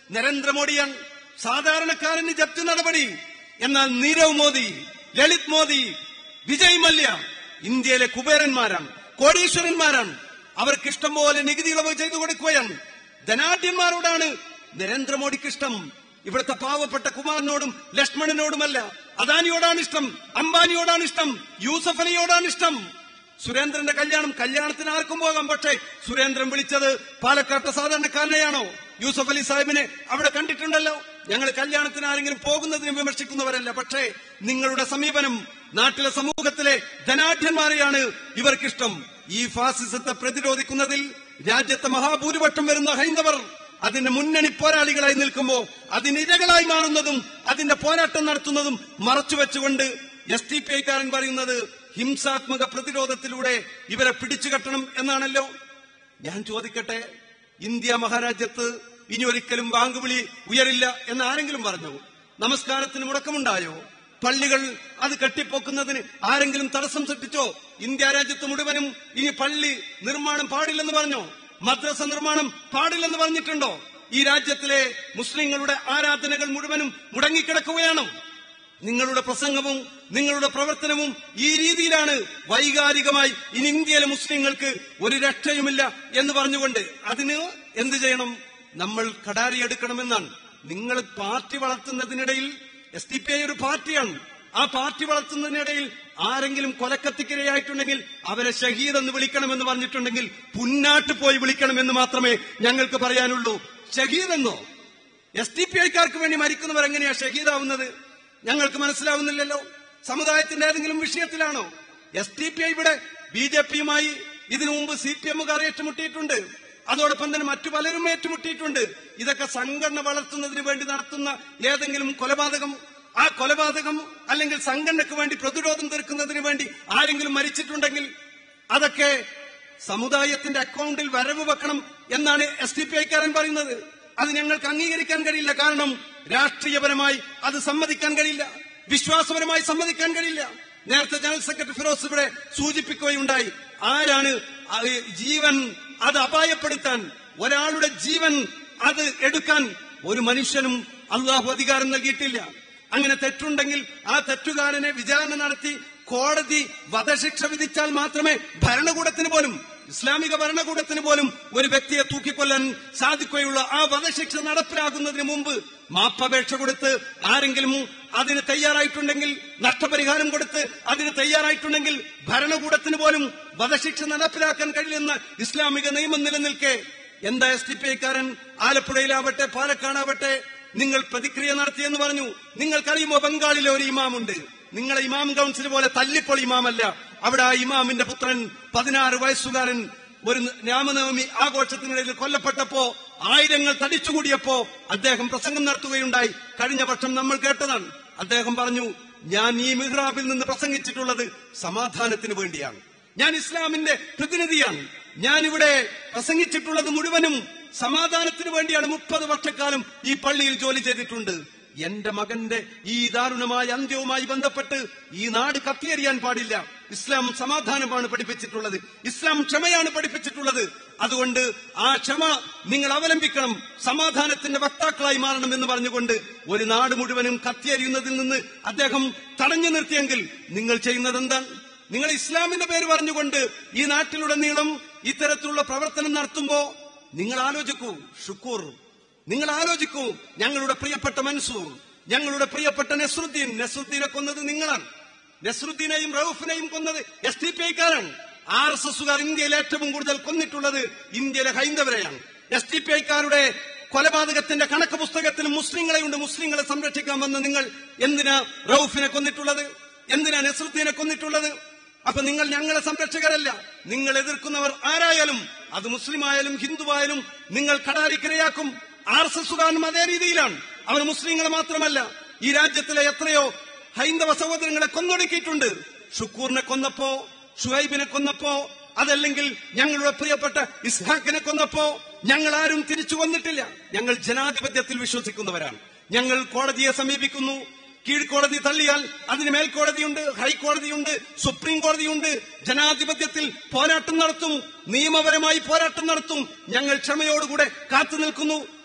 നരേന്ദ്രമോദിയാണ് സാധാരണക്കാരന് ജപ്തി നടപടി എന്നാൽ നീരവ് മോദി ലളിത് മോദി വിജയ് മല്യ ഇന്ത്യയിലെ കുബേരന്മാരാണ് കോടീശ്വരന്മാരാണ് അവർക്ക് ഇഷ്ടം പോലെ നികുതി ഇളവ് ചെയ്തു കൊടുക്കുകയാണ് ധനാഢ്യന്മാരോടാണ് നരേന്ദ്രമോദിക്ക് ഇഷ്ടം ഇവിടുത്തെ പാവപ്പെട്ട കുമാറിനോടും ലക്ഷ്മണനോടുമല്ല അദാനിയോടാണ് ഇഷ്ടം അംബാനിയോടാണ് ഇഷ്ടം യൂസഫ് അലിയോടാണ് ഇഷ്ടം സുരേന്ദ്രന്റെ കല്യാണം കല്യാണത്തിന് ആർക്കും പോകാം പക്ഷേ സുരേന്ദ്രൻ വിളിച്ചത് പാലക്കാട്ടെ സാധാരണക്കാരനെയാണോ യൂസഫ് അലി സാഹിബിനെ അവിടെ കണ്ടിട്ടുണ്ടല്ലോ ഞങ്ങൾ കല്യാണത്തിന് ആരെങ്കിലും പോകുന്നതിന് വിമർശിക്കുന്നവരല്ല പക്ഷേ നിങ്ങളുടെ സമീപനം നാട്ടിലെ സമൂഹത്തിലെ ധനാഢ്യന്മാരെയാണ് ഇവർക്കിഷ്ടം ഈ ഫാസിസത്തെ പ്രതിരോധിക്കുന്നതിൽ രാജ്യത്തെ മഹാഭൂരിപക്ഷം വരുന്ന ഹൈന്ദവർ അതിന്റെ മുന്നണി പോരാളികളായി നിൽക്കുമ്പോൾ അതിനിരകളായി മാറുന്നതും അതിന്റെ പോരാട്ടം നടത്തുന്നതും മറച്ചുവെച്ചുകൊണ്ട് എസ് ടി പി ഐക്കാരൻ പറയുന്നത് ഹിംസാത്മക പ്രതിരോധത്തിലൂടെ ഇവരെ പിടിച്ചുകെട്ടണം എന്നാണല്ലോ ഞാൻ ചോദിക്കട്ടെ ഇന്ത്യ മഹാരാജ്യത്ത് ഇനി ഒരിക്കലും ബാങ്ക് വിളി ഉയരില്ല എന്ന് ആരെങ്കിലും പറഞ്ഞു നമസ്കാരത്തിന് മുടക്കമുണ്ടായോ പള്ളികൾ അത് കെട്ടിപ്പോക്കുന്നതിന് ആരെങ്കിലും തടസ്സം സൃഷ്ടിച്ചോ ഇന്ത്യ രാജ്യത്ത് മുഴുവനും ഇനി പള്ളി നിർമ്മാണം പാടില്ലെന്ന് പറഞ്ഞോ മദ്രസ നിർമ്മാണം പാടില്ലെന്ന് പറഞ്ഞിട്ടുണ്ടോ ഈ രാജ്യത്തിലെ മുസ്ലിങ്ങളുടെ ആരാധനകൾ മുഴുവനും മുടങ്ങിക്കിടക്കുകയാണ് നിങ്ങളുടെ പ്രസംഗവും നിങ്ങളുടെ പ്രവർത്തനവും ഈ രീതിയിലാണ് വൈകാരികമായി ഇനി ഇന്ത്യയിലെ മുസ്ലിങ്ങൾക്ക് ഒരു രക്ഷയുമില്ല എന്ന് പറഞ്ഞുകൊണ്ട് അതിന് എന്ത് ചെയ്യണം നമ്മൾ കടാരി എടുക്കണമെന്നാണ് നിങ്ങൾ പാർട്ടി വളർത്തുന്നതിനിടയിൽ എസ് ഡി പി ഐ ഒരു പാർട്ടിയാണ് ആ പാർട്ടി വളർത്തുന്നതിനിടയിൽ ആരെങ്കിലും കൊലക്കത്തിക്കിരയായിട്ടുണ്ടെങ്കിൽ അവരെ ഷഹീദ് എന്ന് വിളിക്കണമെന്ന് പറഞ്ഞിട്ടുണ്ടെങ്കിൽ പുന്നാട്ട് പോയി വിളിക്കണമെന്ന് മാത്രമേ ഞങ്ങൾക്ക് പറയാനുള്ളൂ ഷഹീദ് എന്നോ എസ് ഡി പി ഐക്കാർക്ക് വേണ്ടി മരിക്കുന്നവർ എങ്ങനെയാ ഷഹീദാവുന്നത് ഞങ്ങൾക്ക് മനസ്സിലാവുന്നില്ലല്ലോ സമുദായത്തിന്റെ ഏതെങ്കിലും വിഷയത്തിലാണോ എസ് ഡി പി ഐ ഇവിടെ ബി ജെ പിയുമായി ഇതിനു മുമ്പ് സി പി എമ്മുകാർ ഏറ്റുമുട്ടിയിട്ടുണ്ട് അതോടൊപ്പം തന്നെ മറ്റു പലരും ഏറ്റുമുട്ടിയിട്ടുണ്ട് ഇതൊക്കെ സംഘടന വളർത്തുന്നതിന് വേണ്ടി നടത്തുന്ന ഏതെങ്കിലും കൊലപാതകം ആ കൊലപാതകം അല്ലെങ്കിൽ സംഘടനയ്ക്ക് വേണ്ടി പ്രതിരോധം തീർക്കുന്നതിന് വേണ്ടി ആരെങ്കിലും മരിച്ചിട്ടുണ്ടെങ്കിൽ അതൊക്കെ സമുദായത്തിന്റെ അക്കൗണ്ടിൽ വരവ് വെക്കണം എന്നാണ് എസ് ഡി പി ഐക്കാരൻ പറയുന്നത് അത് ഞങ്ങൾക്ക് അംഗീകരിക്കാൻ കഴിയില്ല കാരണം രാഷ്ട്രീയപരമായി അത് സമ്മതിക്കാൻ കഴിയില്ല വിശ്വാസപരമായി സമ്മതിക്കാൻ കഴിയില്ല നേരത്തെ ജനറൽ സെക്രട്ടറി ഫിറോസ് ഇവിടെ സൂചിപ്പിക്കുകയുണ്ടായി ആരാണ് ആ ജീവൻ അത് അപായപ്പെടുത്താൻ ഒരാളുടെ ജീവൻ അത് എടുക്കാൻ ഒരു മനുഷ്യനും അള്ളാഹു അധികാരം നൽകിയിട്ടില്ല അങ്ങനെ തെറ്റുണ്ടെങ്കിൽ ആ തെറ്റുകാരനെ വിചാരണ നടത്തി കോടതി വധശിക്ഷ വിധിച്ചാൽ മാത്രമേ ഭരണകൂടത്തിന് പോലും ഇസ്ലാമിക ഭരണകൂടത്തിന് പോലും ഒരു വ്യക്തിയെ തൂക്കിക്കൊല്ലാൻ സാധിക്കുകയുള്ളൂ ആ വധശിക്ഷ നടപ്പിലാക്കുന്നതിന് മുമ്പ് മാപ്പപേക്ഷ കൊടുത്ത് ആരെങ്കിലും അതിന് തയ്യാറായിട്ടുണ്ടെങ്കിൽ നഷ്ടപരിഹാരം കൊടുത്ത് അതിന് തയ്യാറായിട്ടുണ്ടെങ്കിൽ ഭരണകൂടത്തിന് പോലും വധശിക്ഷ നടപ്പിലാക്കാൻ കഴിയുന്ന ഇസ്ലാമിക നിയമം നിലനിൽക്കെ എന്താ എസ് ടി പി ഐക്കാരൻ ആലപ്പുഴയിലാവട്ടെ പാലക്കാടാവട്ടെ നിങ്ങൾ പ്രതിക്രിയ നടത്തിയെന്ന് പറഞ്ഞു നിങ്ങൾക്കറിയുമോ ബംഗാളിലെ ഒരു ഇമാമുണ്ട് നിങ്ങളെ ഇമാം കൗൺസിൽ പോലെ തല്ലിപ്പോൾ ഇമാമല്ല അവിടെ ആ ഇമാമിന്റെ പുത്രൻ പതിനാറ് വയസ്സുകാരൻ ഒരു രാമനവമി ആഘോഷത്തിനിടയിൽ കൊല്ലപ്പെട്ടപ്പോ ആയിരങ്ങൾ തടിച്ചുകൂടിയപ്പോ അദ്ദേഹം പ്രസംഗം നടത്തുകയുണ്ടായി കഴിഞ്ഞ പക്ഷം നമ്മൾ കേട്ടതാണ് അദ്ദേഹം പറഞ്ഞു ഞാൻ ഈ മിഹ്റാബിൽ നിന്ന് പ്രസംഗിച്ചിട്ടുള്ളത് സമാധാനത്തിന് വേണ്ടിയാണ് ഞാൻ ഇസ്ലാമിന്റെ പ്രതിനിധിയാണ് ഞാൻ ഇവിടെ പ്രസംഗിച്ചിട്ടുള്ളത് മുഴുവനും സമാധാനത്തിന് വേണ്ടിയാണ് മുപ്പത് വർഷക്കാലം ഈ പള്ളിയിൽ ജോലി ചെയ്തിട്ടുണ്ട് എന്റെ മകന്റെ ഈ ദാരുണമായ അന്ത്യവുമായി ബന്ധപ്പെട്ട് ഈ നാട് കത്തിയെറിയാൻ പാടില്ല ഇസ്ലാം സമാധാനമാണ് പഠിപ്പിച്ചിട്ടുള്ളത് ഇസ്ലാം ക്ഷമയാണ് പഠിപ്പിച്ചിട്ടുള്ളത് അതുകൊണ്ട് ആ ക്ഷമ നിങ്ങൾ അവലംബിക്കണം സമാധാനത്തിന്റെ വക്താക്കളായി മാറണം എന്ന് പറഞ്ഞുകൊണ്ട് ഒരു നാട് മുഴുവനും കത്തിയെറിയുന്നതിൽ നിന്ന് അദ്ദേഹം തടഞ്ഞു നിർത്തിയെങ്കിൽ നിങ്ങൾ ചെയ്യുന്നത് എന്താണ് നിങ്ങൾ ഇസ്ലാമിന്റെ പേര് പറഞ്ഞുകൊണ്ട് ഈ നാട്ടിലുടനീളം ഇത്തരത്തിലുള്ള പ്രവർത്തനം നടത്തുമ്പോ നിങ്ങൾ ആലോചിക്കൂ ഷുക്കൂർ നിങ്ങൾ ആലോചിക്കൂ ഞങ്ങളുടെ പ്രിയപ്പെട്ട മൻസൂർ ഞങ്ങളുടെ പ്രിയപ്പെട്ട നസ്രുദ്ദീൻ നസ്രുദ്ദീനെ കൊന്നത് നിങ്ങളാണ് നസ്രുദ്ദീനെയും റൌഫിനെയും കൊന്നത് എസ് ടി പി ഐക്കാരാണ് ആർ എസ് എസുകാർ ഇന്ത്യയിൽ ഏറ്റവും കൂടുതൽ കൊന്നിട്ടുള്ളത് ഇന്ത്യയിലെ ഹൈന്ദവരെയാണ് എസ് ടി പി ഐക്കാരുടെ കൊലപാതകത്തിന്റെ കണക്ക് പുസ്തകത്തിൽ മുസ്ലിങ്ങളെ ഉണ്ട് മുസ്ലിങ്ങളെ സംരക്ഷിക്കാൻ വന്ന നിങ്ങൾ എന്തിനാ റൌഫിനെ കൊന്നിട്ടുള്ളത് എന്തിനാ നസ്രുദ്ദീനെ കൊന്നിട്ടുള്ളത് അപ്പൊ നിങ്ങൾ ഞങ്ങളെ സംരക്ഷകരല്ല നിങ്ങൾ എതിർക്കുന്നവർ ആരായാലും അത് മുസ്ലിമായാലും ഹിന്ദുവായാലും നിങ്ങൾ കടാരിക്കരയാക്കും ആർ എസ് എസുകാരനും അതേ രീതിയിലാണ് അവർ മുസ്ലിങ്ങളെ മാത്രമല്ല ഈ രാജ്യത്തിലെ എത്രയോ ഹൈന്ദവ സഹോദരങ്ങളെ കൊന്നൊടുക്കിയിട്ടുണ്ട് ഷുക്കൂറിനെ കൊന്നപ്പോ ഷുഹൈബിനെ കൊന്നപ്പോ അതല്ലെങ്കിൽ ഞങ്ങളുടെ പ്രിയപ്പെട്ട ഇസ്ഹാഖിനെ കൊന്നപ്പോ ഞങ്ങൾ ആരും തിരിച്ചു വന്നിട്ടില്ല ഞങ്ങൾ ജനാധിപത്യത്തിൽ വിശ്വസിക്കുന്നവരാണ് ഞങ്ങൾ കോടതിയെ സമീപിക്കുന്നു കീഴ്ക്കോടതി തള്ളിയാൽ അതിന് മേൽക്കോടതിയുണ്ട് ഹൈക്കോടതിയുണ്ട് സുപ്രീം കോടതിയുണ്ട് ജനാധിപത്യത്തിൽ പോരാട്ടം നടത്തും നിയമപരമായി പോരാട്ടം നടത്തും ഞങ്ങൾ ക്ഷമയോടുകൂടെ കാത്തു നിൽക്കുന്നു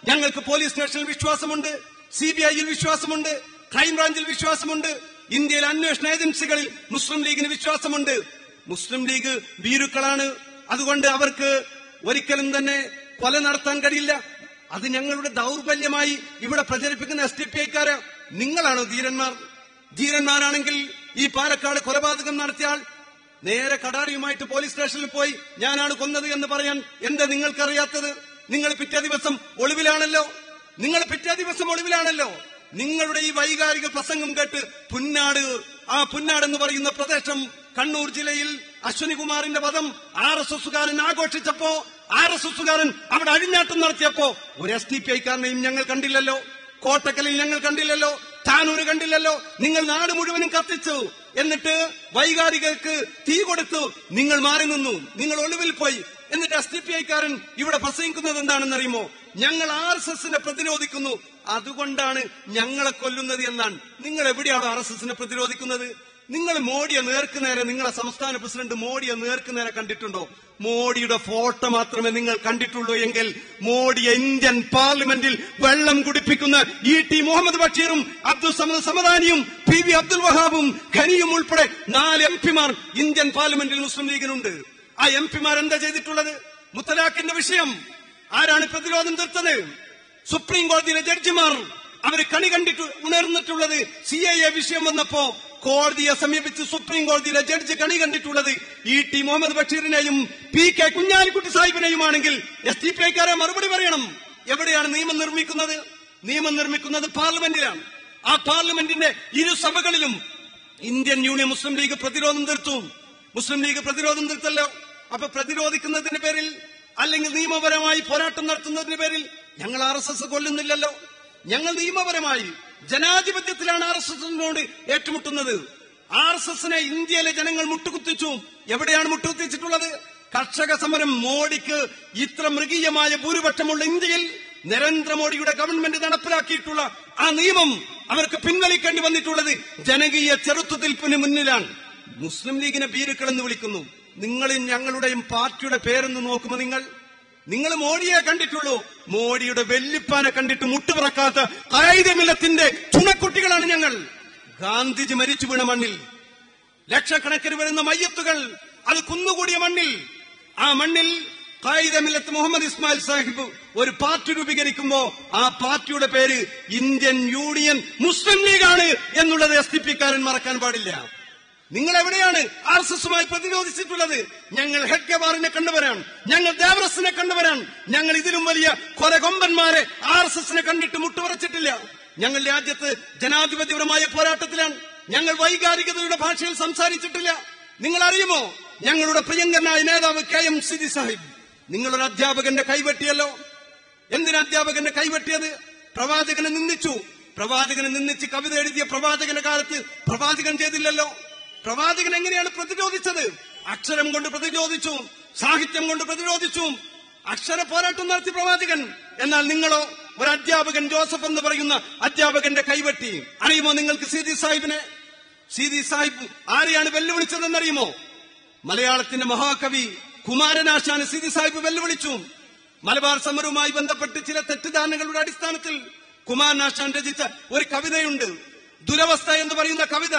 ഞങ്ങൾക്ക് പോലീസ് സ്റ്റേഷനിൽ വിശ്വാസമുണ്ട് സി ബി ഐയിൽ വിശ്വാസമുണ്ട് ക്രൈംബ്രാഞ്ചിൽ വിശ്വാസമുണ്ട് ഇന്ത്യയിലെ അന്വേഷണ ഏജൻസികളിൽ മുസ്ലിം ലീഗിന് വിശ്വാസമുണ്ട് മുസ്ലിം ലീഗ് ഭീരുക്കളാണ് അതുകൊണ്ട് അവർക്ക് ഒരിക്കലും തന്നെ കൊല നടത്താൻ കഴിയില്ല അത് ഞങ്ങളുടെ ദൗർബല്യമായി ഇവിടെ പ്രചരിപ്പിക്കുന്ന എസ് ഡി പി ഐക്കാര് നിങ്ങളാണോ ധീരന്മാർ ധീരന്മാരാണെങ്കിൽ ഈ പാലക്കാട് കൊലപാതകം നടത്തിയ ആൾ നേരെ കടാരിയുമായിട്ട് പോലീസ് സ്റ്റേഷനിൽ പോയി ഞാനാണ് കൊന്നത് എന്ന് പറയാൻ എന്താ നിങ്ങൾക്കറിയാത്തത് നിങ്ങൾ പിറ്റേ ദിവസം ഒളിവിലാണല്ലോ നിങ്ങൾ പിറ്റേ ദിവസം ഒളിവിലാണല്ലോ നിങ്ങളുടെ ഈ വൈകാരിക പ്രസംഗം കേട്ട് പുന്നാട് ആ പുന്നാട് എന്ന് പറയുന്ന പ്രദേശം കണ്ണൂർ ജില്ലയിൽ അശ്വനി കുമാറിന്റെ വധം ആർ എസ് എസുകാരൻ ആഘോഷിച്ചപ്പോ ആർ എസ് എസുകാരൻ അവിടെ അഴിഞ്ഞാട്ടം നടത്തിയപ്പോ ഒരു എസ് ടി പി ഐക്കാരനെയും ഞങ്ങൾ കണ്ടില്ലല്ലോ കോട്ടക്കലിൽ ഞങ്ങൾ കണ്ടില്ലല്ലോ താനൂര് കണ്ടില്ലല്ലോ നിങ്ങൾ നാട് മുഴുവനും കത്തിച്ചു എന്നിട്ട് വൈകാരികർക്ക് തീ കൊടുത്തു നിങ്ങൾ മാറി നിന്നു നിങ്ങൾ ഒളിവിൽ പോയി എന്നിട്ട് എസ് ഡി പി ഐക്കാരൻ ഇവിടെ പ്രസംഗിക്കുന്നത് എന്താണെന്ന് അറിയുമോ ഞങ്ങൾ ആർ എസ് എസിനെ പ്രതിരോധിക്കുന്നു അതുകൊണ്ടാണ് ഞങ്ങളെ കൊല്ലുന്നത് എന്നാണ് നിങ്ങൾ എവിടെയാണോ ആർ എസ് എസിനെ പ്രതിരോധിക്കുന്നത് നിങ്ങൾ മോഡിയെ നേർക്കുനേരെ നിങ്ങളെ സംസ്ഥാന പ്രസിഡന്റ് മോഡിയെ നേർക്കുനേരെ കണ്ടിട്ടുണ്ടോ മോഡിയുടെ ഫോട്ടോ മാത്രമേ നിങ്ങൾ കണ്ടിട്ടുള്ളൂ എങ്കിൽ മോഡിയെ ഇന്ത്യൻ പാർലമെന്റിൽ വെള്ളം കുടിപ്പിക്കുന്ന ഇ ടി മുഹമ്മദ് ബഷീറും അബ്ദുൾ സമദ് സമദാനിയും പി വി അബ്ദുൽ വഹാബും ഖനിയും ഉൾപ്പെടെ നാല് എം പിമാർ ഇന്ത്യൻ പാർലമെന്റിൽ മുസ്ലിം ലീഗിനുണ്ട് ആ എം പിമാർ എന്താ ചെയ്തിട്ടുള്ളത് മുത്തലാഖിന്റെ വിഷയം ആരാണ് പ്രതിരോധം തീർത്തത് സുപ്രീം കോടതിയിലെ ജഡ്ജിമാർ അവർ കണി കണ്ടിട്ട് ഉണർന്നിട്ടുള്ളത് സി ഐ എ വിഷയം വന്നപ്പോ കോടതിയെ സമീപിച്ച് സുപ്രീം കോടതിയിലെ ജഡ്ജ് കണി കണ്ടിട്ടുള്ളത് ഇ ടി മുഹമ്മദ് ബഷീറിനെയും പി കെ കുഞ്ഞാലിക്കുട്ടി സാഹിബിനെയുമാണെങ്കിൽ എസ് ടി പി ഐക്കാരെ മറുപടി പറയണം എവിടെയാണ് നിയമം നിർമ്മിക്കുന്നത് നിയമം നിർമ്മിക്കുന്നത് പാർലമെന്റിലാണ് ആ പാർലമെന്റിന്റെ ഇരു സഭകളിലും ഇന്ത്യൻ യൂണിയൻ മുസ്ലിം ലീഗ് പ്രതിരോധം തീർത്തു മുസ്ലിം ലീഗ് പ്രതിരോധം തീർത്തല്ലോ അപ്പൊ പ്രതിരോധിക്കുന്നതിന്റെ പേരിൽ അല്ലെങ്കിൽ നിയമപരമായി പോരാട്ടം നടത്തുന്നതിന്റെ പേരിൽ ഞങ്ങൾ ആർ എസ് എസ് കൊല്ലുന്നില്ലല്ലോ ഞങ്ങൾ നിയമപരമായി ജനാധിപത്യത്തിലാണ് ആർ എസ് എസിനോട് ഏറ്റുമുട്ടുന്നത് ആർ എസ് എസിനെ ഇന്ത്യയിലെ ജനങ്ങൾ മുട്ടുകുത്തിച്ചു എവിടെയാണ് മുട്ടുകുത്തിച്ചിട്ടുള്ളത് കർഷക സമരം മോഡിക്ക് ഇത്ര മൃഗീയമായ ഭൂരിപക്ഷമുള്ള ഇന്ത്യയിൽ നരേന്ദ്രമോദിയുടെ ഗവൺമെന്റ് നടപ്പിലാക്കിയിട്ടുള്ള ആ നിയമം അവർക്ക് പിൻവലിക്കേണ്ടി വന്നിട്ടുള്ളത് ജനകീയ ചെറുത്തുനിൽപ്പിന് മുന്നിലാണ് മുസ്ലിം ലീഗിനെ ഭീരുക്കൾ എന്ന് വിളിക്കുന്നു നിങ്ങളും ഞങ്ങളുടെയും പാർട്ടിയുടെ പേരെന്ന് നോക്കുമോ നിങ്ങൾ നിങ്ങൾ മോഡിയെ കണ്ടിട്ടുള്ളൂ മോഡിയുടെ വെല്ലിപ്പാനെ കണ്ടിട്ട് മുട്ടുപിറക്കാത്ത കായികമില്ലത്തിന്റെ ചുണക്കുട്ടികളാണ് ഞങ്ങൾ ഗാന്ധിജി മരിച്ചു വീണ മണ്ണിൽ ലക്ഷക്കണക്കിന് വരുന്ന മയ്യത്തുകൾ അത് കുന്നുകൂടിയ മണ്ണിൽ ആ മണ്ണിൽ കായികമില്ലത്ത് മുഹമ്മദ് ഇസ്മായിൽ സാഹിബ് ഒരു പാർട്ടി രൂപീകരിക്കുമ്പോ ആ പാർട്ടിയുടെ പേര് ഇന്ത്യൻ യൂണിയൻ മുസ്ലിം ലീഗാണ് എന്നുള്ളത് എസ് ഡി പിക്കാരൻ മറക്കാൻ പാടില്ല നിങ്ങൾ എവിടെയാണ് ആർ എസ് എസുമായി പ്രതിരോധിച്ചിട്ടുള്ളത് ഞങ്ങൾ ഹെഡ്ഗവാറിനെ കണ്ടുവരാൻ ഞങ്ങൾ ദേവറസിനെ കണ്ടുവരാൻ ഞങ്ങൾ ഇതിലും വലിയ കൊലകൊമ്പന്മാരെ ആർ എസ് എസിനെ കണ്ടിട്ട് മുട്ടുപറച്ചിട്ടില്ല ഞങ്ങൾ രാജ്യത്ത് ജനാധിപത്യപരമായ പോരാട്ടത്തിലാണ് ഞങ്ങൾ വൈകാരികതയുടെ ഭാഷയിൽ സംസാരിച്ചിട്ടില്ല നിങ്ങൾ അറിയുമോ ഞങ്ങളുടെ പ്രിയങ്കരനായ നേതാവ് കെ എം സിദി സാഹിബ് നിങ്ങളൊരു അധ്യാപകന്റെ കൈവെട്ടിയല്ലോ എന്തിനാ അധ്യാപകന്റെ കൈവെട്ടിയത് പ്രവാചകനെ നിന്ദിച്ചു പ്രവാചകനെ നിന്ദിച്ച് കവിത എഴുതിയ പ്രവാചകന്റെ കാലത്ത് പ്രവാചകൻ ചെയ്തില്ലല്ലോ പ്രവാചകൻ എങ്ങനെയാണ് പ്രതിരോധിച്ചത് അക്ഷരം കൊണ്ട് പ്രതിരോധിച്ചു സാഹിത്യം കൊണ്ട് പ്രതിരോധിച്ചു അക്ഷര പോരാട്ടം നടത്തി പ്രവാചകൻ എന്നാൽ നിങ്ങളോ ഒരു അധ്യാപകൻ ജോസഫ് എന്ന് പറയുന്ന അധ്യാപകന്റെ കൈവെട്ടി അറിയുമോ നിങ്ങൾക്ക് സീതി സാഹിബിനെ സീതി സാഹിബ് ആരെയാണ് വെല്ലുവിളിച്ചതെന്നറിയുമോ മലയാളത്തിന്റെ മഹാകവി കുമാരനാശാന് സീതി സാഹിബ് വെല്ലുവിളിച്ചു മലബാർ സമരവുമായി ബന്ധപ്പെട്ട് ചില തെറ്റിദ്ധാരണകളുടെ അടിസ്ഥാനത്തിൽ കുമാരനാശാൻ രചിച്ച ഒരു കവിതയുണ്ട് ദുരവസ്ഥ എന്ന് പറയുന്ന കവിത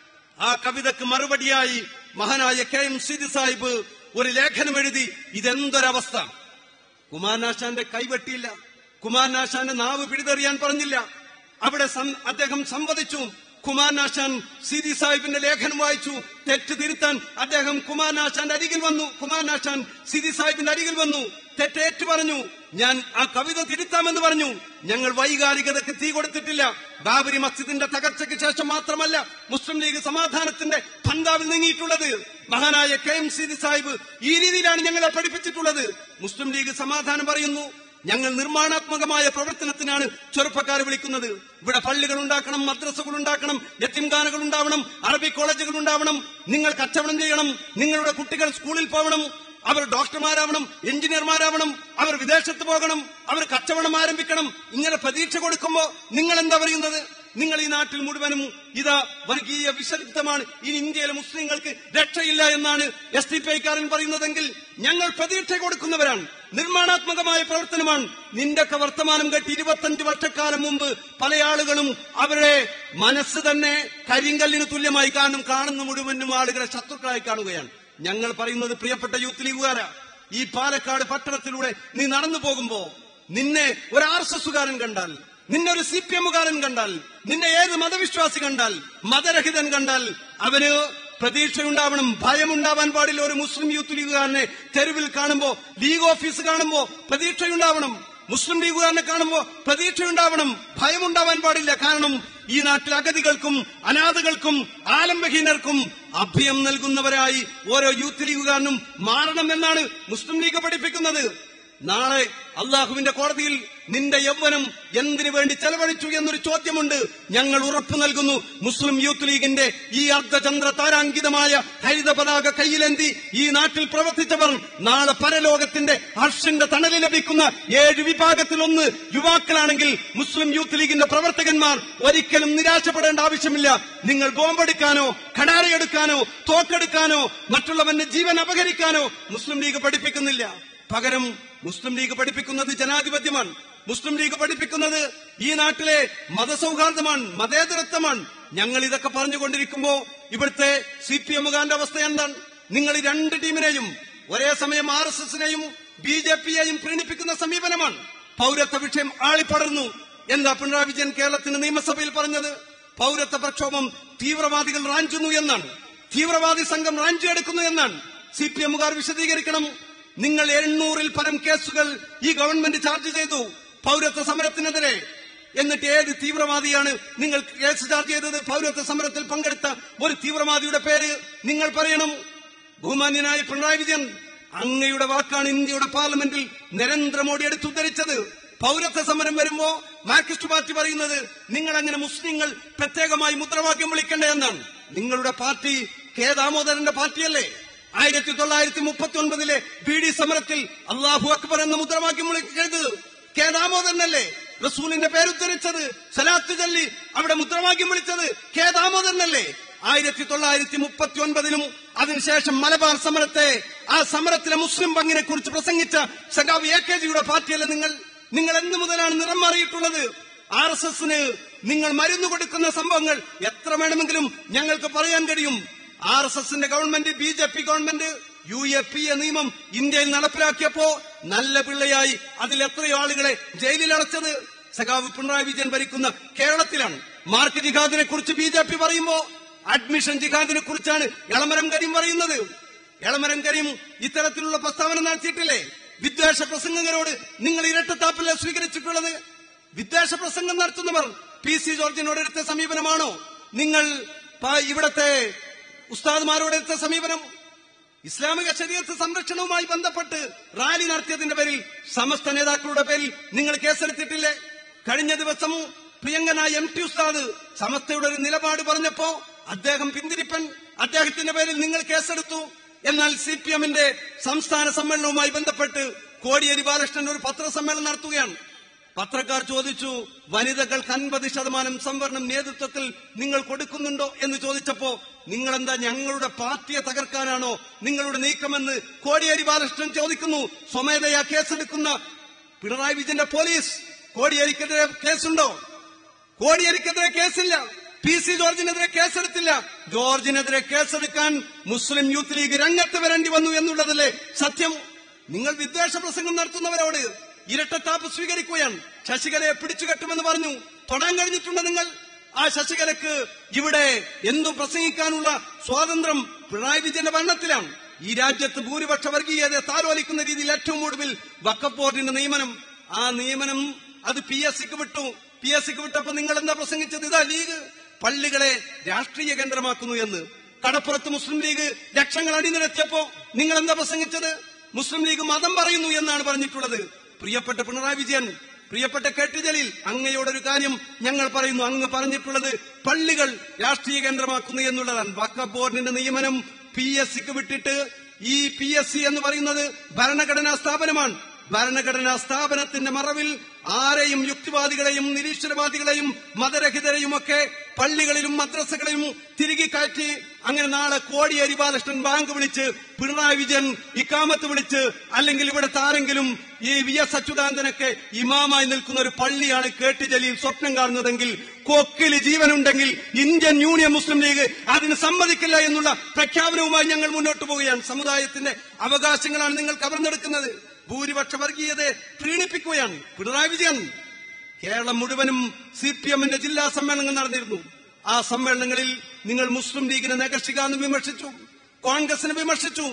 ആ കവിതക്ക് മറുപടിയായി മഹാനായ കെ എം സിദി സാഹിബ് ഒരു ലേഖനം എഴുതി ഇതെന്തൊരവസ്ഥ കുമാരനാശാന്റെ കൈവെട്ടിയില്ല കുമാരനാശാന്റെ നാവ് പിടിതെറിയാൻ പറഞ്ഞില്ല അവിടെ സം- അദ്ദേഹം സംവദിച്ചു കുമാരനാശാൻ സിദി സാഹിബിന്റെ ലേഖനം വായിച്ചു തെറ്റ് തിരുത്താൻ അദ്ദേഹം കുമാരനാശാന്റെ അരികിൽ വന്നു കുമാരനാശാൻ സിദി സാഹിബിന്റെ അരികിൽ വന്നു തെറ്റേറ്റു പറഞ്ഞു ഞാൻ ആ കവിത തിരുത്താമെന്ന് പറഞ്ഞു ഞങ്ങൾ വൈകാരികതയ്ക്ക് തീ കൊടുത്തിട്ടില്ല ബാബരി മസ്ജിദിന്റെ തകർച്ചയ്ക്ക് ശേഷം മാത്രമല്ല മുസ്ലിം ലീഗ് സമാധാനത്തിന്റെ പന്താവിൽ നീങ്ങിയിട്ടുള്ളത് മഹാനായ കെ എം സിദി സാഹിബ് ഈ രീതിയിലാണ് ഞങ്ങളെ പഠിപ്പിച്ചിട്ടുള്ളത് മുസ്ലിം ലീഗ് സമാധാനം പറയുന്നു ഞങ്ങൾ നിർമ്മാണാത്മകമായ പ്രവർത്തനത്തിനാണ് ചെറുപ്പക്കാർ വിളിക്കുന്നത് ഇവിടെ പള്ളികൾ ഉണ്ടാക്കണം മദ്രസകൾ ഉണ്ടാക്കണം യത്തിംഖാനകൾ ഉണ്ടാവണം അറബി കോളേജുകൾ ഉണ്ടാവണം നിങ്ങൾ കച്ചവടം ചെയ്യണം നിങ്ങളുടെ കുട്ടികൾ സ്കൂളിൽ പോകണം അവർ ഡോക്ടർമാരാവണം എഞ്ചിനീയർമാരാവണം അവർ വിദേശത്ത് പോകണം അവർ കച്ചവടം ആരംഭിക്കണം ഇങ്ങനെ പ്രതീക്ഷ കൊടുക്കുമ്പോ നിങ്ങൾ എന്താ പറയുന്നത് നിങ്ങൾ ഈ നാട്ടിൽ മുഴുവനും ഇതാ വർഗീയ വിശുദ്ധമാണ് ഇനി ഇന്ത്യയിലെ മുസ്ലിങ്ങൾക്ക് രക്ഷയില്ല എന്നാണ് എസ് ഡി പി ഐക്കാരൻ പറയുന്നതെങ്കിൽ ഞങ്ങൾ പ്രതീക്ഷ കൊടുക്കുന്നവരാണ് നിർമ്മാണാത്മകമായ പ്രവർത്തനമാണ് നിന്റെയൊക്കെ വർത്തമാനം കേട്ട് ഇരുപത്തഞ്ച് വർഷക്കാലം മുമ്പ് പല ആളുകളും അവരുടെ മനസ്സ് തന്നെ കരിങ്കല്ലിന് തുല്യമായി കാണും കാണുന്ന മുഴുവനും ആളുകളെ ശത്രുക്കളായി കാണുകയാണ് ഞങ്ങൾ പറയുന്നത് പ്രിയപ്പെട്ട യൂത്ത് ലീഗുകാരാ ഈ പാലക്കാട് പട്ടണത്തിലൂടെ നീ നടന്നു പോകുമ്പോ നിന്നെ ഒരു ആർ എസ് എസുകാരൻ കണ്ടാൽ നിന്നെ ഒരു സി പി എമ്മുകാരൻ കണ്ടാൽ നിന്നെ ഏത് മതവിശ്വാസി കണ്ടാൽ മതരഹിതൻ കണ്ടാൽ അവന് പ്രതീക്ഷയുണ്ടാവണം ഭയമുണ്ടാവാൻ പാടില്ല ഒരു മുസ്ലിം യൂത്ത് ലീഗുകാരനെ തെരുവിൽ കാണുമ്പോ ലീഗ് ഓഫീസ് കാണുമ്പോ പ്രതീക്ഷയുണ്ടാവണം മുസ്ലിം ലീഗുകാരനെ കാണുമ്പോ പ്രതീക്ഷയുണ്ടാവണം ഭയമുണ്ടാവാൻ പാടില്ല കാരണം ഈ നാട്ടിൽ അഗതികൾക്കും അനാഥകൾക്കും ആലംബഹീനർക്കും അഭയം നൽകുന്നവരായി ഓരോ യൂത്ത് ലീഗുകാരനും മാറണമെന്നാണ് മുസ്ലിം ലീഗ് പഠിപ്പിക്കുന്നത് നാളെ അള്ളാഹുവിന്റെ കോടതിയിൽ നിന്റെ യൗവനം എന്തിനു വേണ്ടി ചെലവഴിച്ചു എന്നൊരു ചോദ്യമുണ്ട് ഞങ്ങൾ ഉറപ്പു നൽകുന്നു മുസ്ലിം യൂത്ത് ലീഗിന്റെ ഈ അർദ്ധചന്ദ്ര താരാങ്കിതമായ ഹരിത പതാക കയ്യിലെന്തി ഈ നാട്ടിൽ പ്രവർത്തിച്ചവർ നാളെ പരലോകത്തിന്റെ ഹർഷിന്റെ തണല് ലഭിക്കുന്ന ഏഴ് വിഭാഗത്തിൽ ഒന്ന് യുവാക്കളാണെങ്കിൽ മുസ്ലിം യൂത്ത് ലീഗിന്റെ പ്രവർത്തകന്മാർ ഒരിക്കലും നിരാശപ്പെടേണ്ട ആവശ്യമില്ല നിങ്ങൾ ബോംബെടുക്കാനോ ഖടാരയെടുക്കാനോ തോക്കെടുക്കാനോ മറ്റുള്ളവന്റെ ജീവൻ അപഹരിക്കാനോ മുസ്ലിം ലീഗ് പഠിപ്പിക്കുന്നില്ല പകരം മുസ്ലിം ലീഗ് പഠിപ്പിക്കുന്നത് ജനാധിപത്യമാണ് മുസ്ലിം ലീഗ് പഠിപ്പിക്കുന്നത് ഈ നാട്ടിലെ മതസൗഹാർദ്ദമാണ് മതേതരത്വമാണ് ഞങ്ങൾ ഇതൊക്കെ പറഞ്ഞുകൊണ്ടിരിക്കുമ്പോ ഇവിടുത്തെ സി പി എമ്മുകാരന്റെ അവസ്ഥ എന്താണ് നിങ്ങൾ ഈ രണ്ട് ടീമിനെയും ഒരേ സമയം ആർ എസ് എസിനെയും ബി ജെ പിയെയും പ്രീണിപ്പിക്കുന്ന സമീപനമാണ് പൗരത്വ വിഷയം ആളിപ്പടർന്നു എന്താ പിണറായി വിജയൻ കേരളത്തിന്റെ നിയമസഭയിൽ പറഞ്ഞത് പൗരത്വ പ്രക്ഷോഭം തീവ്രവാദികൾ റാഞ്ചുന്നു എന്നാണ് തീവ്രവാദി സംഘം റാഞ്ചിയെടുക്കുന്നു എന്നാണ് സി പി എമ്മുകാർ വിശദീകരിക്കണം നിങ്ങൾ എണ്ണൂറിൽ പരം കേസുകൾ ഈ ഗവൺമെന്റ് ചാർജ് ചെയ്തു പൗരത്വ സമരത്തിനെതിരെ എന്നിട്ട് ഏത് തീവ്രവാദിയാണ് നിങ്ങൾ കേസ് ചാർജ് ചെയ്തത് പൗരത്വ സമരത്തിൽ പങ്കെടുത്ത ഒരു തീവ്രവാദിയുടെ പേര് നിങ്ങൾ പറയണം ബഹുമാന്യനായ പിണറായി വിജയൻ അങ്ങയുടെ വാക്കാണ് ഇന്ത്യയുടെ പാർലമെന്റിൽ നരേന്ദ്രമോദി എടുത്തുദ്ധരിച്ചത് പൗരത്വ സമരം വരുമ്പോ മാർക്സിസ്റ്റ് പാർട്ടി പറയുന്നത് നിങ്ങൾ അങ്ങനെ മുസ്ലിങ്ങൾ പ്രത്യേകമായി മുദ്രാവാക്യം വിളിക്കണ്ടേ എന്നാണ് നിങ്ങളുടെ പാർട്ടി കെ ദാമോദരന്റെ പാർട്ടിയല്ലേ ആയിരത്തി തൊള്ളായിരത്തി മുപ്പത്തി ഒൻപതിലെ ബി ഡി സമരത്തിൽ അള്ളാഹു അക്ബർ എന്ന മുദ്രാവാക്യം വിളിക്കരുത് കെ ദാമോദരനല്ലേ റസൂലിന്റെ പേരുദ്ധരിച്ചത് സലാത്ത് ചൊല്ലി അവിടെ മുദ്രാവാക്യം വിളിച്ചത് കെ ദാമോദരനല്ലേ ആയിരത്തി തൊള്ളായിരത്തി മുപ്പത്തി ഒൻപതിലും അതിനുശേഷം മലബാർ സമരത്തെ ആ സമരത്തിലെ മുസ്ലിം പങ്കിനെ കുറിച്ച് പ്രസംഗിച്ച സഖാവ് എ കെ ജിയുടെ പാർട്ടിയല്ലേ നിങ്ങൾ നിങ്ങൾ എന്ന് മുതലാണ് നിറം മാറിയിട്ടുള്ളത് ആർ എസ് എസിന് നിങ്ങൾ മരുന്ന് കൊടുക്കുന്ന സംഭവങ്ങൾ എത്ര വേണമെങ്കിലും ഞങ്ങൾക്ക് പറയാൻ കഴിയും ആർ എസ് എസിന്റെ government B J P government U A P A നിയമം ഇന്ത്യയിൽ നടപ്പിലാക്കിയപ്പോ നല്ല പിള്ളയായി അതിൽ എത്രയോ ആളുകളെ ജയിലിൽ അടച്ചത് സഖാവ് പിണറായി വിജയൻ ഭരിക്കുന്ന കേരളത്തിലാണ് മാർക്ക് ജിഹാദിനെ കുറിച്ച് ബി ജെ പി പറയുമ്പോ അഡ്മിഷൻ ജിഹാദിനെ കുറിച്ചാണ് എളമരം കരീം പറയുന്നത് എളമരം കരീം ഇത്തരത്തിലുള്ള പ്രസ്താവന നടത്തിയിട്ടില്ലേ വിദ്വേഷ പ്രസംഗകരോട് നിങ്ങൾ ഇരട്ടത്താപ്പല്ലേ സ്വീകരിച്ചിട്ടുള്ളത് വിദ്വേഷ പ്രസംഗം നടത്തുന്നവർ പി സി ജോർജിനോട് എടുത്ത സമീപനമാണോ നിങ്ങൾ പ- ഇവിടത്തെ ഉസ്താദ്മാരോട് എടുത്ത സമീപനം ഇസ്ലാമിക ശരീരത്ത് സംരക്ഷണവുമായി ബന്ധപ്പെട്ട് റാലി നടത്തിയതിന്റെ പേരിൽ സമസ്ത നേതാക്കളുടെ പേരിൽ നിങ്ങൾ കേസെടുത്തിട്ടില്ലേ കഴിഞ്ഞ ദിവസം പ്രിയങ്കനായ എം ടി ഉസ്താദ് സമസ്തയുടെ ഒരു നിലപാട് പറഞ്ഞപ്പോ അദ്ദേഹം പിന്തിരിപ്പൻ അദ്ദേഹത്തിന്റെ പേരിൽ നിങ്ങൾ കേസെടുത്തു എന്നാൽ സി പി എമ്മിന്റെ സംസ്ഥാന സമ്മേളനവുമായി ബന്ധപ്പെട്ട് കോടിയേരി ബാലകൃഷ്ണൻ ഒരു പത്രസമ്മേളനം നടത്തുകയാണ് പത്രക്കാർ ചോദിച്ചു വനിതകൾക്ക് അൻപത് ശതമാനം സംവരണം നേതൃത്വത്തിൽ നിങ്ങൾ കൊടുക്കുന്നുണ്ടോ എന്ന് ചോദിച്ചപ്പോ നിങ്ങൾ എന്താ ഞങ്ങളുടെ പാർട്ടിയെ തകർക്കാനാണോ നിങ്ങളുടെ നീക്കമെന്ന് കോടിയേരി ബാലകൃഷ്ണൻ ചോദിക്കുന്നു സ്വമേധയാ കേസെടുക്കുന്ന പിണറായി വിജയന്റെ പോലീസ് കോടിയേരിക്കെതിരെ കേസുണ്ടോ കോടിയേരിക്കെതിരെ കേസില്ല പി സി ജോർജിനെതിരെ കേസെടുത്തില്ല ജോർജിനെതിരെ കേസെടുക്കാൻ മുസ്ലിം യൂത്ത് ലീഗ് രംഗത്ത് വരേണ്ടി വന്നു എന്നുള്ളതല്ലേ സത്യം നിങ്ങൾ വിദ്വേഷ പ്രസംഗം നടത്തുന്നവരോട് ഇരട്ടത്താപ്പ് സ്വീകരിക്കുകയാണ് ശശികലയെ പിടിച്ചു കെട്ടുമെന്ന് പറഞ്ഞു തൊടാൻ കഴിഞ്ഞിട്ടുണ്ട് നിങ്ങൾ ആ ശശികലക്ക് ഇവിടെ എന്തും പ്രസംഗിക്കാനുള്ള സ്വാതന്ത്ര്യം പിണറായി വിജയന്റെ ഭരണത്തിലാണ് ഈ രാജ്യത്ത് ഭൂരിപക്ഷ വർഗീയതയെ താലോലിക്കുന്ന രീതിയിൽ ഏറ്റവും ഒടുവിൽ വക്കഫ് ബോർഡിന്റെ നിയമനം ആ നിയമനം അത് പി എസ് സിക്ക് വിട്ടു പി എസ് സിക്ക് വിട്ടപ്പോ നിങ്ങൾ എന്താ പ്രസംഗിച്ചത് ഇതാ ലീഗ് പള്ളികളെ രാഷ്ട്രീയ കേന്ദ്രമാക്കുന്നു എന്ന് കടപ്പുറത്ത് മുസ്ലിം ലീഗ് ലക്ഷങ്ങൾ അണിനിരത്തിയപ്പോ നിങ്ങൾ എന്താ പ്രസംഗിച്ചത് മുസ്ലിം ലീഗ് മതം പറയുന്നു എന്നാണ് പറഞ്ഞിട്ടുള്ളത് പ്രിയപ്പെട്ട പിണറായി വിജയൻ പ്രിയപ്പെട്ട കെ ടി ജലീൽ അങ്ങയോടൊരു കാര്യം ഞങ്ങൾ പറയുന്നു അങ്ങ് പറഞ്ഞിട്ടുള്ളത് പള്ളികൾ രാഷ്ട്രീയ കേന്ദ്രമാക്കുന്നു എന്നുള്ളതാണ് വക്കഫ് ബോർഡിന്റെ നിയമനം പി എസ് സിക്ക് വിട്ടിട്ട് ഈ പി എസ് സി എന്ന് പറയുന്നത് ഭരണഘടനാ സ്ഥാപനമാണ് ഭരണഘടനാ സ്ഥാപനത്തിന്റെ മറവിൽ ആരെയും യുക്തിവാദികളെയും നിരീശ്വരവാദികളെയും മതരഹിതരെയും ഒക്കെ പള്ളികളിലും മദ്രസകളിലും തിരികെ കയറ്റി അങ്ങനെ നാളെ കോടിയേരി ബാലകൃഷ്ണൻ ബാങ്ക് വിളിച്ച് പിണറായി വിജയൻ ഇക്കാമത്ത് വിളിച്ച് അല്ലെങ്കിൽ ഇവിടുത്തെ ആരെങ്കിലും ഈ വി എസ് അച്യുതാനന്ദനൊക്കെ ഇമാമായി നിൽക്കുന്ന ഒരു പള്ളിയാണ് കേട്ടി ജലീൽ സ്വപ്നം കാണുന്നതെങ്കിൽ കൊക്കിൽ ജീവനുണ്ടെങ്കിൽ ഇന്ത്യൻ യൂണിയൻ മുസ്ലിം ലീഗ് അതിന് സമ്മതിക്കില്ല എന്നുള്ള പ്രഖ്യാപനവുമായി ഞങ്ങൾ മുന്നോട്ട് പോവുകയാണ് സമുദായത്തിന്റെ അവകാശങ്ങളാണ് നിങ്ങൾ കവർന്നെടുക്കുന്നത് ഭൂരിപക്ഷ വർഗീയതയെ പ്രീണിപ്പിക്കുകയാണ് പിണറായി വിജയൻ കേരളം മുഴുവനും സി പി എമ്മിന്റെ ജില്ലാ സമ്മേളനങ്ങൾ നടന്നിരുന്നു ആ സമ്മേളനങ്ങളിൽ നിങ്ങൾ മുസ്ലിം ലീഗിനെ നഗർഷിക്കാന്ന് വിമർശിച്ചു കോൺഗ്രസിനെ വിമർശിച്ചു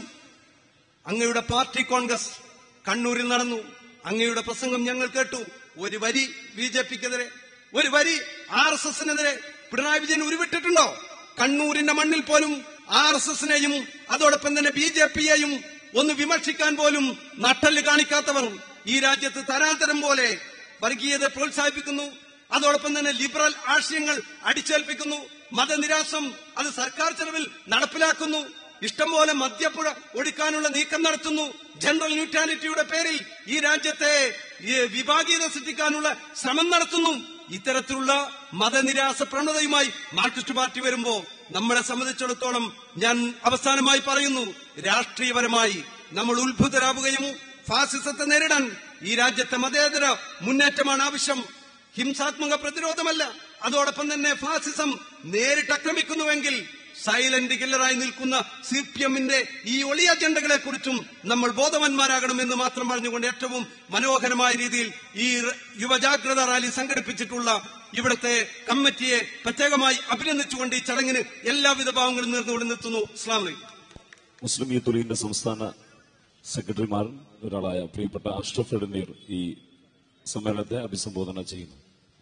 അങ്ങയുടെ പാർട്ടി കോൺഗ്രസ് കണ്ണൂരിൽ നടന്നു അങ്ങയുടെ പ്രസംഗം ഞങ്ങൾ കേട്ടു ഒരു വരി ബി ജെ പിക്കെതിരെ ഒരു വരി ആർ എസ് എസിനെതിരെ പിണറായി വിജയൻ ഉരുവിട്ടിട്ടുണ്ടോ കണ്ണൂരിന്റെ മണ്ണിൽ പോലും ആർ എസ് എസിനെയും അതോടൊപ്പം തന്നെ ബി ജെ പിയെയും ഒന്ന് വിമർശിക്കാൻ പോലും നട്ടല് കാണിക്കാത്തവർ ഈ രാജ്യത്ത് തരാതരം പോലെ വർഗീയത പ്രോത്സാഹിപ്പിക്കുന്നു അതോടൊപ്പം തന്നെ ലിബറൽ ആശയങ്ങൾ അടിച്ചേൽപ്പിക്കുന്നു മതനിരാസം അത് സർക്കാർ ചെലവിൽ നടപ്പിലാക്കുന്നു ഇഷ്ടംപോലെ മദ്യപ്പുഴ ഒടുക്കാനുള്ള നീക്കം നടത്തുന്നു ജനറൽ ന്യൂട്രാലിറ്റിയുടെ പേരിൽ ഈ രാജ്യത്തെ ഈ വിഭാഗീയത സൃഷ്ടിക്കാനുള്ള ശ്രമം നടത്തുന്നു ഇത്തരത്തിലുള്ള മതനിരാസ പ്രവണതയുമായി മാർക്സിസ്റ്റ് പാർട്ടി വരുമ്പോ നമ്മളെ സംബന്ധിച്ചിടത്തോളം ഞാൻ അവസാനമായി പറയുന്നു രാഷ്ട്രീയപരമായി നമ്മൾ ഉത്ഭുതരാവുകയും ഫാസിസത്തെ നേരിടാൻ ഈ രാജ്യത്തെ മതേതര മുന്നേറ്റമാണ് ആവശ്യം ഹിംസാത്മക പ്രതിരോധമല്ല അതോടൊപ്പം തന്നെ ഫാസിസം നേരിട്ട് ആക്രമിക്കുന്നുവെങ്കിൽ സൈലന്റ് കില്ലറായി നിൽക്കുന്ന സി പി എമ്മിന്റെ ഈ ഒളി അജണ്ടകളെ കുറിച്ചും നമ്മൾ ബോധവാന്മാരാകണമെന്ന് മാത്രം പറഞ്ഞുകൊണ്ട് ഏറ്റവും മനോഹരമായ രീതിയിൽ ഈ ര- യുവജാഗ്രത റാലി സംഘടിപ്പിച്ചിട്ടുള്ള ഇവിടുത്തെ കമ്മിറ്റിയെ പ്രത്യേകമായി അഭിനന്ദിച്ചുകൊണ്ട് ഈ ചടങ്ങിന് എല്ലാവിധ ഭാവങ്ങളും നേർന്നുകൊണ്ട് നിർത്തുന്നു അസ്ലാം വലൈക്കും മുസ്ലിം യൂത്ത് ലീഗിന്റെ സംസ്ഥാന സെക്രട്ടറിമാർ ഒരാളായ പ്രിയപ്പെട്ട അഷ്റഫ് എടനീർ ഈ സമ്മേളനത്തെ അഭിസംബോധന ചെയ്യുന്നു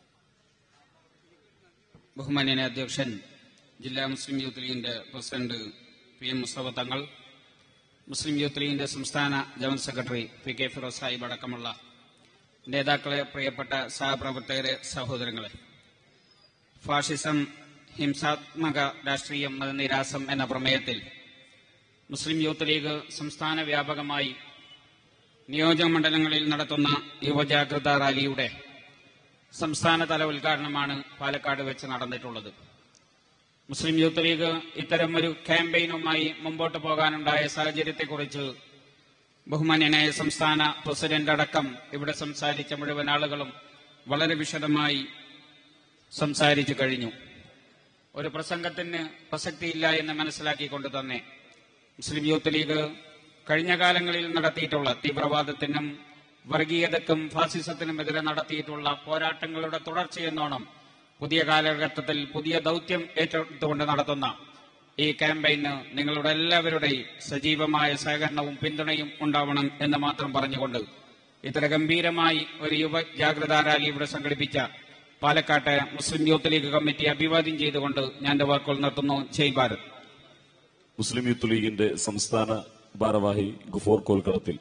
ബഹുമാന്യന അധ്യക്ഷൻ ജില്ലാ മുസ്ലിം യൂത്ത് ലീഗിന്റെ president P M Musthafa Thangal Muslim youth ലീഗിന്റെ സംസ്ഥാന general secretary P K Firos Sahib അടക്കമുള്ള നേതാക്കളെ പ്രിയപ്പെട്ട സഹപ്രവർത്തകരെ സഹോദരങ്ങളെ ഫാഷിസം ഹിംസാത്മക രാഷ്ട്രീയം മതനിരാസം എന്ന പ്രമേയത്തിൽ മുസ്ലിം യൂത്ത് ലീഗ് സംസ്ഥാന വ്യാപകമായി നിയോജക മണ്ഡലങ്ങളിൽ നടത്തുന്ന യുവജാഗ്രതാ റാലിയുടെ സംസ്ഥാനതല ഉദ്ഘാടനമാണ് പാലക്കാട് വെച്ച് നടന്നിട്ടുള്ളത് മുസ്ലിം യൂത്ത് ലീഗ് ഇത്തരം ഒരു ക്യാമ്പയിനുമായി മുമ്പോട്ട് പോകാനുണ്ടായ സാഹചര്യത്തെക്കുറിച്ച് ബഹുമാന്യനായ സംസ്ഥാന പ്രസിഡന്റ് അടക്കം ഇവിടെ സംസാരിച്ച മുഴുവൻ ആളുകളും വളരെ വിശദമായി സംസാരിച്ചു കഴിഞ്ഞു ഒരു പ്രസംഗത്തിന് പ്രസക്തിയില്ല എന്ന് മനസ്സിലാക്കിക്കൊണ്ട് തന്നെ മുസ്ലിം യൂത്ത് ലീഗ് കഴിഞ്ഞ കാലങ്ങളിൽ നടത്തിയിട്ടുള്ള തീവ്രവാദത്തിനും വർഗീയതക്കും ഫാസിസത്തിനുമെതിരെ നടത്തിയിട്ടുള്ള പോരാട്ടങ്ങളുടെ തുടർച്ചയെന്നോണം പുതിയ കാലഘട്ടത്തിൽ പുതിയ ദൗത്യം ഏറ്റെടുത്തുകൊണ്ട് നടത്തുന്ന ഈ ക്യാമ്പയിന് നിങ്ങളുടെ എല്ലാവരുടെയും സജീവമായ സഹകരണവും പിന്തുണയും ഉണ്ടാവണം എന്ന് മാത്രം പറഞ്ഞുകൊണ്ട് ഇത്ര ഗംഭീരമായി ഒരു യുവ ജാഗ്രതാ റാലി ഇവിടെ സംഘടിപ്പിച്ച പാലക്കാട്ടെ മുസ്ലിം യൂത്ത് ലീഗ് കമ്മിറ്റി അഭിവാദ്യം ചെയ്തുകൊണ്ട് ഞാൻ എന്റെ വാക്കുകൾ നിർത്തുന്നു ജയ് ഭാരത് മുസ്ലിം യൂത്ത് ലീഗിന്റെ സംസ്ഥാന ഭാരവാഹി ഗുഫോർ കോൽക്കടത്തിൽ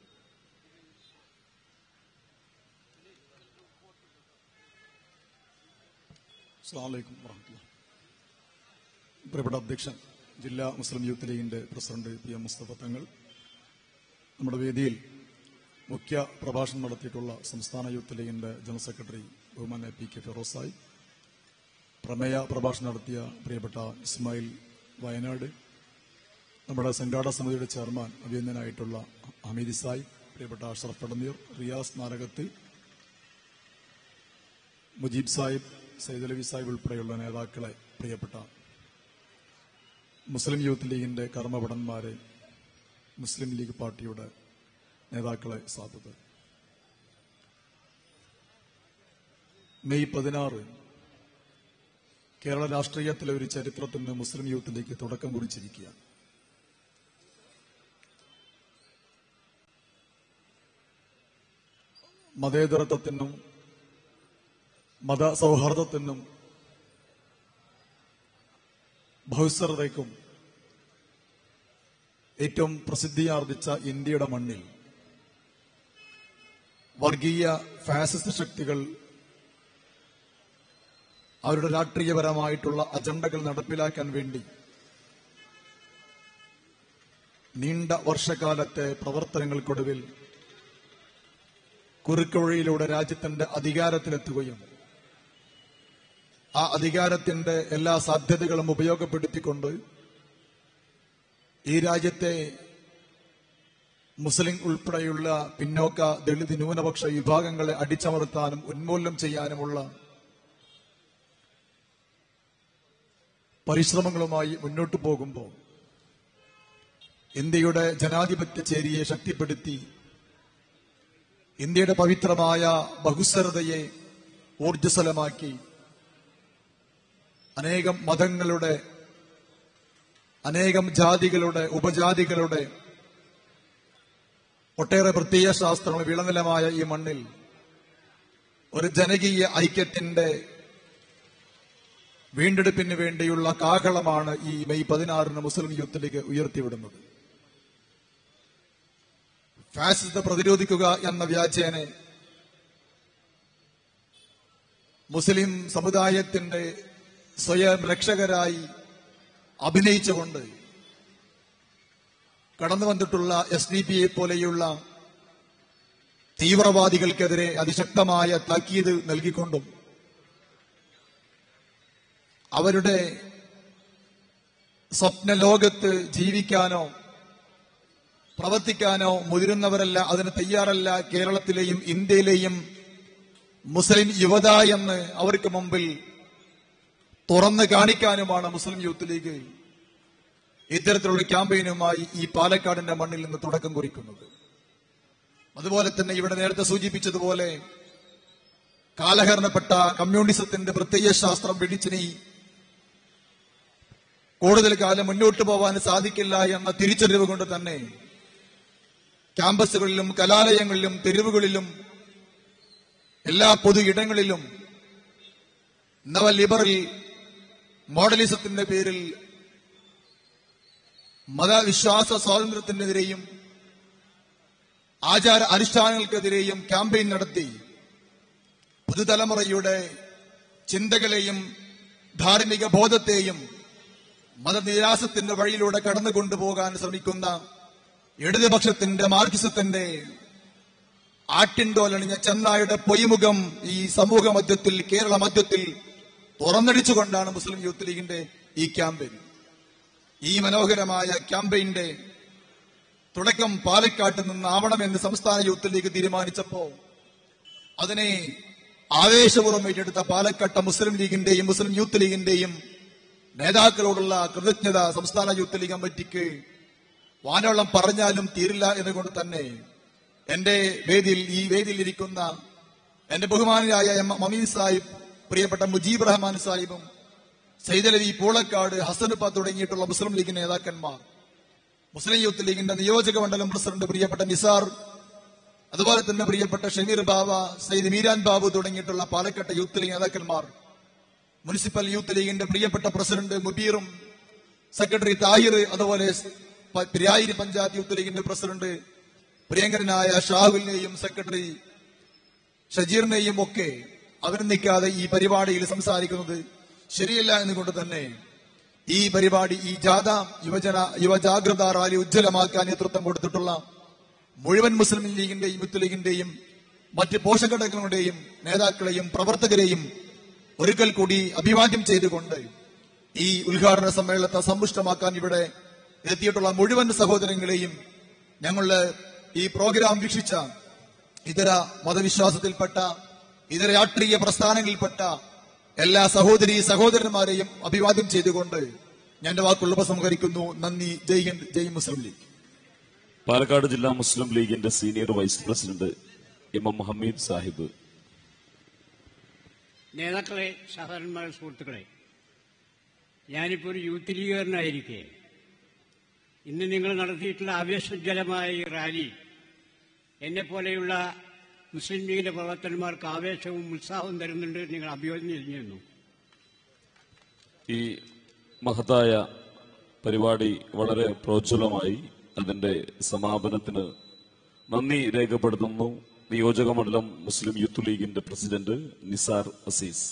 അസ്സാം വലൈക്കും വറഹമത്തുള്ള പ്രിയപ്പെട്ട അധ്യക്ഷൻ ജില്ലാ മുസ്ലിം യൂത്ത് ലീഗിന്റെ president P M Musthafa Thangal നമ്മുടെ വേദിയിൽ മുഖ്യ പ്രഭാഷണം നടത്തിയിട്ടുള്ള സംസ്ഥാന യൂത്ത് ലീഗിന്റെ ജനറൽ സെക്രട്ടറി ബഹുമാന പി കെ ഫിറോസായി പ്രമേയ പ്രഭാഷണം നടത്തിയ പ്രിയപ്പെട്ട ഇസ്മായിൽ വയനാട് നമ്മുടെ സംഘാടക സമിതിയുടെ ചെയർമാൻ അഭിനന്ദനായിട്ടുള്ള ഹമീദ് സായി പ്രിയപ്പെട്ട അഷറഫ് അടനീർ റിയാസ് നാരകത്തിൽ മുജീബ് സാഹിബ് സൈദ് അലവി സാഹിബ് ഉൾപ്പെടെയുള്ള നേതാക്കളെ പ്രിയപ്പെട്ട മുസ്ലിം യൂത്ത് ലീഗിന്റെ കർമ്മഭടന്മാരെ മുസ്ലിം ലീഗ് പാർട്ടിയുടെ നേതാക്കളെ സാധുത മെയ് പതിനാറ് കേരള രാഷ്ട്രീയത്തിലെ ഒരു ചരിത്രത്തിന് മുസ്ലിം യൂത്ത് ലീഗ് തുടക്കം കുറിച്ചിരിക്കുകയാണ് മതേതരത്വത്തിനും മതസൗഹാർദ്ദത്തിനും ബഹുസ്വരതയ്ക്കും ഏറ്റവും പ്രസിദ്ധിയാർജിച്ച ഇന്ത്യയുടെ മണ്ണിൽ വർഗീയ ഫാസിസ്റ്റ് ശക്തികൾ അവരുടെ രാഷ്ട്രീയപരമായിട്ടുള്ള അജണ്ടകൾ നടപ്പിലാക്കാൻ വേണ്ടി നീണ്ട വർഷക്കാലത്തെ പ്രവർത്തനങ്ങൾക്കൊടുവിൽ കുറുക്കുവഴിയിലൂടെ രാജ്യത്തിന്റെ അധികാരത്തിലെത്തുകയും ആ അധികാരത്തിന്റെ എല്ലാ സാധ്യതകളും ഉപയോഗപ്പെടുത്തിക്കൊണ്ട് ഈ രാജ്യത്തെ മുസ്ലിം ഉൾപ്പെടെയുള്ള പിന്നോക്ക ദളിത് ന്യൂനപക്ഷ വിഭാഗങ്ങളെ അടിച്ചമർത്താനും ഉന്മൂലനം ചെയ്യാനുമുള്ള പരിശ്രമങ്ങളുമായി മുന്നോട്ടു പോകുമ്പോൾ ഇന്ത്യയുടെ ജനാധിപത്യ ചേരിയെ ശക്തിപ്പെടുത്തി ഇന്ത്യയുടെ പവിത്രമായ ബഹുസ്വരതയെ ഊർജ്ജസ്വലമാക്കി അനേകം മതങ്ങളുടെ അനേകം ജാതികളുടെ ഉപജാതികളുടെ ഒട്ടേറെ പ്രത്യയ ശാസ്ത്രങ്ങൾ വിളനിലമായ ഈ മണ്ണിൽ ഒരു ജനകീയ ഐക്യത്തിന്റെ വീണ്ടെടുപ്പിന് വേണ്ടിയുള്ള കാഹളമാണ് ഈ മെയ് പതിനാറിന് മുസ്ലിം യൂത്ത് ലീഗ് ഉയർത്തിവിടുന്നത് ഫാസിസത്തെ പ്രതിരോധിക്കുക എന്ന വ്യാജേനെ മുസ്ലിം സമുദായത്തിന്റെ സ്വയം രക്ഷകരായി അഭിനയിച്ചുകൊണ്ട് കടന്നു വന്നിട്ടുള്ള എസ് ഡി പിയെ പോലെയുള്ള തീവ്രവാദികൾക്കെതിരെ അതിശക്തമായ താക്കീത് നൽകിക്കൊണ്ടും അവരുടെ സ്വപ്ന ലോകത്ത് ജീവിക്കാനോ പ്രവർത്തിക്കാനോ മുതിരുന്നവരല്ല അതിന് തയ്യാറല്ല കേരളത്തിലെയും ഇന്ത്യയിലെയും മുസ്ലിം യുവത എന്ന് അവർക്ക് മുമ്പിൽ തുറന്നു കാണിക്കാനുമാണ് മുസ്ലിം യൂത്ത് ലീഗ് ഇത്തരത്തിലുള്ള ക്യാമ്പയിനുമായി ഈ പാലക്കാടിന്റെ മണ്ണിൽ നിന്ന് തുടക്കം കുറിക്കുന്നത് അതുപോലെ തന്നെ ഇവിടെ നേരത്തെ സൂചിപ്പിച്ചതുപോലെ കാലഹരണപ്പെട്ട കമ്മ്യൂണിസത്തിന്റെ പ്രത്യയ ശാസ്ത്രം വെടിച്ചിനി കൂടുതൽ കാലം മുന്നോട്ട് പോകാൻ സാധിക്കില്ല എന്ന തിരിച്ചറിവ് കൊണ്ട് തന്നെ ക്യാമ്പസുകളിലും കലാലയങ്ങളിലും തെരുവുകളിലും എല്ലാ പൊതു ഇടങ്ങളിലും നവ ലിബറൽ മോഡലിസത്തിന്റെ പേരിൽ മതവിശ്വാസ സ്വാതന്ത്ര്യത്തിനെതിരെയും ആചാര അനുഷ്ഠാനങ്ങൾക്കെതിരെയും ക്യാമ്പയിൻ നടത്തി പുതുതലമുറയുടെ ചിന്തകളെയും ധാർമ്മിക ബോധത്തെയും മതനിരാസത്തിന്റെ വഴിയിലൂടെ കടന്നു കൊണ്ടുപോകാൻ ശ്രമിക്കുന്ന ഇടതുപക്ഷത്തിന്റെ മാർക്സിസത്തിന്റെ ആട്ടിൻതോലണിഞ്ഞ ചെന്നായുടെ പൊയ്മുഖം ഈ സമൂഹ മധ്യത്തിൽ കേരള മധ്യത്തിൽ തുറന്നടിച്ചുകൊണ്ടാണ് മുസ്ലിം യൂത്ത് ലീഗിന്റെ ഈ ക്യാമ്പയിൻ ഈ മനോഹരമായ ക്യാമ്പയിന്റെ തുടക്കം പാലക്കാട്ട് നിന്നാവണമെന്ന് സംസ്ഥാന യൂത്ത് ലീഗ് തീരുമാനിച്ചപ്പോ അതിനെ ആവേശപൂർവ്വം ഏറ്റെടുത്ത പാലക്കാട്ടെ മുസ്ലിം ലീഗിന്റെയും മുസ്ലിം യൂത്ത് ലീഗിന്റെയും നേതാക്കളോടുള്ള കൃതജ്ഞത സംസ്ഥാന യൂത്ത് ലീഗ് കമ്മിറ്റിക്ക് വാനോളം പറഞ്ഞാലും തീരില്ല എന്നുകൊണ്ട് തന്നെ എന്റെ വേദിയിൽ ഈ വേദിയിൽ ഇരിക്കുന്ന എന്റെ ബഹുമാനായ എം മമീൻ സാഹിബ് പ്രിയപ്പെട്ട മുജീബ് റഹ്മാൻ സാഹിബും സൈദലവി പൂളക്കാട് ഹസനുപ്പ തുടങ്ങിയിട്ടുള്ള മുസ്ലിം ലീഗ് നേതാക്കന്മാർ മുസ്ലിം യൂത്ത് ലീഗിന്റെ നിയോജക മണ്ഡലം പ്രസിഡന്റ് പ്രിയപ്പെട്ട നിസാർ അതുപോലെ തന്നെ പ്രിയപ്പെട്ട ഷമീർ ബാബ സയ്യിദ് മീരാൻ ബാബു തുടങ്ങിയിട്ടുള്ള പാലക്കാട്ടെ യൂത്ത് ലീഗ് നേതാക്കന്മാർ മുനിസിപ്പൽ യൂത്ത് ലീഗിന്റെ പ്രിയപ്പെട്ട പ്രസിഡന്റ് മുബീറും സെക്രട്ടറി താഹിർ അതുപോലെ പ- പിരായിരി പഞ്ചായത്ത് യൂത്ത് ലീഗിന്റെ പ്രസിഡന്റ് പ്രിയങ്കരനായ ഷാഹുലിനെയും സെക്രട്ടറി ഷജീറിനെയും ഒക്കെ അവർ നിൽക്കാതെ ഈ പരിപാടിയിൽ സംസാരിക്കുന്നത് ശരിയല്ല എന്നുകൊണ്ട് തന്നെ ഈ പരിപാടി ഈ ജാഥ യുവജന യുവജാഗ്രത റാലി ഉജ്ജ്വലമാക്കാൻ നേതൃത്വം കൊടുത്തിട്ടുള്ള മുഴുവൻ മുസ്ലിം ലീഗിന്റെയും യൂത്ത് ലീഗിന്റെയും മറ്റ് പോഷകഘടകങ്ങളുടെയും നേതാക്കളെയും പ്രവർത്തകരെയും ഒരിക്കൽ കൂടി അഭിവാദ്യം ചെയ്തുകൊണ്ട് ഈ ഉദ്ഘാടന സമ്മേളനത്തെ സമ്പുഷ്ടമാക്കാൻ ഇവിടെ എത്തിയിട്ടുള്ള മുഴുവൻ സഹോദരങ്ങളെയും ഞങ്ങളുടെ ഈ പ്രോഗ്രാം വീക്ഷിച്ച ഇതര മതവിശ്വാസത്തിൽപ്പെട്ട ഇതര രാഷ്ട്രീയ പ്രസ്ഥാനങ്ങളിൽപ്പെട്ട എല്ലാ സഹോദരി സഹോദരന്മാരെയും അഭിവാദ്യം ചെയ്തുകൊണ്ട് ഞാൻ എന്റെ വാക്കുകൾ ഉപസംഹരിക്കുന്നു നന്ദി ജയ് ഹിന്ദ് ജയ് മുസ്ലിം ലീഗ് പാലക്കാട് ജില്ലാ മുസ്ലിം ലീഗിന്റെ senior vice president M M Hameed Sahib നേതാക്കളെ സഹോദരന്മാരെ സുഹൃത്തുക്കളെ ഞാനിപ്പോൾ ഒരു യൂത്ത് ലീഗുകാരനായിരിക്കെ ഇന്ന് നിങ്ങൾ നടത്തിയിട്ടുള്ള ആവേശോജ്വലമായ ഈ റാലി എന്നെപ്പോലെയുള്ള മുസ്ലിം ലീഗിന്റെ പ്രവർത്തകന്മാർക്ക് ആവേശവും ഉത്സാഹവും തരുന്നുണ്ട് എന്ന് നിങ്ങൾ അഭിയോജനം ചെയ്യുന്നു ഈ മഹത്തായ പരിപാടി വളരെ പ്രോജ്വലമായി അതിന്റെ സമാപനത്തിന് നന്ദി രേഖപ്പെടുത്തുന്നു നിയോജക മണ്ഡലം മുസ്ലിം യൂത്ത് ലീഗിന്റെ പ്രസിഡന്റ് നിസാർ അസീസ്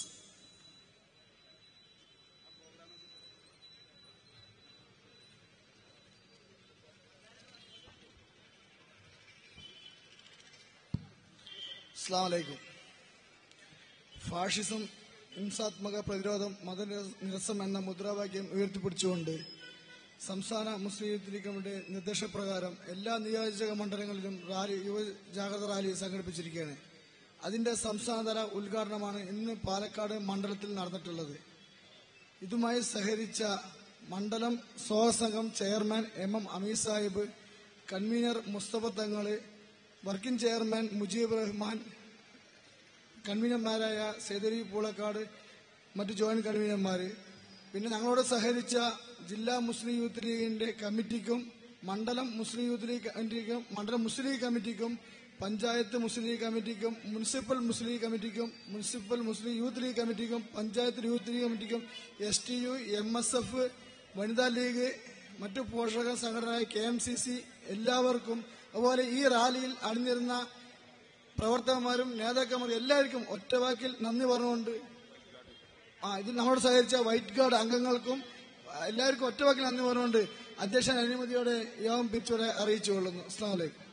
അസ്സാം വലൈക്കും ഫാഷിസം ഹിംസാത്മക പ്രതിരോധം മതനിരസം എന്ന മുദ്രാവാക്യം ഉയർത്തിപ്പിടിച്ചുകൊണ്ട് സംസ്ഥാന മുസ്ലിം യൂത്ത് ലീഗ് കമ്മിറ്റിയുടെ നിർദ്ദേശപ്രകാരം എല്ലാ നിയോജക മണ്ഡലങ്ങളിലും റാലി യുവ ജാഗ്രത റാലി സംഘടിപ്പിച്ചിരിക്കുകയാണ് അതിന്റെ സംസ്ഥാനതല ഉദ്ഘാടനമാണ് ഇന്ന് പാലക്കാട് മണ്ഡലത്തിൽ നടന്നിട്ടുള്ളത് ഇതുമായി സഹകരിച്ച മണ്ഡലം സ്വാഗതസംഘം chairman M M Ameer Sahib convener Musthafa Thangal working chairman Mujeeb Rahman കൺവീനർമാരായ സേതരി പൂളക്കാട് മറ്റു ജോയിന്റ് കൺവീനർമാര് പിന്നെ ഞങ്ങളോട് സഹകരിച്ച ജില്ലാ മുസ്ലിം യൂത്ത് ലീഗിന്റെ കമ്മിറ്റിക്കും മണ്ഡലം മുസ്ലിം യൂത്ത് ലീഗ് കമ്മിറ്റിക്കും മണ്ഡലം മുസ്ലിം ലീഗ് കമ്മിറ്റിക്കും പഞ്ചായത്ത് മുസ്ലിം ലീഗ് കമ്മിറ്റിക്കും മുനിസിപ്പൽ മുസ്ലിം ലീഗ് കമ്മിറ്റിക്കും മുനിസിപ്പൽ മുസ്ലിം യൂത്ത് ലീഗ് കമ്മിറ്റിക്കും പഞ്ചായത്ത് യൂത്ത് ലീഗ് കമ്മിറ്റിക്കും S T U M S F വനിതാ ലീഗ് മറ്റു പോഷക സംഘടനയായ കെ എം സി സി എല്ലാവർക്കും അതുപോലെ ഈ റാലിയിൽ അണിനിരുന്ന പ്രവർത്തകന്മാരും നേതാക്കന്മാരും എല്ലാവർക്കും ഒറ്റവാക്കിൽ നന്ദി പറഞ്ഞുകൊണ്ട് ആ ഇതിൽ നമ്മളോട് സഹകരിച്ച വൈറ്റ് ഗാർഡ് അംഗങ്ങൾക്കും എല്ലാവർക്കും ഒറ്റവാക്കിൽ നന്ദി പറഞ്ഞുകൊണ്ട് അധ്യക്ഷൻ അനുമതിയോടെ യോഗം പിരിച്ചോടെ അറിയിച്ചു കൊള്ളുന്നു അസ്സാം വലൈക്കും